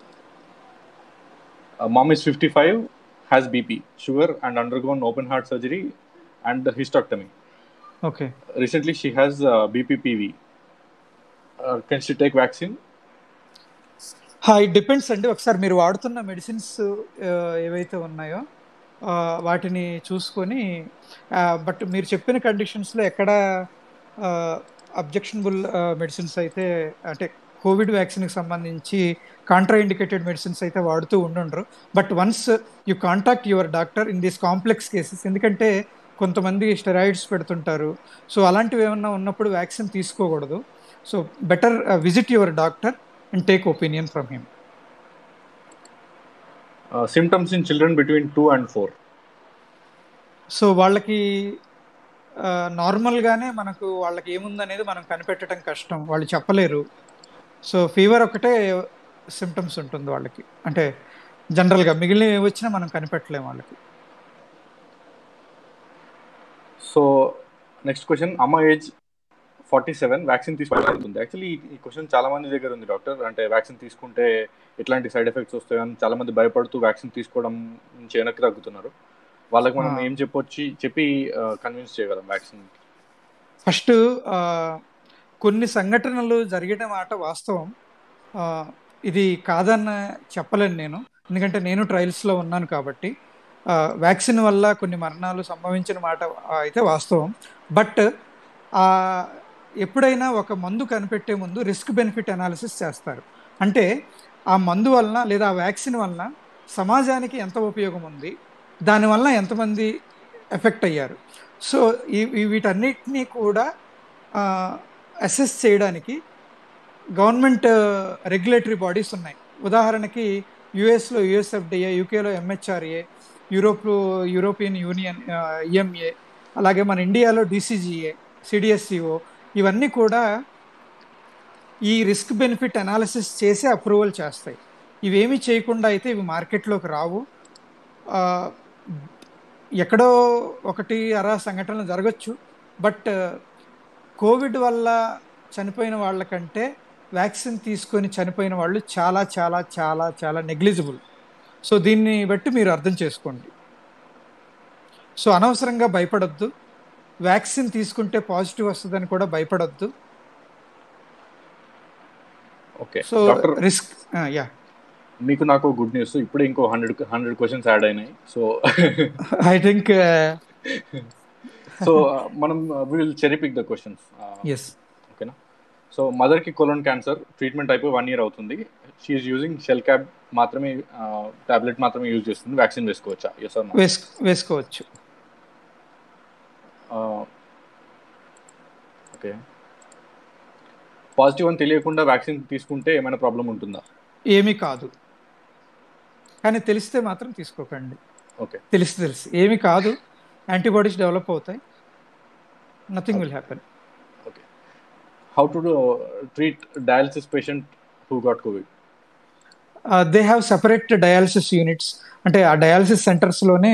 mom is 55 has bp sugar and undergone open heart surgery and hysterectomy okay recently she has uh, bppv uh, can she take vaccine it depends అండి ఒకసారి మీరు వాడుతున్న medicines ఏవైతే ఉన్నాయో ఆ, వాటిని చూసుకొని but మీరు చెప్పిన కండిషన్స్లో ఎక్కడ అబ్జెక్షనబుల్ మెడిసిన్స్ అయితే అంటే కోవిడ్ వ్యాక్సిన్కి సంబంధించి కాంట్రా ఇండికేటెడ్ మెడిసిన్స్ అయితే వాడుతూ ఉండుండ్రు but once you contact your doctor in these complex cases ఎందుకంటే కొంతమంది స్టెరాయిడ్స్ పెడుతుంటారు సో అలాంటివి ఏమన్నా ఉన్నప్పుడు వ్యాక్సిన్ తీసుకోకూడదు so better visit your doctor and take opinion from him uh, symptoms in children between 2 and 4 so వాళ్ళకి ఆ, నార్మల్గానే మనకు వాళ్ళకి ఏముందనేది మనం కనిపెట్టడం కష్టం వాళ్ళు చెప్పలేరు సో ఫీవర్ ఒకటే సిమ్టమ్స్ ఉంటుంది వాళ్ళకి అంటే జనరల్గా మిగిలిన ఏ వచ్చినా మనం కనిపెట్టలేము వాళ్ళకి సో నెక్స్ట్ క్వశ్చన్ అమ్మ ఏజ్ ఫార్టీ సెవెన్ వ్యాక్సిన్ తీసుకోవాలనుకుంది యాక్చువల్లీ ఈ క్వశ్చన్ చాలా మంది దగ్గర ఉంది డాక్టర్ అంటే వ్యాక్సిన్ తీసుకుంటే ఎట్లాంటి సైడ్ ఎఫెక్ట్స్ వస్తాయని చాలా మంది భయపడుతూ వ్యాక్సిన్ తీసుకోవడం నుంచి వెనక్కి తగ్గుతున్నారు వాళ్ళకి మనం ఆ. ఏం చెప్పొచ్చి చెప్పి కన్విన్స్ చేయగలం వ్యాక్సిన్ ఫస్ట్ ఆ, కొన్ని సంఘటనలు జరిగిన మాట వాస్తవం ఆ, ఇది కాదన్న చెప్పలేను నేను ఎందుకంటే నేను ట్రయల్స్లో ఉన్నాను కాబట్టి ఆ, వ్యాక్సిన్ వల్ల కొన్ని మరణాలు సంభవించిన మాట ఆ, అయితే వాస్తవం బట్ ఆ, ఎప్పుడైనా ఒక మందు కనిపెట్టే ముందు రిస్క్ బెనిఫిట్ అనాలిసిస్ చేస్తారు అంటే ఆ మందు వలన లేదా ఆ వ్యాక్సిన్ వలన సమాజానికి ఎంత ఉపయోగం ఉంది దానివల్ల ఎంతమంది ఎఫెక్ట్ అయ్యారు సో ఈ ఈ వీటన్నిటినీ కూడా అసెస్ చేయడానికి గవర్నమెంట్ రెగ్యులేటరీ బాడీస్ ఉన్నాయి ఉదాహరణకి యుఎస్లో యుఎస్ఎఫ్డిఏ యూకేలో ఎంహెచ్ఆర్ఏ యూరోప్లో యూరోపియన్ యూనియన్ ఈఎంఏ అలాగే మన ఇండియాలో డిసిజిఏ సిడిఎస్సిఓ ఇవన్నీ కూడా ఈ రిస్క్ బెనిఫిట్ అనాలిసిస్ చేసి అప్రూవల్ చేస్తాయి ఇవేమీ చేయకుండా అయితే ఇవి మార్కెట్లోకి రావు ఆ, ఎక్కడో ఒకటి అరా సంఘటనలు జరగచ్చు బట్ కోవిడ్ వల్ల చనిపోయిన వాళ్ళకంటే వ్యాక్సిన్ తీసుకొని చనిపోయిన వాళ్ళు చాలా చాలా చాలా చాలా నెగ్లిజిబుల్ సో దీన్ని బట్టి మీరు అర్థం చేసుకోండి సో అనవసరంగా భయపడొద్దు వ్యాక్సిన్ తీసుకుంటే పాజిటివ్ వస్తుందని కూడా భయపడొద్దు okay so doctor risk yeah మీకు నాకు గుడ్ న్యూస్ ఇప్పుడే ఇంకో హండ్రెడ్ హండ్రెడ్ క్వశ్చన్స్ యాడ్ అయినాయి సో ఐ థింక్ సో మనం will cherry pick the questions yes ఓకేనా సో మదర్కి కొలోన్ క్యాన్సర్ ట్రీట్మెంట్ అయిపోయి వన్ ఇయర్ అవుతుంది షీఈస్ యూజింగ్ షెల్ క్యాబ్ మాత్రమే టాబ్లెట్ మాత్రమే యూజ్ చేస్తుంది వ్యాక్సిన్ వేసుకోవచ్చా ఎస్ అన్న వేస్ వేసుకోవచ్చు ఓకే పాజిటివ్ అని తెలియకుండా వ్యాక్సిన్ తీసుకుంటే ఏమైనా ప్రాబ్లం ఉంటుందా ఏమీ కాదు కానీ తెలిస్తే మాత్రం తీసుకోకండి ఓకే తెలిసి తెలిసి ఏమీ కాదు యాంటీబాడీస్ డెవలప్ అవుతాయి nothing will happen okay how to treat dialysis patient who got COVID they have separate dialysis units అంటే ఆ డయాలసిస్ సెంటర్స్లోనే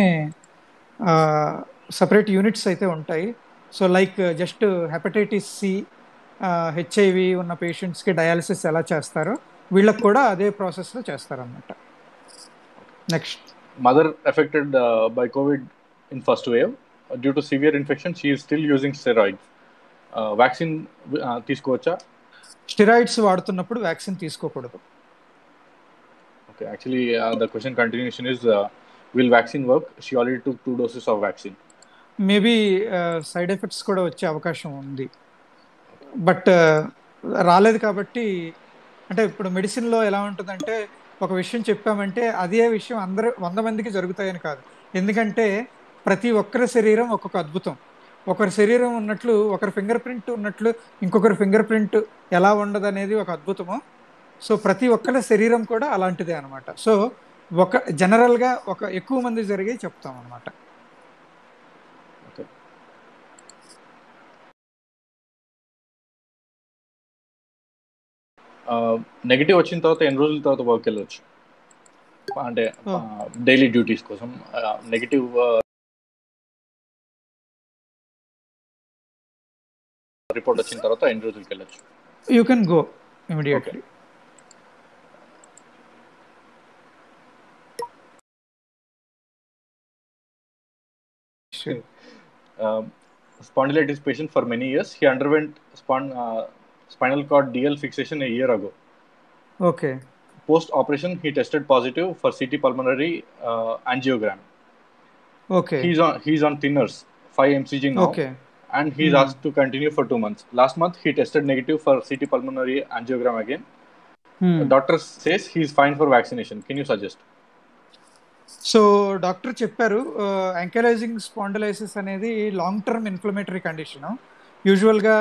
సపరేట్ యూనిట్స్ అయితే ఉంటాయి so like just hepatitis C HIV ఉన్న పేషెంట్స్కి డయాలసిస్ ఎలా చేస్తారో వీళ్ళకి కూడా అదే ప్రాసెస్లో చేస్తారన్నమాట next mother affected by COVID in first wave due to severe infection she is still using steroids vaccine తీసుకోవచ్చా స్టిరాయిడ్స్ వాడుతున్నప్పుడు వ్యాక్సిన్ తీసుకోకూడదు okay actually the question continuation is will vaccine work she already took two doses of vaccine maybe side effects కూడా వచ్చే అవకాశం ఉంది but రాలేదు కాబట్టి అంటే ఇప్పుడు మెడిసిన్లో ఎలా ఉంటుందంటే ఒక విషయం చెప్పామంటే అదే విషయం అందరూ వంద మందికి జరుగుతాయని కాదు ఎందుకంటే ప్రతి ఒక్కరి శరీరం ఒక్కొక్క అద్భుతం ఒకరి శరీరం ఉన్నట్లు ఒకరి ఫింగర్ ప్రింట్ ఉన్నట్లు ఇంకొకరి ఫింగర్ ప్రింట్ ఎలా ఉండదు అనేది ఒక అద్భుతము సో ప్రతి ఒక్కరి శరీరం కూడా అలాంటిదే అనమాట సో ఒక జనరల్గా ఒక ఎక్కువ మంది జరిగే చెప్తాం అనమాట ఓకే నెగిటివ్ వచ్చిన తర్వాత ఎన్ని రోజుల తర్వాత వర్క్ వెళ్ళొచ్చు అంటే Oh. డైలీ డ్యూటీస్ కోసం నెగిటివ్ రిపోర్ట్ వచ్చిన తర్వాత ఎన్ని రోజులకి వెళ్ళొచ్చు you can go immediately um, spondylitis patient for many years. He underwent spon- uh, spinal cord DL fixation a year ago. Okay Post operation, he tested positive for CT pulmonary uh, angiogram. Okay He's on he's on thinners, 5 mcg now, okay and he's Hmm. asked to continue for two months. Last month, he tested negative for CT pulmonary angiogram again. The doctor says he's fine for vaccination. Can you suggest? So doctor చెప్పారు ankylosing spondylitis అనేది long term inflammatory condition యూజువల్గా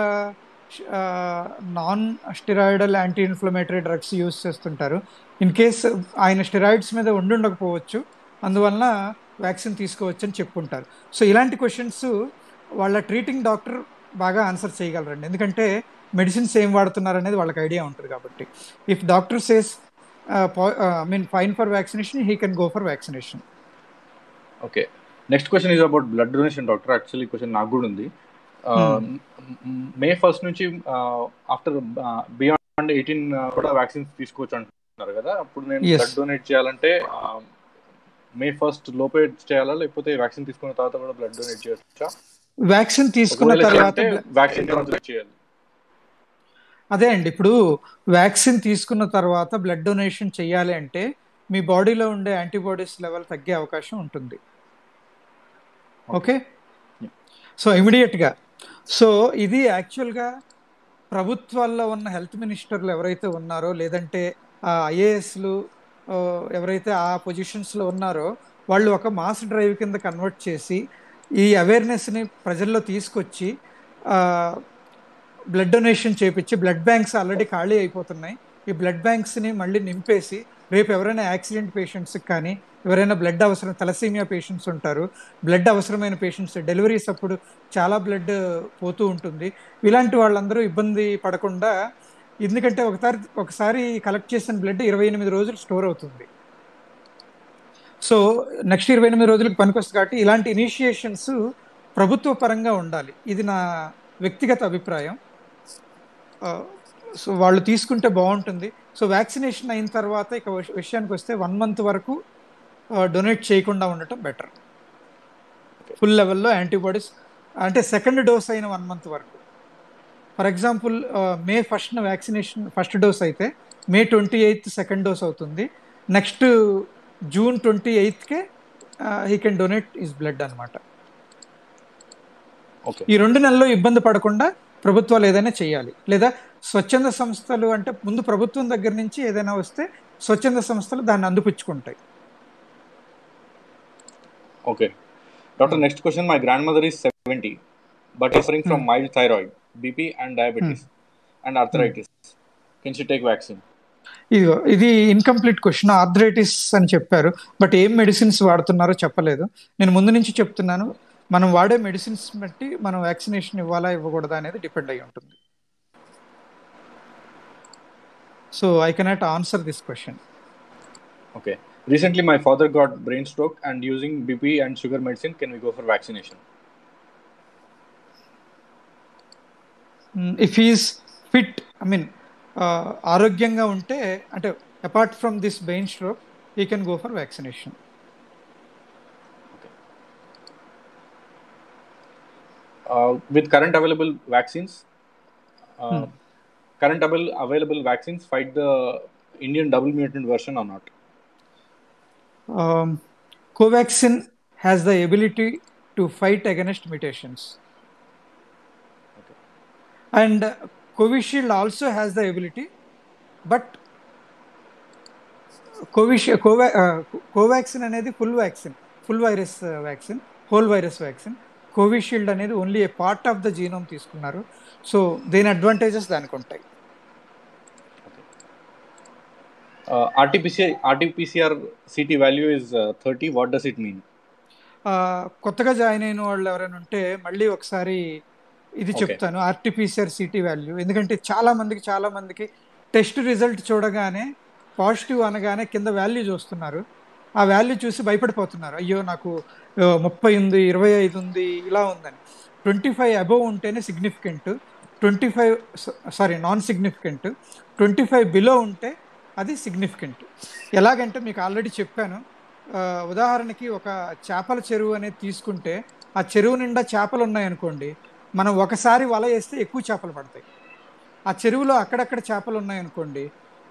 non steroidal anti inflammatory drugs use చేస్తుంటారు in case ఆయన steroids మీద ఉండుండకపోవచ్చు అందువలన vaccine తీసుకోవచ్చు అని చెప్పుంటారు సో ఇలాంటి క్వశ్చన్స్ వాళ్ళ ట్రీటింగ్ డాక్టర్ బాగా ఆన్సర్ చేయగలరండి ఎందుకంటే మెడిసిన్స్ ఏం వాడుతున్నారు అనేది వాళ్ళకి ఐడియా ఉంటుంది కాబట్టి if doctor says I mean fine for vaccination he can go for vaccination okay next question is about blood donation doctor actually question నాకు కూడా ఉంది మే ఫస్ట్ నుంచి ఆఫ్టర్ బియాండ్ ఎయిటీన్ కూడా వ్యాక్సిన్స్ తీసుకోవచ్చు అంటున్నారు కదా అప్పుడు నేను Yes. బ్లడ్ డొనేట్ చేయాలంటే మే ఫస్ట్ లోపే చేయాలా లేకపోతే వ్యాక్సిన్ తీసుకున్న తర్వాత కూడా బ్లడ్ డొనేట్ చేయొచ్చా వ్యాక్సిన్ తీసుకున్న ఒకవేళ తర్వాత చేయాలంటే వ్యాక్సిన్ తర్వాత చేయాలి అదే అండి ఇప్పుడు వ్యాక్సిన్ తీసుకున్న తర్వాత బ్లడ్ డొనేషన్ చేయాలి అంటే మీ బాడీలో ఉండే యాంటీబాడీస్ లెవెల్ తగ్గే అవకాశం ఉంటుంది ఓకే సో ఇమీడియట్గా సో ఇది యాక్చువల్గా ప్రభుత్వాల్లో ఉన్న హెల్త్ మినిస్టర్లు ఎవరైతే ఉన్నారో లేదంటే ఆ ఐఏఎస్లు ఎవరైతే ఆ పొజిషన్స్లో ఉన్నారో వాళ్ళు ఒక మాస్ డ్రైవ్ కింద కన్వర్ట్ చేసి ఈ అవేర్నెస్ని ప్రజల్లో తీసుకొచ్చి బ్లడ్ డొనేషన్ చేపించి బ్లడ్ బ్యాంక్స్ ఆల్రెడీ ఖాళీ అయిపోతున్నాయి ఈ బ్లడ్ బ్యాంక్స్ని మళ్ళీ నింపేసి రేపు ఎవరైనా యాక్సిడెంట్ పేషెంట్స్కి కానీ ఎవరైనా బ్లడ్ అవసరం తలసీమియా పేషెంట్స్ ఉంటారు బ్లడ్ అవసరమైన పేషెంట్స్ డెలివరీస్ అప్పుడు చాలా బ్లడ్ పోతూ ఉంటుంది ఇలాంటి వాళ్ళందరూ ఇబ్బంది పడకుండా ఎందుకంటే ఒకసారి ఒకసారి కలెక్ట్ చేసిన బ్లడ్ ఇరవై ఎనిమిది రోజులు స్టోర్ అవుతుంది సో నెక్స్ట్ ఇరవై ఎనిమిది రోజులకు పనికొస్తుంది కాబట్టి ఇలాంటి ఇనిషియేషన్స్ ప్రభుత్వ పరంగా ఉండాలి ఇది నా వ్యక్తిగత అభిప్రాయం సో వాళ్ళు తీసుకుంటే బాగుంటుంది సో వ్యాక్సినేషన్ అయిన తర్వాత ఇక విష- విషయానికి వస్తే వన్ మంత్ వరకు డొనేట్ చేయకుండా ఉండటం బెటర్ ఫుల్ లెవెల్లో యాంటీబాడీస్ అంటే సెకండ్ డోస్ అయిన వన్ మంత్ వరకు for example May first vaccination first dose అయితే May twenty eighth second dose అవుతుంది నెక్స్ట్ జూన్ ట్వంటీ ఎయిత్కే he can donate is blood అనమాట ఓకే ఈ రెండు నెలల్లో ఇబ్బంది పడకుండా ప్రభుత్వాలు ఏదైనా చేయాలి లేదా స్వచ్ఛంద సంస్థలు అంటే ముందు ప్రభుత్వం దగ్గర నుంచి ఏదైనా వస్తే స్వచ్ఛంద సంస్థలు దాన్ని అందిపుచ్చుకుంటాయి Okay. Doctor, next question. My grandmother is 70, but suffering from mild thyroid, BP, and diabetes, and arthritis. Can she take vaccine? ఇదిగో ఇది ఇన్కంప్లీట్ క్వశ్చన్ ఆర్థరైటిస్ అని చెప్పారు బట్ ఏం మెడిసిన్స్ వాడుతున్నారో చెప్పలేదు నేను ముందు నుంచి చెప్తున్నాను మనం వాడే మెడిసిన్స్ బట్టి మనం వ్యాక్సినేషన్ ఇవ్వాలా ఇవ్వకూడదా అనేది డిపెండ్ అయి ఉంటుంది so I cannot answer this question Okay. Recently, my father got brain stroke, and using BP and sugar medicine, can we go for vaccination? If is fit I mean ఆరోగ్యంగా ఉంటే అంటే apart from this brain stroke he can go for vaccination Uh, with current available vaccines, uh, Hmm. current avail- available vaccines fight the Indian double mutant version or not? Covaxin has the ability to to fight against mutations and Covishield also has the ability but కోవిషీ కోవా కోవాక్సిన్ అనేది full vaccine full virus vaccine whole virus vaccine Covishield అనేది only a part of the genome తీసుకున్నారు so దేని advantages దానికి ఉంటాయి RTPCR RTPCR CT value is thirty what does it mean కొత్తగా join అయిన వాళ్ళు ఎవరైనా ఉంటే మళ్ళీ ఒకసారి ఇది చెప్తాను ఆర్టీపీసీఆర్ సిటీ వాల్యూ ఎందుకంటే చాలా మందికి చాలా మందికి టెస్ట్ రిజల్ట్ చూడగానే పాజిటివ్ అనగానే కింద వాల్యూ చూస్తున్నారు ఆ వాల్యూ చూసి భయపడిపోతున్నారు అయ్యో నాకు ముప్పై ఉంది ఇరవై ఐదు ఉంది ఇలా ఉందని ట్వంటీ ఫైవ్ అబోవ్ ఉంటేనే significant twenty five sorry non significant twenty five below ఉంటే అది సిగ్నిఫికెంట్ ఎలాగంటే మీకు ఆల్రెడీ చెప్పాను ఉదాహరణకి ఒక చేపల చెరువు అనేది తీసుకుంటే ఆ చెరువు నిండా చేపలు ఉన్నాయనుకోండి మనం ఒకసారి వల వేస్తే ఎక్కువ చేపలు పడతాయి ఆ చెరువులో అక్కడక్కడ చేపలు ఉన్నాయనుకోండి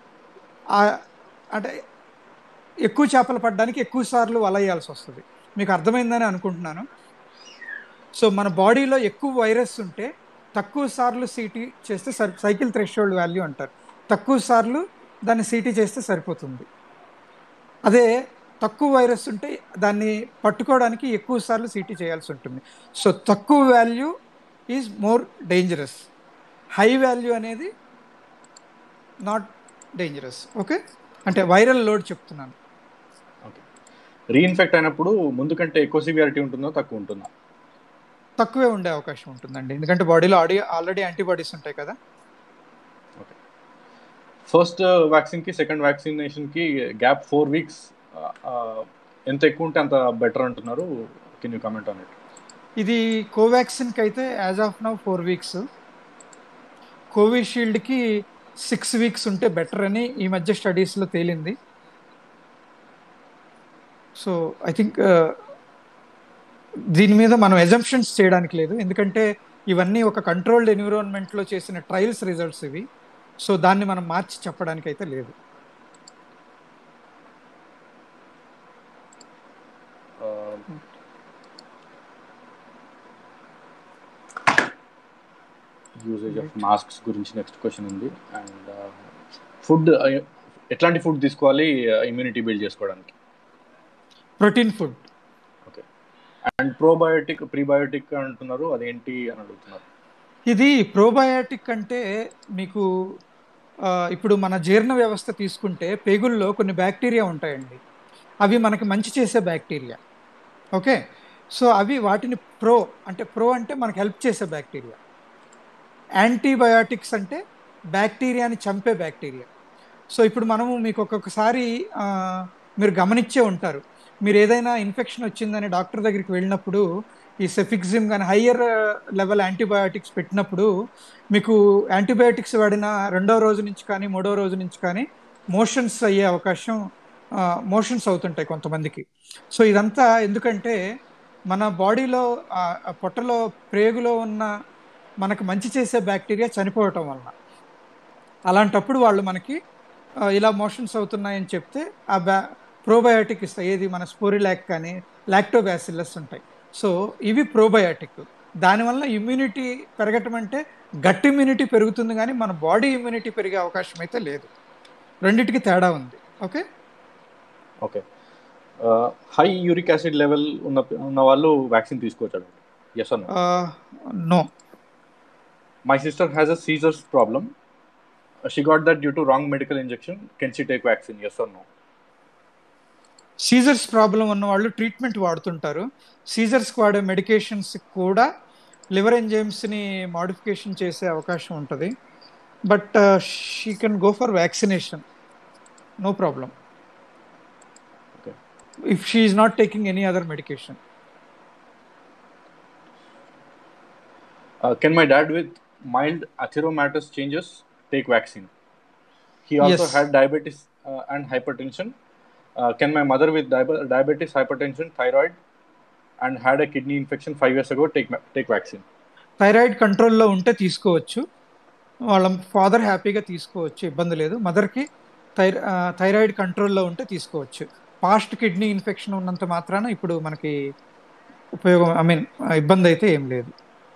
అంటే ఎక్కువ చేపలు పడడానికి ఎక్కువ సార్లు వల వేయాల్సి వస్తుంది మీకు అర్థమైందని అనుకుంటున్నాను సో మన బాడీలో ఎక్కువ వైరస్ ఉంటే తక్కువ సార్లు సీటీ చేస్తే సరి సైకిల్ థ్రెషోల్డ్ వాల్యూ అంటారు తక్కువ సార్లు దాన్ని సీటీ చేస్తే సరిపోతుంది అదే తక్కువ వైరస్ ఉంటే దాన్ని పట్టుకోవడానికి ఎక్కువ సార్లు సీటీ చేయాల్సి ఉంటుంది సో తక్కువ value is more dangerous high value అనేది నాట్ డేంజరస్ ఓకే అంటే వైరల్ లోడ్ చెప్తున్నాను ఓకే రీఇన్ఫెక్ట్ అయినప్పుడు ముందు కంటే ఎక్కువ సివియారిటీ ఉంటుందో తక్కువ ఉంటుందా తక్కువే ఉండే అవకాశం ఉంటుందండి ఎందుకంటే బాడీలో ఆడి ఆల్రెడీ యాంటీబాడీస్ ఉంటాయి కదా ఓకే ఫస్ట్ వ్యాక్సిన్కి సెకండ్ వ్యాక్సినేషన్కి గ్యాప్ ఫోర్ వీక్స్ ఎంత ఎక్కువ ఉంటే అంత బెటర్ అంటున్నారు can you comment on it ఇది కోవాక్సిన్కి అయితే as of now four weeks కోవిషీల్డ్కి సిక్స్ వీక్స్ ఉంటే బెటర్ అని ఈ మధ్య స్టడీస్లో తేలింది సో ఐ థింక్ దీని మీద మనం ఎజంప్షన్స్ చేయడానికి లేదు ఎందుకంటే ఇవన్నీ ఒక కంట్రోల్డ్ ఎన్విరాన్మెంట్లో చేసిన ట్రయల్స్ రిజల్ట్స్ ఇవి సో దాన్ని మనం మార్చి చెప్పడానికి అయితే లేదు యూసేజ్ ఆఫ్ మాస్క్స్ గురించి నెక్స్ట్ క్వశ్చన్ ఉంది అండ్ ఫుడ్ ఎట్లాంటి ఫుడ్ తీసుకోవాలి ఇమ్యూనిటీ బిల్డ్ చేసుకోవడానికి protein food okay and probiotic prebiotic అంటున్నారు అదేంటి అని అడుగుతున్నారు ఇది ప్రోబయోటిక్ అంటే మీకు ఇప్పుడు మన జీర్ణ వ్యవస్థ తీసుకుంటే పేగుల్లో కొన్ని బ్యాక్టీరియా ఉంటాయండి అవి మనకి మంచి చేసే బ్యాక్టీరియా ఓకే సో అవి వాటిని ప్రో అంటే ప్రో అంటే మనకు హెల్ప్ చేసే బ్యాక్టీరియా యాంటీబయాటిక్స్ అంటే బ్యాక్టీరియాని చంపే బ్యాక్టీరియా సో ఇప్పుడు మనము మీకు ఒక్కొక్కసారి మీరు గమనించే ఉంటారు మీరు ఏదైనా ఇన్ఫెక్షన్ వచ్చిందని డాక్టర్ దగ్గరికి వెళ్ళినప్పుడు ఈ సెఫిక్సిమ్ కానీ హయ్యర్ లెవెల్ యాంటీబయాటిక్స్ పెట్టినప్పుడు మీకు యాంటీబయాటిక్స్ వాడిన రెండో రోజు నుంచి కానీ మూడో రోజు నుంచి కానీ మోషన్స్ అయ్యే అవకాశం మోషన్స్ అవుతుంటాయి కొంతమందికి సో ఇదంతా ఎందుకంటే మన బాడీలో పొట్టలో ప్రేగులో ఉన్న మనకు మంచి చేసే బ్యాక్టీరియా చనిపోవటం వలన అలాంటప్పుడు వాళ్ళు మనకి ఇలా మోషన్స్ అవుతున్నాయని చెప్తే ఆ బ్యా ప్రోబయాటిక్ ఇస్తాయి ఏది మన స్పోరిలాక్ కానీ లాక్టోబ్యాసిల్లస్ ఉంటాయి సో ఇవి ప్రోబయాటిక్ దానివల్ల ఇమ్యూనిటీ పెరగటం అంటే గట్ ఇమ్యూనిటీ పెరుగుతుంది కానీ మన బాడీ ఇమ్యూనిటీ పెరిగే అవకాశం అయితే లేదు రెండింటికి తేడా ఉంది okay okay high uric acid level ఉన్న ఉన్న వాళ్ళు వ్యాక్సిన్ తీసుకోవచ్చు ఎస్ అన్న no my sister has a seizures problem she got that due to wrong medical injection can she take vaccine yes or no seizures problem ఉన్న వాళ్ళు treatment వాడుతుంటారు సీజర్స్కి వాడే medications కూడా లివర్ ఎంజైమ్స్ని మాడిఫికేషన్ చేసే అవకాశం ఉంటుంది but she can go for vaccination no problem if she is not taking any other medication can my dad with mild atheromatous changes take vaccine he also had diabetes and hypertension can my mother with diabetes hypertension thyroid and had a kidney infection five years ago take take vaccine thyroid కంట్రోల్లో ఉంటే తీసుకోవచ్చు వాళ్ళ father హ్యాపీగా తీసుకోవచ్చు ఇబ్బంది లేదు మదర్కి thigh thyroid కంట్రోల్లో ఉంటే తీసుకోవచ్చు పాస్ట్ కిడ్నీ ఇన్ఫెక్షన్ ఉన్నంత మాత్రాన ఇప్పుడు మనకి ఉపయోగం ఐ మీన్ ఇబ్బంది అయితే ఏం లేదు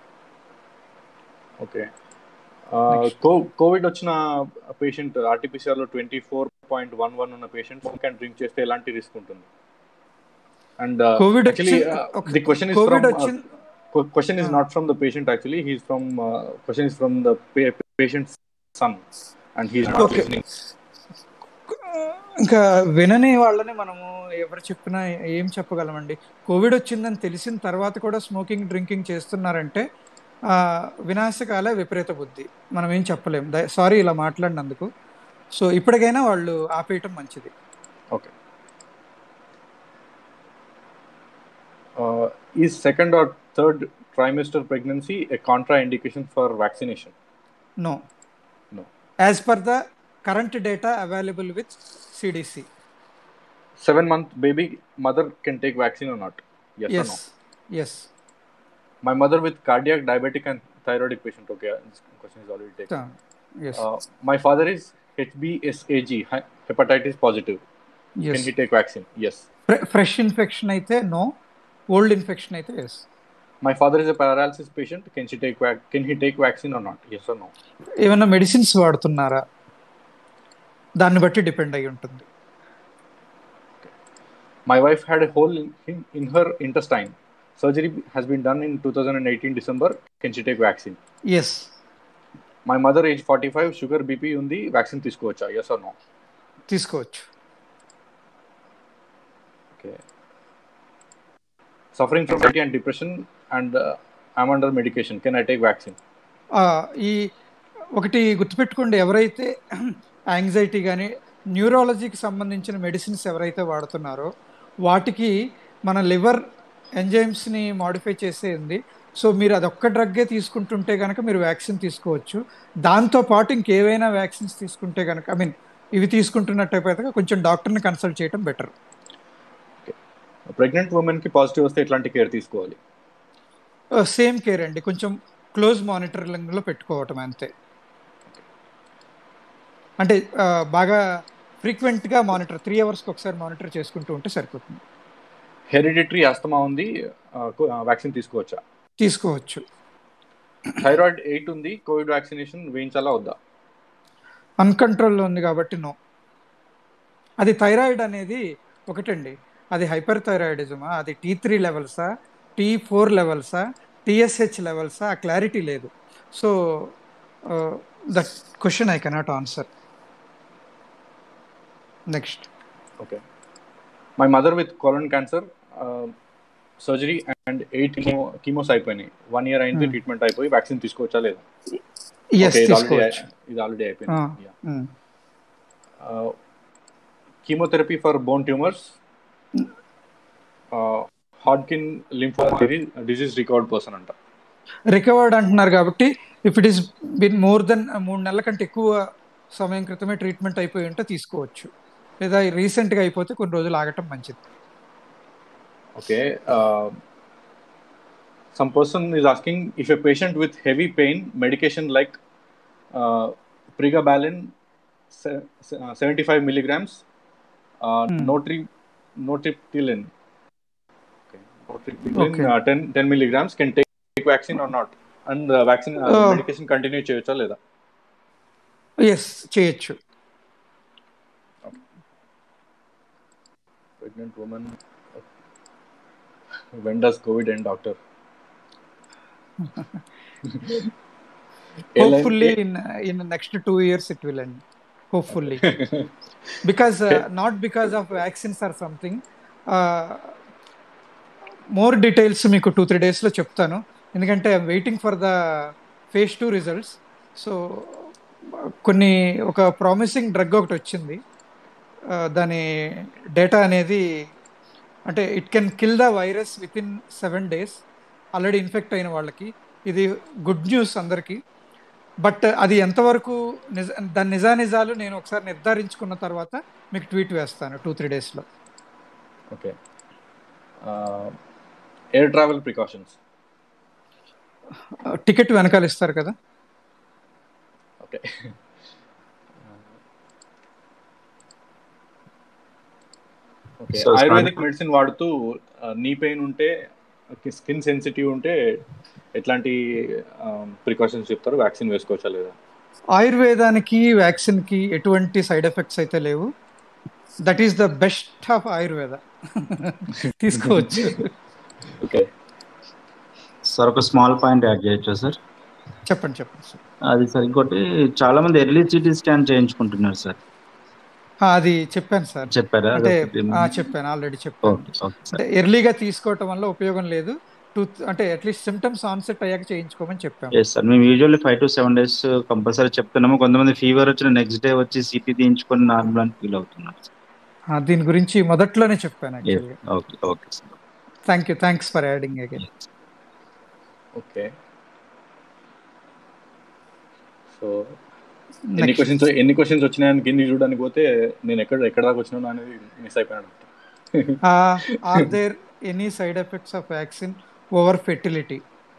ఓకే Next. కోవిడ్ వచ్చిన పేషెంట్ ఆర్టీపీసీఆర్ లో twenty four point one one ఉన్న పేషెంట్ క్యాన్ డ్రింక్ చేస్తే ఎలాంటి రిస్క్ ఉంటుంది అండ్ కోవిడ్ యాక్చువల్లీ వచ్చి- the question is COVID from వచ్చిన question is Ah. Not from the patient actually he's from question is from the patient son and he's not Okay. Listening ఇంకా వినని వాళ్ళని మనము ఎవరు చెప్పినా ఏం చెప్పగలమండి కోవిడ్ వచ్చిందని తెలిసిన తర్వాత కూడా స్మోకింగ్ డ్రింకింగ్ చేస్తున్నారంటే ఆ, వినాశకాల విపరీత బుద్ధి మనం ఏం చెప్పలేం సారీ ఇలా మాట్లాడినందుకు సో ఇప్పటికైనా వాళ్ళు ఆపేయటం మంచిది okay is second or third trimester pregnancy a contraindication for vaccination no No. As per the current data available with CDC seven month baby mother can take vaccine or not yes yes yes My mother with cardiac, diabetic, and thyroidic patient. Okay, this question is already taken. Yes Uh, my father is HBsAg, hy- hepatitis positive. Can yes he take vaccine? Yes. Fresh infection అయితే no old infection అయితే yes My father is a paralysis patient. Can she take vac- Can he take vaccine or not? Yes or no? ఏమైనా medicines వాడుతున్నారా దాన్ని బట్టి depend అయి ఉంటుంది My wife had a hole in, in, in her intestine. Surgery has been done in 2018 December. Can she take vaccine? Yes My mother age 45, sugar BP ఉంది vaccine తీసుకోవచ్చా? Yes or no? తీసుకోవచ్చు Okay. Suffering from anxiety and depression and uh, I'm under medication. Can I take vaccine? ఆ, ఈ ఒకటి గుర్తుపెట్టుకోండి ఎవరైతే anxiety కానీ న్యూరాలజీకి సంబంధించిన మెడిసిన్స్ ఎవరైతే వాడుతున్నారో వాటికి మన లివర్ ఎంజైమ్స్ని మాడిఫై చేసేది సో మీరు అదొక్క డ్రగ్గే తీసుకుంటుంటే కనుక మీరు వ్యాక్సిన్ తీసుకోవచ్చు దాంతోపాటు ఇంకేవైనా వ్యాక్సిన్స్ తీసుకుంటే కనుక ఐ మీన్ ఇవి తీసుకుంటున్నట్టయితే కొంచెం డాక్టర్ని కన్సల్ట్ చేయడం బెటర్ ప్రెగ్నెంట్ ఉమెన్ కి పాజిటివ్ వస్తే ఎట్లాంటి కేర్ తీసుకోవాలి సేమ్ కేర్ అండి కొంచెం క్లోజ్ మానిటరింగ్లో పెట్టుకోవటం అంతే అంటే ఆ, బాగా ఫ్రీక్వెంట్గా మానిటర్ త్రీ అవర్స్కి ఒకసారి మానిటర్ చేసుకుంటూ ఉంటే సరిపోతుంది హెరిడిటరీ ఆస్తమా ఉంది వ్యాక్సిన్ తీసుకోవచ్చా తీసుకోవచ్చు థైరాయిడ్ ఎయిట్ ఉంది కోవిడ్ వ్యాక్సినేషన్ వేయించాలా వద్దా అన్కంట్రోల్లో ఉంది కాబట్టి నో అది థైరాయిడ్ అనేది ఒకటండి అది హైపర్ థైరాయిడిజమా అది టీ త్రీ లెవెల్సా టీ ఫోర్ లెవెల్సా టిఎస్హెచ్ లెవెల్సా ఆ క్లారిటీ లేదు so that question I cannot answer next okay my mother with colon cancer surgery and eight chemo chemos అయిపోయినాయి వన్ ఇయర్ అయింది Hmm. ట్రీట్మెంట్ అయిపోయి వ్యాక్సిన్ తీసుకోవచ్చా లేదా ఎస్ Okay, ఇది ఆల్రెడీ తీసుకోవచ్చు ఇది ఆల్రెడీ అయిపోయింది Ah. Yeah. Mm. Chemotherapy for bone tumours Hodgkin lymphoma disease recovered person అంట రికవర్డ్ అంటున్నారు కాబట్టి if it is been more than మూడు నెలల కంటే ఎక్కువ సమయం క్రితమే ట్రీట్మెంట్ అయిపోయి ఉంటే తీసుకోవచ్చు లేదా రీసెంట్గా అయిపోతే కొన్ని రోజులు ఆగటం మంచిది okay some person is asking if a patient with heavy pain medication like pregabalin seventy five milligrams Hmm. నోట్రి nortriptyline Okay. Ten ten milligrams can take vaccine or not and vaccine Oh. Medication continue చేయొచ్చా లేదా yes చేయొచ్చు pregnant woman when does covid end doctor hopefully in in next two years it will and hopefully because not because of vaccines or something more details మీకు two three డేస్లో చెప్తాను ఎందుకంటే I'm waiting for the phase two results so కొన్ని ఒక promising drug ఒకటి వచ్చింది Uh, దాని data అనేది అంటే it can kill the virus with in seven days already infect అయిన వాళ్ళకి ఇది గుడ్ న్యూస్ అందరికీ బట్ అది ఎంతవరకు నిజ దాని నిజానిజాలు నేను ఒకసారి నిర్ధారించుకున్న తర్వాత మీకు ట్వీట్ వేస్తాను టూ త్రీ డేస్లో okay air travel precautions ticket వెనకాల ఇస్తారు కదా okay okay So, Ayurvedic medicine వాడుతూ నీ పెయిన్ ఉంటే స్కిన్ సెన్సిటివ్ ఉంటే ఎట్లాంటి ప్రికాషన్స్ చెప్తారు వ్యాక్సిన్ వేసుకోవచ్చా లేదా ఆయుర్వేదానికి వ్యాక్సిన్కి ఎటువంటి సైడ్ ఎఫెక్ట్స్ అయితే లేవు that is the best of Ayurveda తీసుకోవచ్చు ఓకే సార్ ఒక స్మాల్ పాయింట్ యాడ్ చేయొచ్చా సార్ చెప్పండి చెప్పండి సార్ అది సార్ ఇంకోటి చాలా మంది ఎర్లీ సిటీ స్కాన్ చేయించుకుంటున్నారు సార్ ఆ, అది చెప్పాను సార్ చెప్పారా అంటే అదొకటి. ఆ, చెప్పాను ఆల్రెడీ చెప్పాను ఓకే ఓకే సార్ అంటే ఎర్లీగా తీసుకోవటం వల్ల ఉపయోగం లేదు టూ అంటే అట్లీస్ట్ సిమ్టమ్స్ ఆన్సెట్ అయ్యాక చేయించుకోమని చెప్పాము ఎస్ సార్ మేము usually five to seven days compulsory చెప్తున్నాము కొంతమంది ఫీవర్ వచ్చిన నెక్స్ట్ డే వచ్చి సిపి తీయించుకొని నార్మల్ అని ఫీల్ అవుతున్నారు ఆ, దీని గురించి మొదట్లోనే చెప్పాను యాక్చువల్గా okay okay sir thank you thanks for adding again okay so ఎన్ని క్వశ్చన్స్ ఎన్ని క్వశ్చన్స్ వచ్చినాయని కింది చూడడానికి పోతే నేను ఎక్కడ ఎక్కడ దాకా వచ్చినాను అనేది మిస్ అయిపోయాను are there any side effects of vaccine over fertility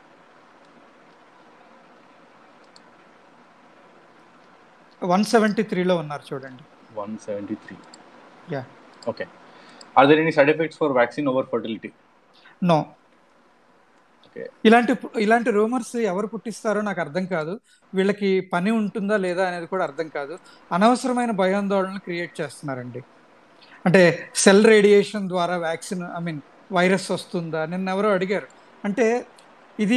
one seventy త్రీలో ఉన్నారు చూడండి one seventy three yeah okay are there any side effects for vaccine over fertility no okay ఇలాంటి ఇలాంటి రూమర్స్ ఎవరు పుట్టిస్తారో నాకు అర్థం కాదు వీళ్ళకి పని ఉంటుందా లేదా అనేది కూడా అర్థం కాదు అనవసరమైన భయాందోళనలు క్రియేట్ చేస్తున్నారండి అంటే సెల్ రేడియేషన్ ద్వారా వ్యాక్సిన్ ఐ మీన్ వైరస్ వస్తుందా నిన్న ఎవరో అడిగారు అంటే ఇది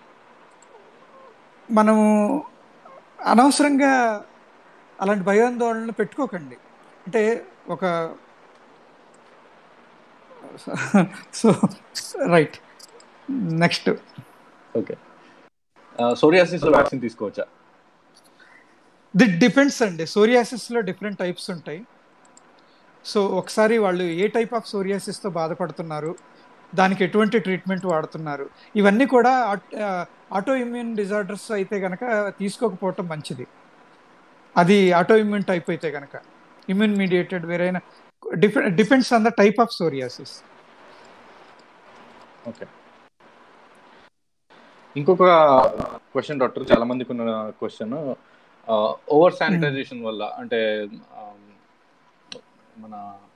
మనము అనవసరంగా అలాంటి భయాందోళనలు పెట్టుకోకండి అంటే ఒక so right next okay psoriasis vaccine తీసుకోవచ్చా ది డిపెండ్స్ అండి సోరియాసిస్లో డిఫరెంట్ టైప్స్ ఉంటాయి సో ఒకసారి వాళ్ళు ఏ టైప్ ఆఫ్ సోరియాసిస్తో బాధపడుతున్నారు దానికి ఎటువంటి ట్రీట్మెంట్ వాడుతున్నారు ఇవన్నీ కూడా ఆటో ఇమ్యూన్ డిజార్డర్స్ అయితే కనుక తీసుకోకపోవటం మంచిది అది ఆటో ఇమ్యూన్ టైప్ అయితే కనుక ఇమ్యూన్ మీడియేటెడ్ వేరైనా different depends on the type of psoriasis okay ఇంకొక క్వశ్చన్ డాక్టర్ చాలా మందికి ఉన్న క్వశ్చన్ ఓవర్ శానిటైజేషన్ వల్ల అంటే um, మన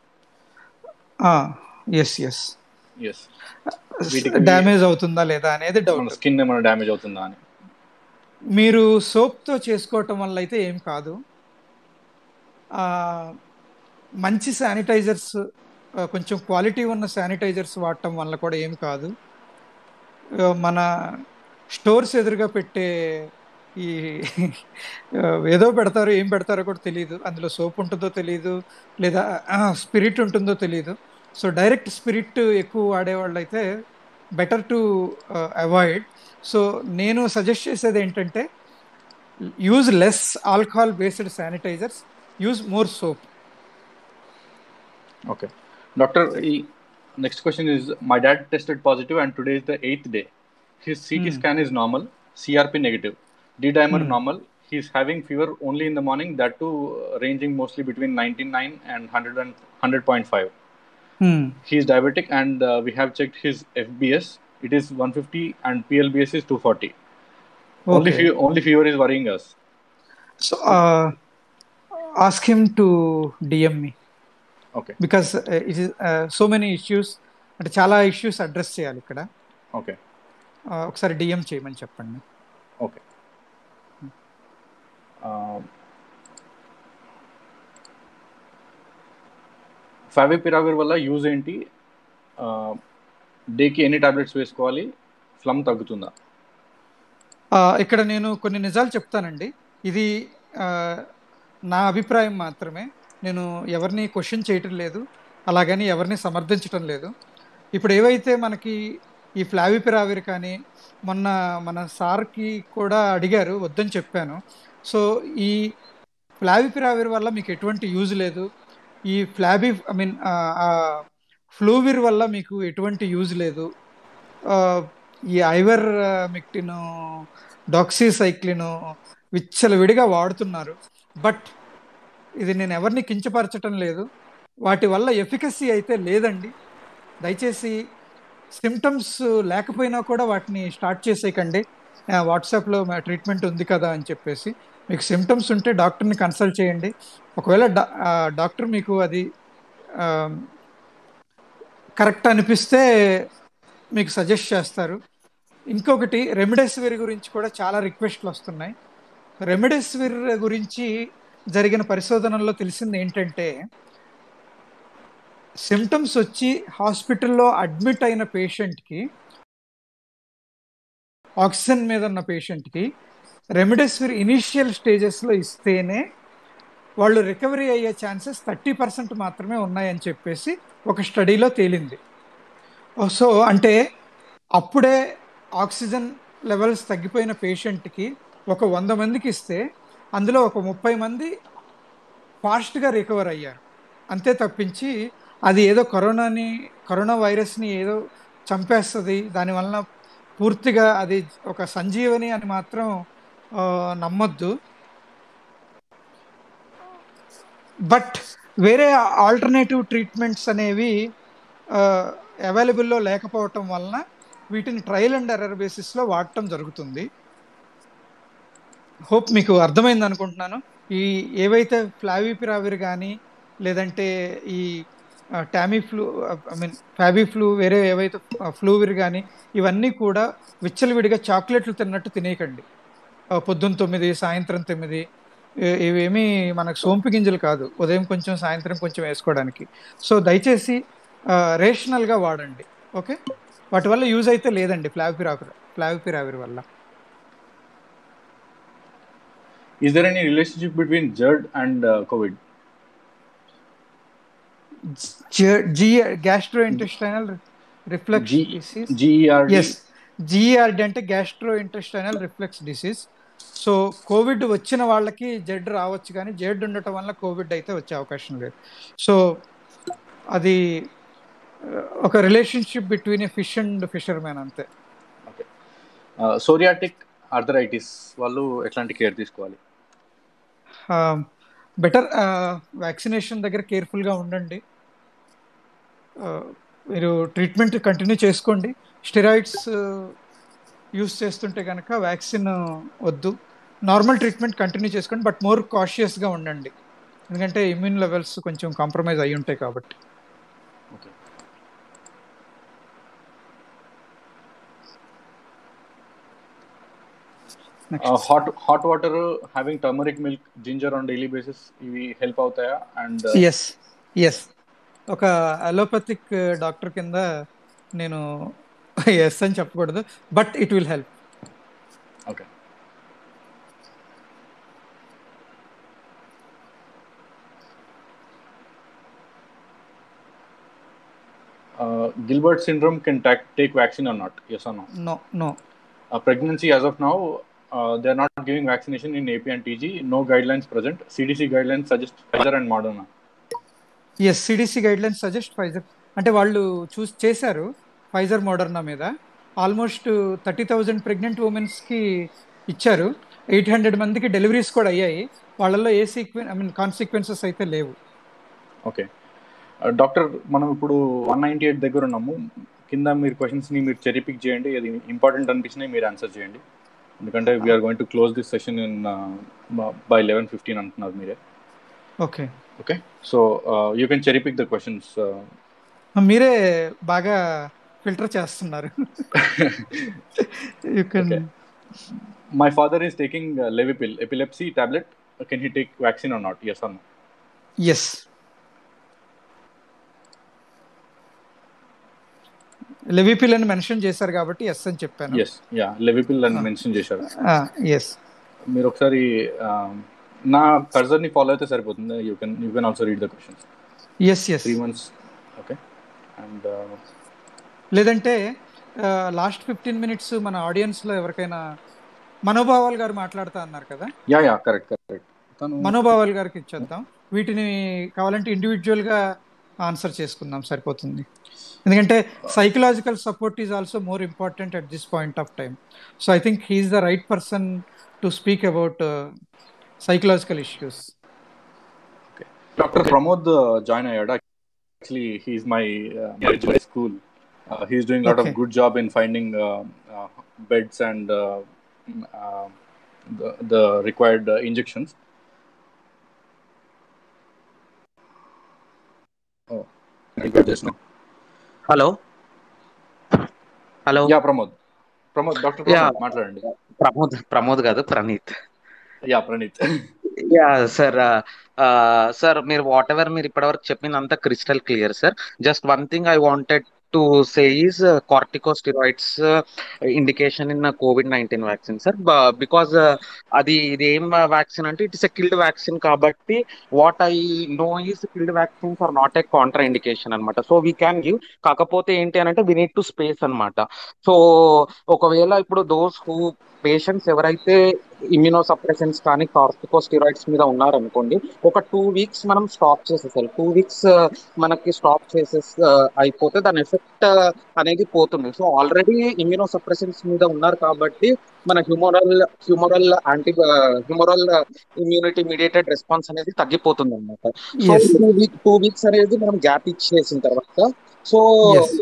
ఎస్ ఎస్ ఎస్ వీటికి- డ్యామేజ్ అవుతుందా లేదా అనేది మన డౌట్ స్కిన్ ఏమైనా డ్యామేజ్ అవుతుందా అని మీరు సోప్తో చేసుకోవటం వల్ల అయితే ఏం కాదు ఆ, మంచి శానిటైజర్స్ కొంచెం క్వాలిటీ ఉన్న శానిటైజర్స్ వాడటం వల్ల కూడా ఏం కాదు ఆ, మన స్టోర్స్ ఎదురుగా పెట్టే ఈ ఆ, ఏదో పెడతారో ఏం పెడతారో కూడా తెలియదు అందులో సోప్ ఉంటుందో తెలియదు లేదా స్పిరిట్ ఉంటుందో తెలియదు సో డైరెక్ట్ స్పిరిట్ ఎక్కువ వాడేవాళ్ళు అయితే బెటర్ టు అవాయిడ్ సో నేను సజెస్ట్ చేసేది ఏంటంటే use less alcohol based sanitisers use more soap okay doctor ఈ next question is my dad tested positive and today is the eighth day his CT Hmm. Scan is normal CRP negative D dimer Hmm. Normal he's having fever only in the morning that too ranging mostly between ninety nine and hundred and hundred point five he is diabetic and uh, we have checked his fbs it is 150 and plbs is 240 only Okay. fe- only fever is worrying us so ask him to DM me okay because it is so many issues అంటే చాలా issues address చేయాలి ఇక్కడ okay Uh, ఒకసారి DM చేయమని చెప్పండి okay um, favipiravir వల్ల use ఏంటి డేకి ఎన్ని టాబ్లెట్స్ వేసుకోవాలి ఫ్లమ్ తగ్గుతుందా ఆ, ఇక్కడ నేను కొన్ని నిజాలు చెప్తానండి ఇది ఆ, నా అభిప్రాయం మాత్రమే నేను ఎవరిని క్వశ్చన్ చేయటం లేదు అలాగని ఎవరిని సమర్థించటం లేదు ఇప్పుడు ఏవైతే మనకి ఈ ఫ్లావిపిరావిర్ కానీ మొన్న మన సార్కి కూడా అడిగారు వద్దని చెప్పాను సో ఈ ఫ్లావిపిరావిర్ వల్ల మీకు ఎటువంటి యూజ్ లేదు ఈ ఫ్లాబి ఐ మీన్ ఫ్లూవిర్ వల్ల మీకు ఎటువంటి యూజ్ లేదు ఆ, ఈ ఐవర్ మిక్టిన్ డాక్సీసైక్లిన్ విచ్చలవిడిగా వాడుతున్నారు బట్ ఇది నేను ఎవరిని కించపరచటం లేదు వాటి వల్ల ఎఫికసీ అయితే లేదండి దయచేసి సిమ్టమ్స్ లేకపోయినా కూడా వాటిని స్టార్ట్ చేసేయకండి ఆ, వాట్సాప్లో మా ట్రీట్మెంట్ ఉంది కదా అని చెప్పేసి మీకు సిమ్టమ్స్ ఉంటే డాక్టర్ని కన్సల్ట్ చేయండి ఒకవేళ డా ఆ, డాక్టర్ మీకు అది కరెక్ట్ అనిపిస్తే మీకు సజెస్ట్ చేస్తారు ఇంకొకటి రెమిడెసివిర్ గురించి కూడా చాలా రిక్వెస్ట్లు వస్తున్నాయి రెమిడెసివిర్ గురించి జరిగిన పరిశోధనల్లో తెలిసింది ఏంటంటే సిమ్టమ్స్ వచ్చి హాస్పిటల్లో అడ్మిట్ అయిన పేషెంట్కి ఆక్సిజన్ మీద ఉన్న పేషెంట్కి రెమిడెసివిర్ ఇనీషియల్ స్టేజెస్లో ఇస్తేనే వాళ్ళు రికవరీ అయ్యే ఛాన్సెస్ థర్టీ పర్సెంట్ మాత్రమే ఉన్నాయని చెప్పేసి ఒక స్టడీలో తేలింది సో అంటే అప్పుడే ఆక్సిజన్ లెవెల్స్ తగ్గిపోయిన పేషెంట్కి ఒక వంద మందికి ఇస్తే అందులో ఒక ముప్పై మంది ఫాస్ట్గా రికవర్ అయ్యారు అంతే తప్పించి అది ఏదో కరోనాని కరోనా వైరస్ని ఏదో చంపేస్తుంది దానివలన పూర్తిగా అది ఒక సంజీవని అని మాత్రం ఆ, నమ్మొద్దు బట్ వేరే ఆల్టర్నేటివ్ ట్రీట్మెంట్స్ అనేవి అవైలబుల్లో లేకపోవటం వలన వీటిని ట్రయల్ అండ్ ఎర్రర్ బేసిస్లో వాడటం జరుగుతుంది హోప్ మీకు అర్థమైంది అనుకుంటున్నాను ఈ ఏవైతే ఫ్లావిపిరావిర్ కానీ లేదంటే ఈ Tamiflu I mean Fabiflu వేరే ఏవైతే ఫ్లూవిర్ కానీ ఇవన్నీ కూడా విచ్చలవిడిగా చాక్లెట్లు తిన్నట్టు తినేయకండి ఆ, పొద్దున్న తొమ్మిది సాయంత్రం తొమ్మిది ఇ- ఇవేమీ మనకు సోంపు గింజలు కాదు ఉదయం కొంచెం సాయంత్రం కొంచెం వేసుకోవడానికి సో దయచేసి రేషనల్గా వాడండి ఓకే వాటి వల్ల యూజ్ అయితే లేదండి ఫ్లావిపిరావిర్ ఫ్లావిపిరావిర్ వల్ల Is there any relationship between GERD and uh, COVID? G gastro intestinal reflux G- disease GERD? Yes GERD అంటే gastro intestinal reflux disease so COVID వచ్చిన వాళ్ళకి జెడ్ రావచ్చు కానీ జెడ్ ఉండటం వల్ల కోవిడ్ అయితే వచ్చే అవకాశం లేదు సో అది ఆ, ఒక relationship between a fish and fishermen అంతే Okay. Uh, psoriatic arthritis వాళ్ళు ఎట్లాంటి కేర్ తీసుకోవాలి బెటర్ వ్యాక్సినేషన్ దగ్గర కేర్ఫుల్గా ఉండండి ఆ, మీరు ట్రీట్మెంట్ కంటిన్యూ చేసుకోండి స్టెరాయిడ్స్ యూస్ చేస్తుంటే కనుక వ్యాక్సిన్ వద్దు నార్మల్ ట్రీట్మెంట్ కంటిన్యూ చేసుకోండి బట్ మోర్ కాషియస్గా ఉండండి ఎందుకంటే ఇమ్యూన్ లెవెల్స్ కొంచెం కాంప్రమైజ్ అయి ఉంటాయి కాబట్టి okay hot hot water having turmeric milk ginger on daily basis ఇవి హెల్ప్ అవుతాయా అండ్ ఎస్ ఎస్ ఒక అలోపతిక్ డాక్టర్ కింద నేను ఎస్ అని చెప్పకూడదు but it will help okay Gilbert syndrome can take vaccine or not yes or not no no uh, pregnancy as of now uh, they're not giving vaccination in ap and tg no guidelines present cdc guidelines suggest pfizer and moderna yes CDC guidelines suggest Pfizer అంటే వాళ్ళు choose చేశారు Pfizer Moderna మీద almost thirty thousand pregnant ఉమెన్స్కి ఇచ్చారు eight hundred మందికి deliveries కూడా అయ్యాయి వాళ్ళల్లో a sequence I mean consequences అయితే లేవు ఓకే డాక్టర్ మనం ఇప్పుడు వన్ నైంటీ ఎయిట్ దగ్గర ఉన్నాము కింద మీరు క్వశ్చన్స్ని మీరు చెరీ పిక్ చేయండి అది ఇంపార్టెంట్ అనిపించినాయి మీరు ఆన్సర్ చేయండి ఎందుకంటే we're going to close this session in by eleven fifteen అంటున్నారు మీరే okay okay so you can cherry pick the questions మీరే బాగా ఫిల్టర్ చేస్తున్నారు you can Okay. My father is taking Levipil epilepsy tablet can he take vaccine or not yes or no yes Levipil అని mention చేశారు కాబట్టి yes అని చెప్పాను yes yeah లెవిపిల్ అని mention చేశారు ఎస్ మీరు ఒకసారి um, నా కర్జర్ని ఫాలో అయితే సరిపోతుంది you can you can also read the questions yes yes three months okay and లేదంటే లాస్ట్ ఫిఫ్టీన్ మినిట్స్ మన ఆడియన్స్లో ఎవరికైనా మనోభావాల్ గారు మాట్లాడుతా అన్నారు కదా యా యా కరెక్ట్ కరెక్ట్ తను మనోభావాల్ గారికి ఇచ్చేద్దాం వీటిని కావాలంటే ఇండివిజువల్గా ఆన్సర్ చేసుకుందాం సరిపోతుంది ఎందుకంటే psychological support is also more important at this point of time so I think he's the right person to speak about psychological issues doctor Pramod join అయ్యాడు actually he's my my school he's doing lot of Okay. Good job in finding beds and the required injections just no hello hello yeah Pramod Pramod doctor yeah Pramod మాట్లాడండి ప్రమోద్ ప్రమోద్ కాదు Praneeth yeah Praneeth yeah sir sir మీరు whatever మీరు ఇప్పటివరకు చెప్పిందంతా crystal clear sir just one thing I wanted to say is corticosteroids indication in COVID nineteen vaccine sir because అది ఇది ఏం vaccine అంటే ఇట్స్ ఎ కిల్డ్ వ్యాక్సిన్ కాబట్టి what I know is killed vaccines are not a contraindication అనమాట so we can give కాకపోతే ఏంటి అని అంటే వీ నీడ్ టు స్పేస్ అనమాట సో ఒకవేళ ఇప్పుడు దోస్ హూ పేషెంట్స్ ఎవరైతే ఇమ్యూనో సప్రెషన్స్ కానీ కార్టికోస్టిరాయిడ్స్ మీద ఉన్నారనుకోండి ఒక టూ వీక్స్ మనం స్టాప్ చేసేసారు టూ వీక్స్ మనకి స్టాప్ చేసే అయిపోతే దాని ఎఫెక్ట్ అనేది పోతుంది సో ఆల్రెడీ ఇమ్యూనో సప్రెషన్స్ మీద ఉన్నారు కాబట్టి మన humoral humoral anti humoral immunity mediated response అనేది తగ్గిపోతుంది అనమాట so yes two week two weeks అనేది మనం గ్యాప్ ఇచ్చేసిన తర్వాత so yes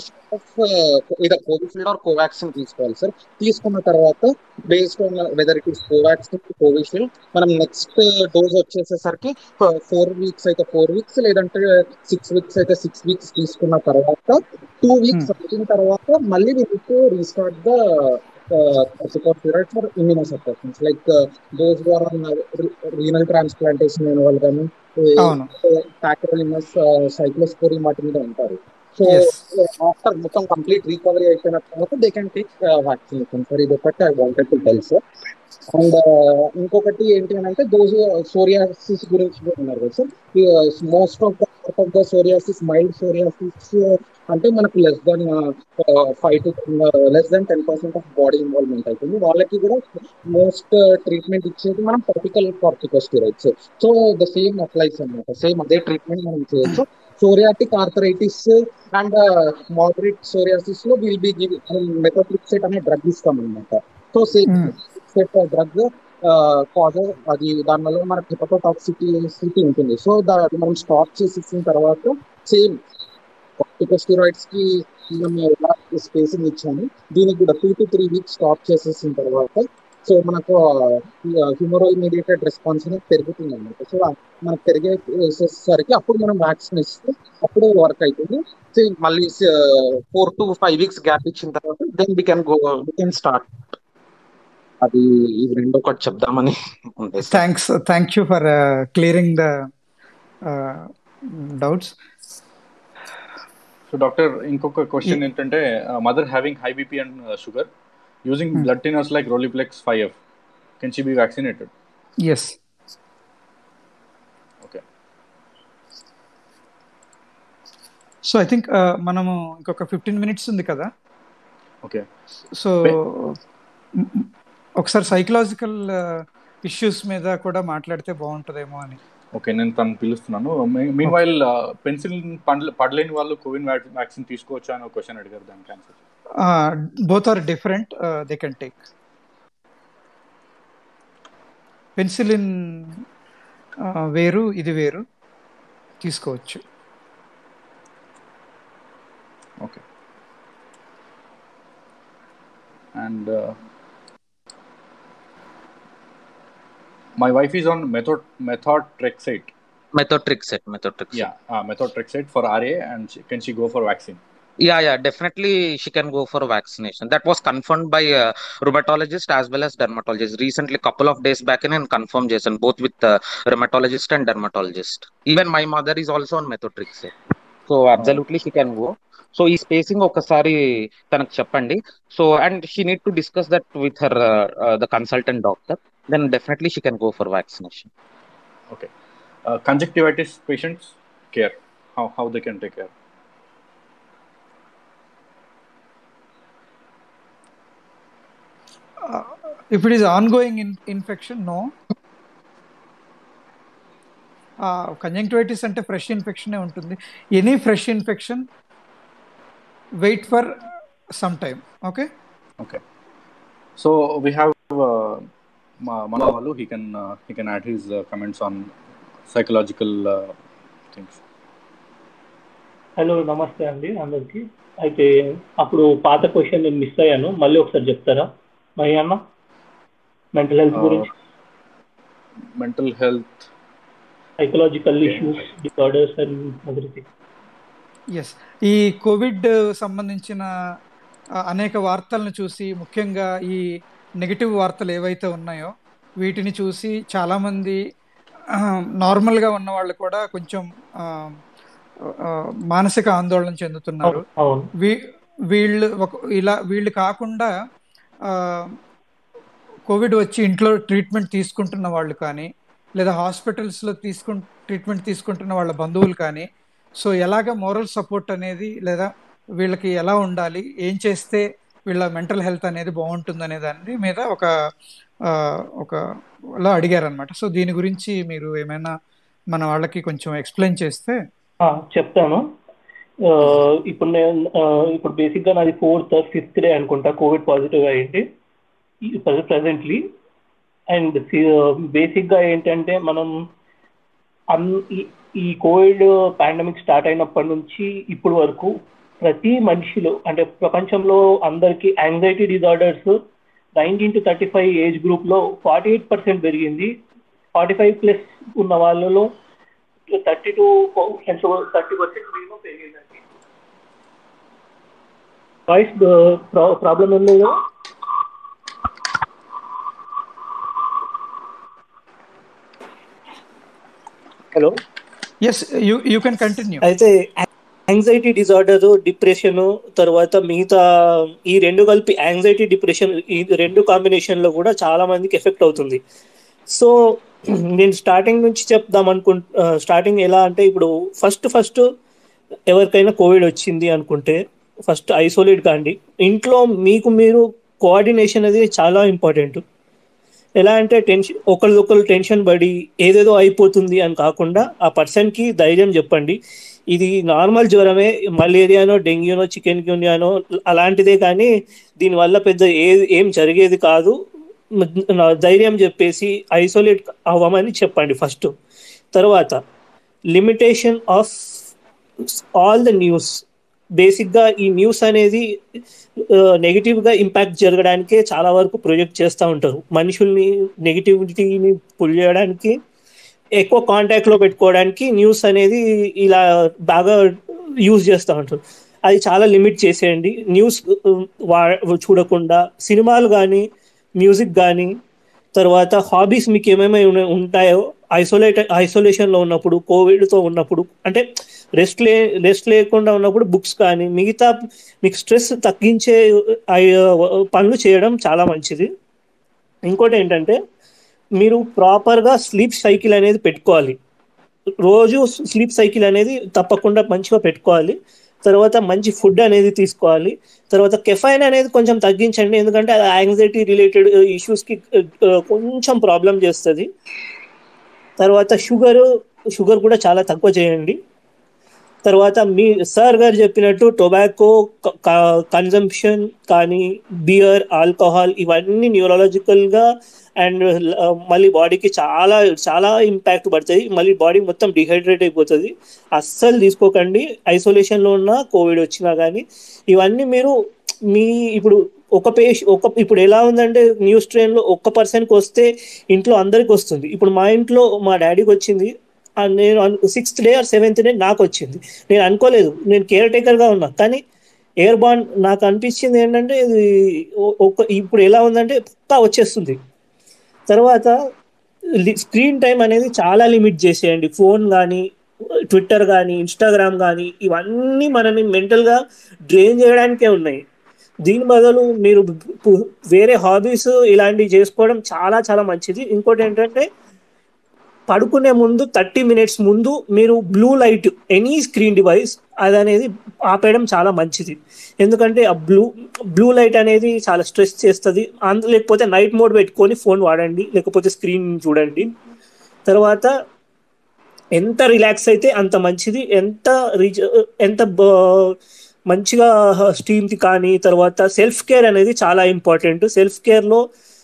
either Covishield or Covaxin తీసుకోవాలి సార్ తీసుకున్న తర్వాత based on whether it is Covaxin Covishield మనం నెక్స్ట్ డోస్ వచ్చేసేసరికి ఫోర్ వీక్స్ అయితే ఫోర్ వీక్స్ లేదంటే సిక్స్ వీక్స్ అయితే సిక్స్ వీక్స్ తీసుకున్న తర్వాత టూ వీక్స్ అయిన తర్వాత మళ్ళీ మీకు restart the corticosteroids for immunosuppressants like uh, those who are on uh, re- renal transplantation అయిన వాళ్ళు కానీ అవును టాక్రోలిమస్ సైక్లోస్పోరిన్ వాటి మీద ఉంటారు సో ఎస్ ఆఫ్టర్ మొత్తం కంప్లీట్ రికవరీ అయిపోయిన తర్వాత they can take vaccination sir ఇది ఒకటి I wanted to tell sir and ఇంకొకటి ఏంటి అని అంటే దోస్ సోరియాసిస్ గురించి కూడా ఉన్నారు కదా sir most of the of the psoriasis mild psoriasis అంటే మనకు less than five to less than ten percent of body involvement అవుతుంది వాళ్ళకి కూడా మోస్ట్ ట్రీట్మెంట్ ఇచ్చేది మనం topical corticosteroids so the same applies అనమాట సేమ్ అదే ట్రీట్మెంట్ మనం చేయొచ్చు psoriatic arthritis and moderate psoriasis లో విల్ బి గివ్ మెథోట్రిక్సెట్ అనే డ్రగ్ ఇస్తాం అనమాట సో సేమ్ డ్రగ్ కాజ్ అది దానివల్ల మనకు హిపటోటాక్సిటీ స్థితి ఉంటుంది సో అది మనం స్టాప్ చేసేసిన తర్వాత సేమ్ కార్టికోస్టిరాయిడ్స్ కి మనం ఎలా స్పేసింగ్ ఇచ్చాము దీనికి కూడా two to three weeks stop చేసేసిన తర్వాత సో మనకు హ్యూమరల్ మీడియేటెడ్ రెస్పాన్స్ అనేది పెరుగుతుంది అనమాట సో మనకు పెరిగేసరికి అప్పుడు మనం వ్యాక్సిన్ ఇస్తే అప్పుడు వర్క్ అవుతుంది సో మళ్ళీ four to five weeks gap ఇచ్చిన తర్వాత then we can go we can start అది ఇవి రెండు ఒకటి చెప్దామని ఉంది sir thanks thank you for clearing the doubts so doctor ఇంకొక క్వశ్చన్ ఏంటంటే mother having high BP and sugar using blood thinners like Roliplex five F can she be vaccinated yes okay so I think మనము ఇంకొక fifteen minutes ఉంది కదా okay so ఒకసారి psychological issues మీద కూడా మాట్లాడితే బాగుంటుందేమో అని ఓకే నేను తను పిలుస్తున్నాను మీన్ వైల్ పెన్సిల్ పడలేని వాళ్ళు కోవిడ్ వ్యాక్సిన్ తీసుకోవచ్చా అని ఒక క్వశ్చన్ అడిగారు దానికి answer both are different they can take penicillin వేరు ఇది వేరు తీసుకోవచ్చు okay and my wife is on method methotrexate methotrexate methotrexate yeah uh, methotrexate for ra and she, can she go for vaccine yeah yeah definitely she can go for vaccination that was confirmed by uh, rheumatologist as well as dermatologist recently couple of days back in and confirmed jason both with uh, rheumatologist and dermatologist even my mother is also on methotrexate so absolutely she can go so ఈ spacing ఒకసారి తనకు చెప్పండి so and she need to discuss that with her the consultant doctor then definitely she can go for vaccination okay conjunctivitis patients care how how they can take care if it is ongoing in, infection no conjunctivitis అంటే fresh ఇన్ఫెక్షనే ఉంటుంది any fresh infection wait for some time okay okay so we have మన వాళ్ళు he can he can add his comments on psychological things hello నమస్తే అండి అందరికి అయితే అప్పుడు పాత క్వశ్చన్ నేను మిస్ అయ్యాను మళ్ళీ ఒకసారి చెప్తారా మహి అన్న మెంటల్ హెల్త్ గురించి mental health psychological issues disorders and everything yes ఈ కోవిడ్ సంబంధించిన ఆ, అనేక వార్తలను చూసి ముఖ్యంగా ఈ నెగిటివ్ వార్తలు ఏవైతే ఉన్నాయో వీటిని చూసి చాలామంది ఆ, నార్మల్గా ఉన్న వాళ్ళు కూడా కొంచెం ఆ, ఆ, మానసిక ఆందోళన చెందుతున్నారు అవును అవును వీ వీళ్ళు ఒక ఇలా వీళ్ళు కాకుండా ఆ, కోవిడ్ వచ్చి ఇంట్లో ట్రీట్మెంట్ తీసుకుంటున్న వాళ్ళు కానీ లేదా హాస్పిటల్స్లో తీసుకు ట్రీట్మెంట్ తీసుకుంటున్న వాళ్ళ బంధువులు కానీ సో ఎలాగ మోరల్ సపోర్ట్ అనేది లేదా వీళ్ళకి ఎలా ఉండాలి ఏం చేస్తే వీళ్ళ మెంటల్ హెల్త్ అనేది బాగుంటుంది అనే దాని మీద ఒక ఆ, ఒక అలా అడిగారు అనమాట సో దీని గురించి మీరు ఏమైనా మన వాళ్ళకి కొంచెం ఎక్స్ప్లెయిన్ చేస్తే ఆ, చెప్తాను ఆ, ఇప్పుడు నేను ఆ, ఇప్పుడు బేసిక్గా నాది ఫోర్త్ ఫిఫ్త్ డే అనుకుంటా కోవిడ్ పాజిటివ్ అయ్యింది ప్రజెంట్లీ అండ్ బేసిక్గా ఏంటంటే మనం అన్ ఈ- ఈ కోవిడ్ పాండమిక్ స్టార్ట్ అయినప్పటి నుంచి ఇప్పుడు వరకు ప్రతి మనిషిలో అంటే ప్రపంచంలో అందరికీ anxiety disorders nineteen to thirty five age గ్రూప్లో ఫార్టీ ఎయిట్ పర్సెంట్ పెరిగింది ఫార్టీ ఫైవ్ ప్లస్ ఉన్న వాళ్ళలో thirty two thirty percent minimum పెరిగిందండి వాయిస్ ప్రాబ్లం ఏం లేదు కదా hello yes you you can continue అయితే యాంగ్జైటీ డిజార్డర్ డిప్రెషన్ తర్వాత మిగతా ఈ రెండు కలిపి యాంగ్జైటీ డిప్రెషన్ ఈ రెండు కాంబినేషన్లో కూడా చాలా మందికి ఎఫెక్ట్ అవుతుంది సో నేను స్టార్టింగ్ నుంచి చెప్దాం అనుకుంటు స్టార్టింగ్ ఎలా అంటే ఇప్పుడు ఫస్ట్ ఫస్ట్ ఎవరికైనా కోవిడ్ వచ్చింది అనుకుంటే ఫస్ట్ ఐసోలేట్ కాండి ఇంట్లో మీకు మీరు కోఆర్డినేషన్ అనేది చాలా ఇంపార్టెంట్ ఎలా అంటే టెన్షన్ ఒకరిదొకరు టెన్షన్ పడి ఏదేదో అయిపోతుంది అని కాకుండా ఆ పర్సన్కి ధైర్యం చెప్పండి ఇది నార్మల్ జ్వరమే మలేరియానో డెంగ్యూనో చికెన్ గున్యానో అలాంటిదే కానీ దీనివల్ల పెద్ద ఏ ఏం జరిగేది కాదు నా ధైర్యం చెప్పేసి ఐసోలేట్ అవ్వమని చెప్పండి ఫస్ట్ తర్వాత limitation of all the news బేసిక్గా ఈ న్యూస్ అనేది నెగిటివ్గా ఇంపాక్ట్ జరగడానికే చాలా వరకు ప్రొజెక్ట్ చేస్తూ ఉంటారు మనుషుల్ని నెగిటివిటీని పుల్ చేయడానికి ఎక్కువ కాంటాక్ట్లో పెట్టుకోవడానికి న్యూస్ అనేది ఇలా బాగా యూజ్ చేస్తూ ఉంటారు అది చాలా లిమిట్ చేసేయండి న్యూస్ వా చూడకుండా సినిమాలు కానీ మ్యూజిక్ కానీ తర్వాత హాబీస్ మీకు ఏమేమి ఉంటాయో ఐసోలేట్ ఐసోలేషన్లో ఉన్నప్పుడు కోవిడ్తో ఉన్నప్పుడు అంటే రెస్ట్ లే రెస్ట్ లేకుండా ఉన్నప్పుడు బుక్స్ కానీ మిగతా మీకు స్ట్రెస్ తగ్గించే పనులు చేయడం చాలా మంచిది ఇంకోటి ఏంటంటే మీరు ప్రాపర్గా స్లీప్ సైకిల్ అనేది పెట్టుకోవాలి రోజు స్లీప్ సైకిల్ అనేది తప్పకుండా మంచిగా పెట్టుకోవాలి తర్వాత మంచి ఫుడ్ అనేది తీసుకోవాలి తర్వాత కెఫైన్ అనేది కొంచెం తగ్గించండి ఎందుకంటే అది యాంగ్జైటీ రిలేటెడ్ ఇష్యూస్కి కొంచెం ప్రాబ్లం చేస్తుంది తర్వాత షుగర్ షుగర్ కూడా చాలా తక్కువ చేయండి తర్వాత మీ సార్ గారు చెప్పినట్టు టొబాకో కన్జంప్షన్ కానీ బియర్ ఆల్కహాల్ ఇవన్నీ న్యూరలాజికల్గా అండ్ మళ్ళీ బాడీకి చాలా చాలా ఇంపాక్ట్ పడుతుంది మళ్ళీ బాడీ మొత్తం డిహైడ్రేట్ అయిపోతుంది అస్సలు తీసుకోకండి ఐసోలేషన్లో ఉన్న కోవిడ్ వచ్చినా కానీ ఇవన్నీ మీరు మీ ఇప్పుడు ఒక పేష్ ఒక ఇప్పుడు ఎలా ఉందంటే న్యూస్ ట్రైన్లో ఒక్క పర్సన్కి వస్తే ఇంట్లో అందరికి వస్తుంది ఇప్పుడు మా ఇంట్లో మా డాడీకి వచ్చింది నేను sixth day or seventh day నాకు వచ్చింది నేను అనుకోలేదు నేను కేర్ టేకర్గా ఉన్నా కానీ ఎయిర్ బాన్ నాకు అనిపించింది ఏంటంటే ఇది ఒక ఇప్పుడు ఎలా ఉందంటే పక్కా వచ్చేస్తుంది తర్వాత స్క్రీన్ టైం అనేది చాలా లిమిట్ చేసేయండి ఫోన్ కానీ ట్విట్టర్ కానీ ఇన్స్టాగ్రామ్ కానీ ఇవన్నీ మనని మెంటల్గా డ్రైన్ చేయడానికే ఉన్నాయి దీని బదులు మీరు వేరే హాబీస్ ఇలాంటివి చేసుకోవడం చాలా చాలా మంచిది ఇంకోటి ఏంటంటే పడుకునే ముందు థర్టీ మినిట్స్ ముందు మీరు blue light any screen device అది అనేది ఆపేయడం చాలా మంచిది ఎందుకంటే ఆ బ్లూ బ్లూ లైట్ అనేది చాలా స్ట్రెస్ చేస్తుంది అందు లేకపోతే నైట్ మోడ్ పెట్టుకొని ఫోన్ వాడండి లేకపోతే స్క్రీన్ చూడండి తర్వాత ఎంత రిలాక్స్ అయితే అంత మంచిది ఎంత రీచ్ ఎంత మంచిగా స్టీమ్కి కానీ తర్వాత సెల్ఫ్ కేర్ అనేది చాలా ఇంపార్టెంట్ సెల్ఫ్ కేర్లో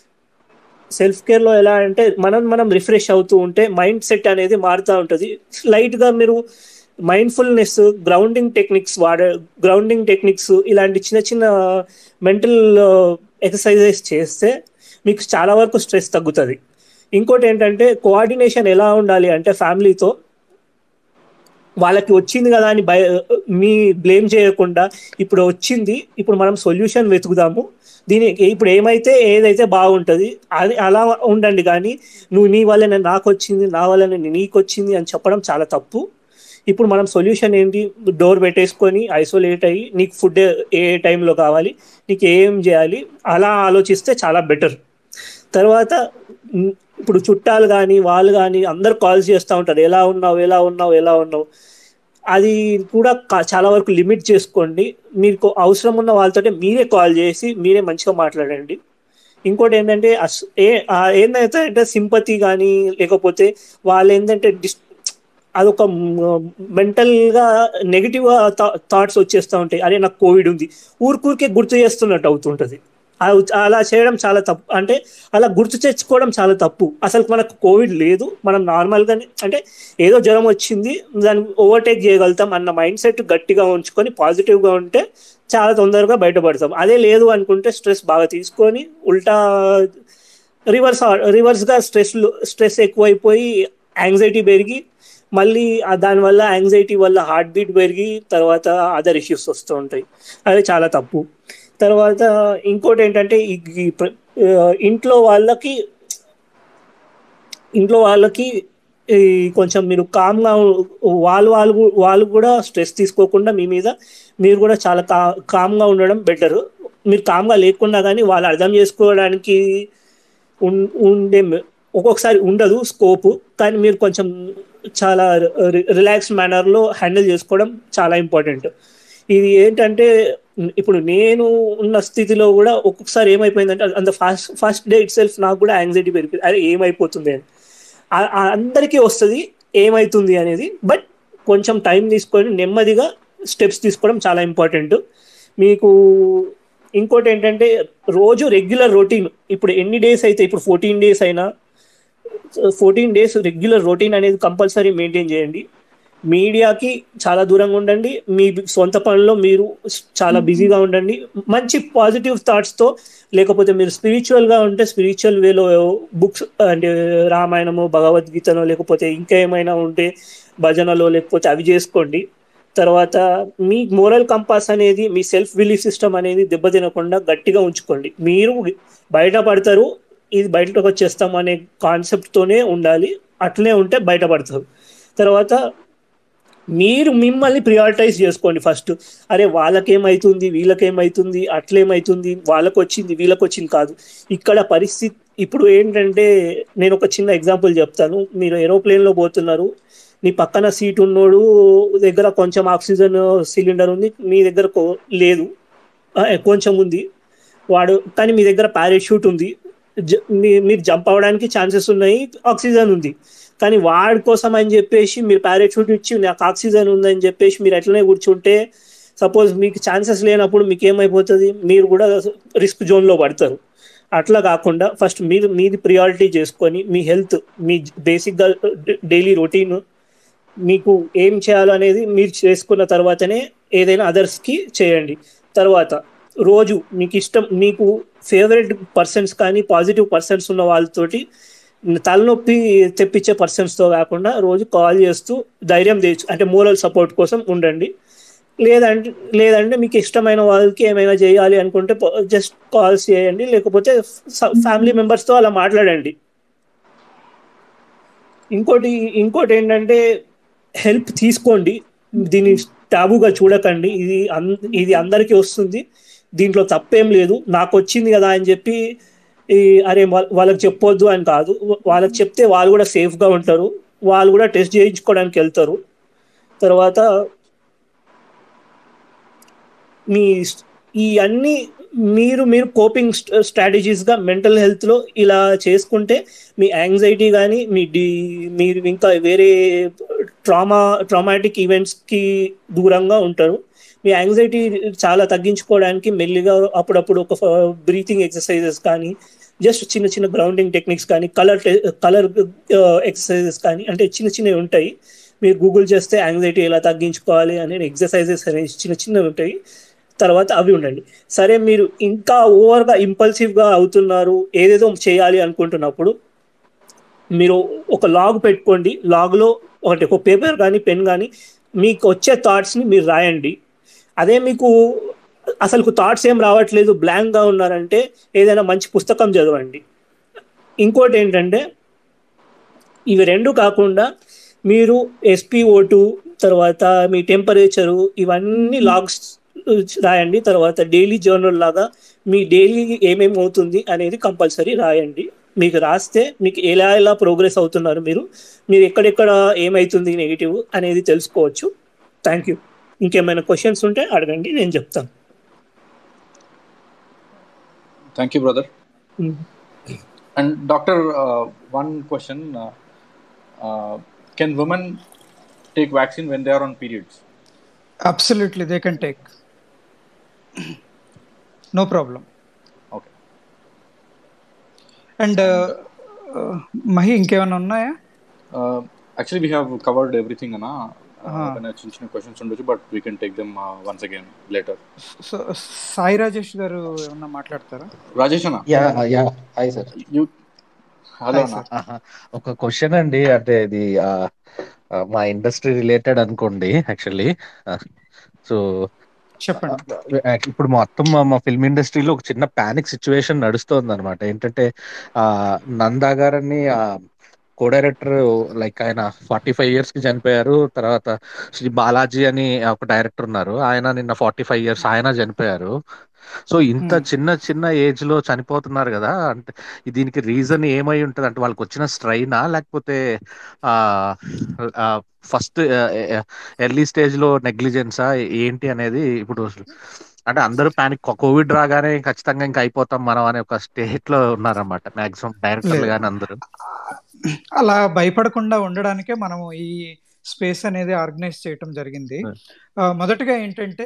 సెల్ఫ్ కేర్లో ఎలా అంటే మనం మనం రిఫ్రెష్ అవుతూ ఉంటే మైండ్ సెట్ అనేది మారుతూ ఉంటుంది లైట్గా మీరు మైండ్ఫుల్నెస్ గ్రౌండింగ్ టెక్నిక్స్ వాడే గ్రౌండింగ్ టెక్నిక్స్ ఇలాంటి చిన్న చిన్న మెంటల్ ఎక్సర్సైజెస్ చేస్తే మీకు చాలా వరకు స్ట్రెస్ తగ్గుతుంది ఇంకోటి ఏంటంటే కోఆర్డినేషన్ ఎలా ఉండాలి అంటే ఫ్యామిలీతో వాళ్ళకి వచ్చింది కదా అని భయ మీ బ్లేమ్ చేయకుండా ఇప్పుడు వచ్చింది ఇప్పుడు మనం సొల్యూషన్ వెతుకుదాము దీనికి ఇప్పుడు ఏమైతే ఏదైతే బాగుంటుంది అది అలా ఉండండి కానీ నువ్వు నీ వల్లనే నాకు వచ్చింది నా వల్లనే నీకు వచ్చింది అని చెప్పడం చాలా తప్పు ఇప్పుడు మనం సొల్యూషన్ ఏంటి డోర్ పెట్టేసుకొని ఐసోలేట్ అయ్యి నీకు ఫుడ్ ఏ టైంలో కావాలి నీకు ఏం చేయాలి అలా ఆలోచిస్తే చాలా బెటర్ తర్వాత ఉమ్, ఇప్పుడు చుట్టాలు కానీ వాళ్ళు కానీ అందరు కాల్స్ చేస్తూ ఉంటారు ఎలా ఉన్నావు ఎలా ఉన్నావు ఎలా ఉన్నావు అది కూడా కా- చాలా వరకు లిమిట్ చేసుకోండి మీకు అవసరం ఉన్న వాళ్ళతో మీరే కాల్ చేసి మీరే మంచిగా మాట్లాడండి ఇంకోటి ఏంటంటే అస్- ఏ ఆ ఏంటంటే అంటే సింపతి కానీ లేకపోతే వాళ్ళు ఏంటంటే డిస్ అదొక మెంటల్ గా నెగిటివ్ థాట్స్ వచ్చేస్తూ ఉంటాయి అరే నాకు కోవిడ్ ఉంది ఊరికూరికే గుర్తు చేస్తున్నట్టు అవుతుంటది అలా- అలా చేయడం చాలా తప్పు అంటే అలా గుర్తు తెచ్చుకోవడం చాలా తప్పు అసలు మనకు కోవిడ్ లేదు మనం నార్మల్గానే అంటే ఏదో జ్వరం వచ్చింది దాన్ని ఓవర్టేక్ చేయగలుగుతాం అన్న మైండ్ సెట్ గట్టిగా ఉంచుకొని పాజిటివ్గా ఉంటే చాలా తొందరగా బయటపడతాం అదే లేదు అనుకుంటే స్ట్రెస్ బాగా తీసుకొని ఉల్టా రివర్స్ రివర్స్గా స్ట్రెస్ స్ట్రెస్ ఎక్కువైపోయి యాంగ్జైటీ పెరిగి మళ్ళీ ఆ దానివల్ల యాంగ్జైటీ వల్ల హార్ట్ బీట్ పెరిగి తర్వాత అదర్ ఇష్యూస్ వస్తూ ఉంటాయి అది చాలా తప్పు తర్వాత ఇంకోటి ఏంటంటే ఈ ఈ ప్ర- ఆ, ఇంట్లో వాళ్ళకి ఇంట్లో వాళ్ళకి ఈ కొంచెం మీరు కామ్గా వాళ్ళు వాళ్ళు కూ- వాళ్ళు కూడా స్ట్రెస్ తీసుకోకుండా మీ మీద మీరు కూడా చాలా కా కామ్గా ఉండడం బెటర్ మీరు కామ్గా లేకున్నా కానీ వాళ్ళు అర్థం చేసుకోవడానికి ఉన్- ఉండే మె- ఒక్కొక్కసారి ఉండదు స్కోప్ కానీ మీరు కొంచెం చాలా రిలాక్స్ మేనర్లో హ్యాండిల్ చేసుకోవడం చాలా ఇంపార్టెంట్ ఇది ఏంటంటే ఇప్పుడు నేను ఉన్న స్థితిలో కూడా ఒక్కొక్కసారి ఏమైపోయిందంటే అంత fast first day itself నాకు కూడా యాంగ్జైటీ పెరిగింది అరే ఏమైపోతుంది అని ఆ- ఆ అందరికీ వస్తుంది ఏమైతుంది అనేది బట్ కొంచెం టైం తీసుకొని నెమ్మదిగా స్టెప్స్ తీసుకోవడం చాలా ఇంపార్టెంట్ మీకు ఇంకోటి ఏంటంటే రోజు రెగ్యులర్ రొటీన్ ఇప్పుడు ఎన్ని డేస్ అయితే ఇప్పుడు ఫోర్టీన్ డేస్ అయినా ఫోర్టీన్ డేస్ రెగ్యులర్ రొటీన్ అనేది కంపల్సరీ మెయింటైన్ చేయండి మీడియాకి చాలా దూరంగా ఉండండి మీ సొంత పనుల్లో మీరు చాలా బిజీగా ఉండండి మంచి పాజిటివ్ థాట్స్తో లేకపోతే మీరు స్పిరిచువల్గా ఉంటే స్పిరిచువల్ వేలో బుక్స్ అంటే రామాయణము భగవద్గీతనో లేకపోతే ఇంకా ఏమైనా ఉంటే భజనలో లేకపోతే అవి చేసుకోండి తర్వాత మీ మోరల్ కంపాస్ అనేది మీ సెల్ఫ్ బిలీఫ్ సిస్టమ్ అనేది దెబ్బతినకుండా గట్టిగా ఉంచుకోండి మీరు బయటపడతారు ఇది బయటకు వచ్చేస్తాం అనే కాన్సెప్ట్తోనే ఉండాలి అట్లనే ఉంటే బయటపడతారు తర్వాత మీరు మిమ్మల్ని ప్రియారిటైజ్ చేసుకోండి ఫస్ట్ అరే వాళ్ళకేమవుతుంది వీళ్ళకేమవుతుంది అట్లేమవుతుంది వాళ్ళకు వచ్చింది వీళ్ళకి వచ్చింది కాదు ఇక్కడ పరిస్థితి ఇప్పుడు ఏంటంటే నేను ఒక చిన్న ఎగ్జాంపుల్ చెప్తాను మీరు ఏరోప్లేన్లో పోతున్నారు నీ పక్కన సీట్ ఉన్నోడు దగ్గర కొంచెం ఆక్సిజన్ సిలిండర్ ఉంది మీ దగ్గర కో- లేదు ఆ, కొంచెం ఉంది వాడు కానీ మీ దగ్గర పారాషూట్ ఉంది జ- మీ- మీరు జంప్ అవ్వడానికి ఛాన్సెస్ ఉన్నాయి ఆక్సిజన్ ఉంది కానీ వాడి కోసం అని చెప్పేసి మీరు పారాషూట్ ఇచ్చి నాకు ఆక్సిజన్ ఉందని చెప్పేసి మీరు ఎట్లనే కూర్చుంటే సపోజ్ మీకు ఛాన్సెస్ లేనప్పుడు మీకు ఏమైపోతుంది మీరు కూడా రిస్క్ జోన్లో పడతారు అట్లా కాకుండా ఫస్ట్ మీరు మీది ప్రియారిటీ చేసుకొని మీ హెల్త్ మీ బేసిక్గా డైలీ రొటీన్ మీకు ఏం చేయాలో అనేది మీరు చేసుకున్న తర్వాతనే ఏదైనా అదర్స్కి చేయండి తర్వాత రోజు మీకు ఇష్టం మీకు ఫేవరెట్ పర్సన్స్ కానీ పాజిటివ్ పర్సన్స్ ఉన్న వాళ్ళతోటి తలనొప్పి తెప్పించే పర్సన్స్తో కాకుండా రోజు కాల్ చేస్తూ ధైర్యం తెచ్చు అంటే మోరల్ సపోర్ట్ కోసం ఉండండి లేదంటే లేదంటే మీకు ఇష్టమైన వాళ్ళకి ఏమైనా చేయాలి అనుకుంటే జస్ట్ కాల్స్ చేయండి లేకపోతే ఫ్యామిలీ మెంబర్స్తో అలా మాట్లాడండి ఇంకోటి ఇంకోటి ఏంటంటే హెల్ప్ తీసుకోండి దీన్ని టాబుగా చూడకండి ఇది అన్ ఇది అందరికీ వస్తుంది దీంట్లో తప్పేం లేదు నాకు వచ్చింది కదా అని చెప్పి ఈ అరే వా- వాళ్ళకి చెప్పొద్దు అని కాదు వాళ్ళకి చెప్తే వాళ్ళు కూడా సేఫ్గా ఉంటారు వాళ్ళు కూడా టెస్ట్ చేయించుకోవడానికి వెళ్తారు తర్వాత మీ ఈ అన్ని మీరు మీరు కోపింగ్ స్ట్రాటజీస్గా మెంటల్ హెల్త్లో ఇలా చేసుకుంటే మీ యాంగ్జైటీ కానీ మీ డి మీరు ఇంకా వేరే ట్రామా ట్రామాటిక్ ఈవెంట్స్కి దూరంగా ఉంటారు మీ యాంగ్జైటీ చాలా తగ్గించుకోవడానికి మెల్లిగా అప్పుడప్పుడు ఒక బ్రీతింగ్ ఎక్సర్సైజెస్ కానీ జస్ట్ చిన్న చిన్న గ్రౌండింగ్ టెక్నిక్స్ కానీ కలర్ కలర్ ఎక్సర్సైజెస్ కానీ అంటే చిన్న చిన్నవి ఉంటాయి మీరు గూగుల్ చేస్తే యాంగ్జైటీ ఎలా తగ్గించుకోవాలి అనే ఎక్సర్సైజెస్ అనేవి చిన్న చిన్నవి ఉంటాయి తర్వాత అవి ఉండండి సరే మీరు ఇంకా ఓవర్గా ఇంపల్సివ్గా అవుతున్నారు ఏదేదో చేయాలి అనుకుంటున్నప్పుడు మీరు ఒక లాగ్ పెట్టుకోండి లాగ్లో ఒకటి ఒక పేపర్ కానీ పెన్ కానీ మీకు వచ్చే థాట్స్ని మీరు రాయండి అదే మీకు అసలు థాట్స్ ఏం రావట్లేదు బ్లాంక్గా ఉన్నారంటే ఏదైనా మంచి పుస్తకం చదవండి ఇంకోటి ఏంటంటే ఇవి రెండు కాకుండా మీరు ఎస్పీఓ టూ తర్వాత మీ టెంపరేచరు ఇవన్నీ లాగ్స్ రాయండి తర్వాత డైలీ జర్నల్ లాగా మీ డైలీ ఏమేమి అవుతుంది అనేది కంపల్సరీ రాయండి మీకు రాస్తే మీకు ఎలా ఎలా ప్రోగ్రెస్ అవుతున్నారు మీరు మీరు ఎక్కడెక్కడ ఏమవుతుంది నెగిటివ్ అనేది తెలుసుకోవచ్చు థ్యాంక్ యూ ఇంకేమైనా క్వశ్చన్స్ ఉంటే అడగండి నేను చెప్తాను thank you brother and doctor one question can women take vaccine when they are on periods absolutely they can take no problem okay and Mahi ఇంకేమైనా ఉన్నాయా actually we have covered everything అన్న Ah. ఏమైనా చిన్న చిన్న క్వశ్చన్స్ ఉండొచ్చు but we can take them once again later so Sai Rajesh garu ఏమన్నా మాట్లాడతారా రాజేష్ అన్న yeah yeah hi sir you hello Hi, అన్న sir. ఆహా. ఒక క్వశ్చన్ అండి అంటే ఇది ఆ, ఆ, మా ఇండస్ట్రీ రిలేటెడ్ అనుకోండి యాక్చువల్లీ సో చెప్పండి ఇప్పుడు మొత్తం మా- మా ఫిల్మ్ ఇండస్ట్రీలో ఒక చిన్న పానిక్ సిచ్యువేషన్ నడుస్తోంది అనమాట ఏంటంటే ఆ నందా గారని ఆ కో డైరెక్టర్ లైక్ ఆయన ఫార్టీ ఫైవ్ ఇయర్స్ కి చనిపోయారు తర్వాత శ్రీ బాలాజీ అని ఒక డైరెక్టర్ ఉన్నారు ఆయన నిన్న ఫార్టీ ఫైవ్ ఇయర్స్ ఆయన చనిపోయారు సో ఇంత Hmm. చిన్న చిన్న ఏజ్ లో చనిపోతున్నారు కదా అంటే దీనికి రీజన్ ఏమై ఉంటది అంటే వాళ్ళకి వచ్చిన స్ట్రైనా లేకపోతే ఆ ఫస్ట్ ఎర్లీ స్టేజ్ లో నెగ్లిజెన్సా ఏంటి అనేది ఇప్పుడు అంటే అందరూ పానిక్ కోవిడ్ రాగానే ఖచ్చితంగా ఇంకా అయిపోతాం మనం అనే ఒక స్టేట్ లో ఉన్నారన్నమాట మాక్సిమం డైరెక్టర్లు లేదు. కానీ అందరూ అలా భయపడకుండా ఉండడానికే మనము ఈ స్పేస్ అనేది ఆర్గనైజ్ చేయటం జరిగింది Hmm. ఆ, మొదటగా ఏంటంటే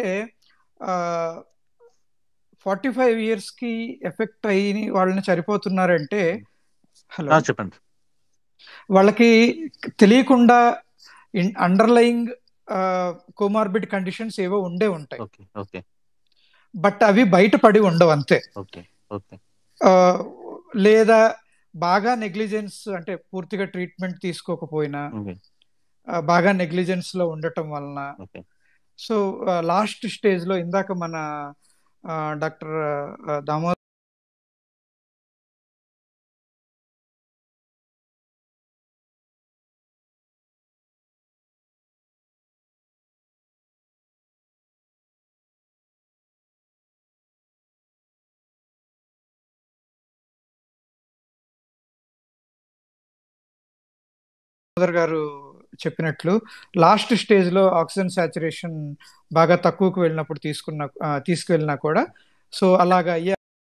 ఫార్టీ ఫైవ్ ఇయర్స్ కి ఎఫెక్ట్ అయ్యి వాళ్ళని చనిపోతున్నారంటే హలో ఆ, చెప్పండి వాళ్ళకి తెలియకుండా అండర్లయింగ్ కోమార్బిడ్ కండిషన్స్ ఏవో ఉండే ఉంటాయి ఓకే ఓకే బట్ అవి బయటపడి ఉండవు అంతే ఓకే ఓకే ఆ, లేదా బాగా నెగ్లిజెన్స్ అంటే పూర్తిగా ట్రీట్మెంట్ తీసుకోకపోయినా ఓకే ఆ, బాగా నెగ్లిజెన్స్ లో ఉండటం వలన ఓకే సో లాస్ట్ స్టేజ్ లో ఇందాక మన డాక్టర్ దామో సోదర్ గారు చెప్పినట్లు లాస్ట్ స్టేజ్ లో ఆక్సిజన్ సాచురేషన్ బాగా తక్కువకు వెళ్ళినప్పుడు తీసుకున్న ఆ, తీసుకువెళ్ళినా కూడా సో అలాగా అయ్యే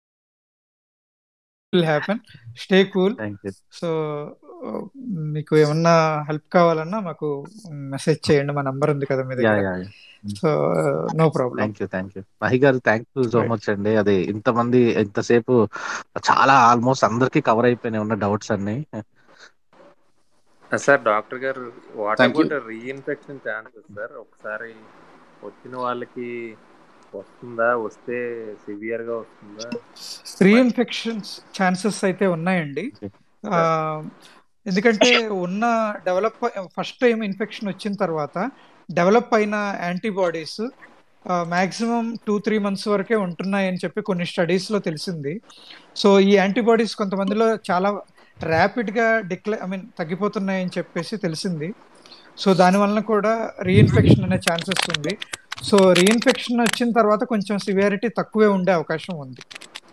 happen stay cool thank you so మీకు ఏమన్నా హెల్ప్ కావాలన్నా మాకు మెసేజ్ చేయండి మా నంబర్ ఉంది కదా మీ యా దగ్గర yeah so no problem thank you thank you Mahi గారు థ్యాంక్ యూ సో మచ్ అండి అది ఇంతమంది ఇంతసేపు చాలా ఆల్మోస్ట్ అందరికి కవర్ అయిపోయినాయి ఉన్న డౌట్స్ అన్ని సార్ డాక్టర్ గారు what Thank you. About reinfection chances sir ఒకసారి వచ్చిన వాళ్ళకి వస్తుందా వస్తే సివియర్ గా వస్తుందా రీఇన్ఫెక్షన్స్ ఛాన్సెస్ అయితే ఉన్నాయండి ఆ, ఎందుకంటే ఉన్న డెవలప్ ఫస్ట్ టైం ఇన్ఫెక్షన్ వచ్చిన తర్వాత డెవలప్ అయిన antibodies maximum two three months వరకే ఉంటున్నాయని చెప్పి కొన్ని స్టడీస్లో తెలిసింది సో ఈ యాంటీబాడీస్ కొంతమందిలో చాలా ర్యాపిడ్గా డిక్లే ఐ మీన్ తగ్గిపోతున్నాయని చెప్పేసి తెలిసింది సో దానివల్ల కూడా రీఇన్ఫెక్షన్ అనే ఛాన్సెస్ ఉంది సో రీఇన్ఫెక్షన్ వచ్చిన తర్వాత కొంచెం సివియారిటీ తక్కువే ఉండే అవకాశం ఉంది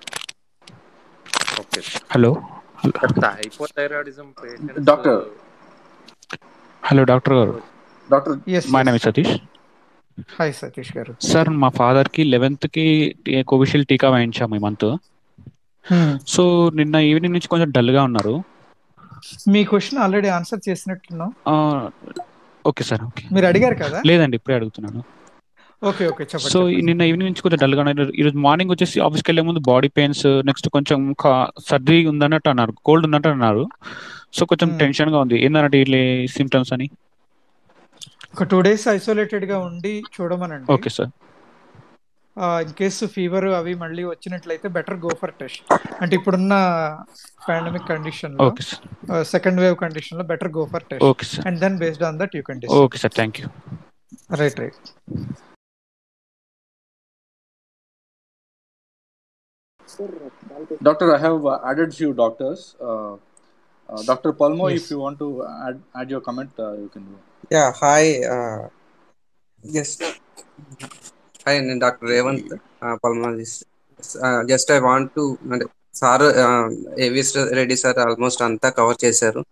okay hello hypothyroidism patients Doctor. Hello doctor గారు doctor yes my name Satish hi Satish గారు సార్ మా ఫాదర్ కి లెవెన్త్ కి కోవిషీల్డ్ టీకా వేయించాము ఈ మంత్ సో నిన్న ఈవినింగ్ నుంచి కొంచెం డల్ గా ఉన్నారు మీ క్వశ్చన్ ఆల్రెడీ ఆన్సర్ చేసినట్టున్నాం ఓకే సార్ ఓకే మీరు అడిగారు కదా లేదండి ఇప్పుడే అడుగుతున్నాను ఓకే ఓకే చెప్పండి సో చెప్పండి. నిన్న ఈవినింగ్ నుంచి కొంచెం డల్ గా ఉన్నారు ఈరోజు మార్నింగ్ వచ్చేసి ఆఫీస్కి వెళ్ళే ముందు బాడీ పెయిన్స్ నెక్స్ట్ కొంచెం కా- సర్ది ఉందన్నట్టు అన్నారు కోల్డ్ ఉన్నట్టు అన్నారు సో కొంచెం Hmm. టెన్షన్ గా ఉంది ఏంటంటే ఇట్లా సిమ్టమ్స్ అని ఒక టూ డేస్ ఐసోలేటెడ్ గా ఉండి చూడమనండి okay sir in case fever అవి మళ్ళీ వచ్చినట్లయితే బెటర్ గో ఫర్ టెస్ట్ అంటే ఇప్పుడున్న పాండమిక్ కండిషన్ లో okay sir second wave condition లో better go for test okay sir and then based on that you can okay sir thank you right right Doctor, I have uh, added few doctors. Uh, uh, Dr. Palmo, if Yes. you want to add, add your comment, uh, you can do. Yeah, hi. Uh, yes. Hi, నేను doctor Revanth pulmonologist just I want to అంటే sir AVS Reddy sir almost అంతా cover చేశారు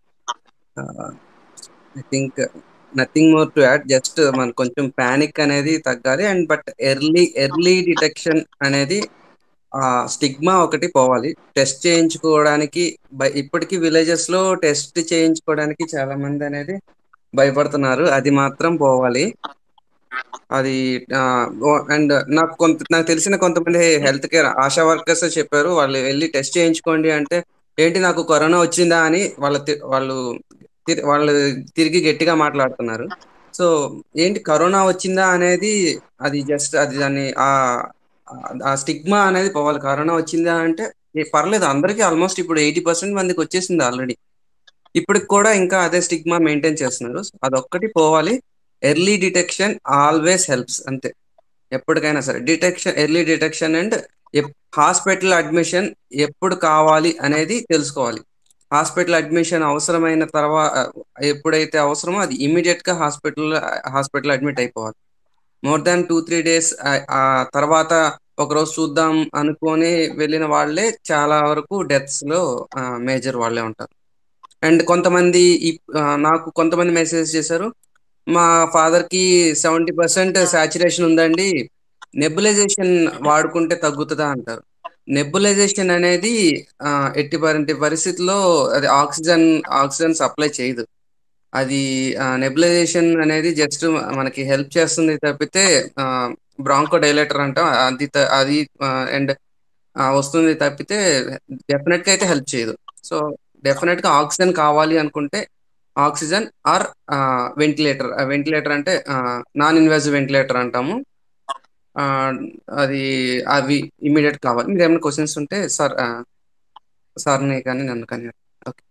I think nothing more to add just మనకు కొంచెం panic అనేది తగ్గాలి and but early early detection అనేది ఆ స్టిగ్మా ఒకటి పోవాలి టెస్ట్ చేయించుకోవడానికి బై- ఇప్పటికీ విలేజెస్ లో టెస్ట్ చేయించుకోవడానికి చాలా మంది అనేది భయపడుతున్నారు అది మాత్రం పోవాలి అది అండ్ నాకు కొంత నాకు తెలిసిన కొంతమంది హెల్త్ కేర్ ఆశా వర్కర్స్ చెప్పారు వాళ్ళు వెళ్ళి టెస్ట్ చేయించుకోండి అంటే ఏంటి నాకు కరోనా వచ్చిందా అని వాళ్ళ తి- వాళ్ళు తి- వాళ్ళు తిరిగి గట్టిగా మాట్లాడుతున్నారు సో ఏంటి కరోనా వచ్చిందా అనేది అది జస్ట్ అది దాన్ని ఆ ఆ స్టిగ్మా అనేది పోవాలి కరోనా వచ్చిందా అంటే ఏ పర్లేదు అందరికీ ఆల్మోస్ట్ ఇప్పుడు ఎయిటీ పర్సెంట్ మందికి వచ్చేసింది ఆల్రెడీ ఇప్పటికి కూడా ఇంకా అదే స్టిగ్మా మెయింటైన్ చేస్తున్నారు అదొక్కటి పోవాలి ఎర్లీ డిటెక్షన్ ఆల్వేస్ హెల్ప్స్ అంతే ఎప్పటికైనా సరే detection early detection and hospital admission ఎప్పుడు కావాలి అనేది తెలుసుకోవాలి హాస్పిటల్ అడ్మిషన్ అవసరమైన తర్వాత ఎప్పుడైతే అవసరమో అది ఇమీడియట్ గా హాస్పిటల్ హాస్పిటల్ అడ్మిట్ అయిపోవాలి more than two three days ఆ తర్వాత ఒకరోజు చూద్దాం అనుకొని వెళ్ళిన వాళ్ళే చాలా వరకు డెత్స్ లో మేజర్ వాళ్ళే ఉంటారు అండ్ కొంతమంది ఇప్- ఆ, నాకు కొంతమంది మెసేజ్ చేశారు మా ఫాదర్ కి సెవెంటీ పర్సెంట్ సాచురేషన్ ఉందండి నెబులైజేషన్ వాడుకుంటే తగ్గుతుందా అంటారు నెబులైజేషన్ అనేది ఆ, ఎట్టి పరి పరిస్థితుల్లో అది ఆక్సిజన్ ఆక్సిజన్ సప్లై చేయదు అది నెబులైజేషన్ అనేది జస్ట్ మనకి హెల్ప్ చేస్తుంది తప్పితే బ్రాంకో డైలేటర్ అంటాం అది త- అది అండ్ వస్తుంది తప్పితే డెఫినెట్ గా అయితే హెల్ప్ చేయదు సో డెఫినెట్ గా ఆక్సిజన్ కావాలి అనుకుంటే ఆక్సిజన్ ఆర్ వెంటిలేటర్ వెంటిలేటర్ అంటే నాన్ ఇన్వాజివ్ వెంటిలేటర్ అంటాము ఆ, అది అవి ఇమీడియట్ కావాలి మీరు ఏమైనా క్వశ్చన్స్ ఉంటే సార్ సార్ని కానీ నన్ను కానీ ఓకే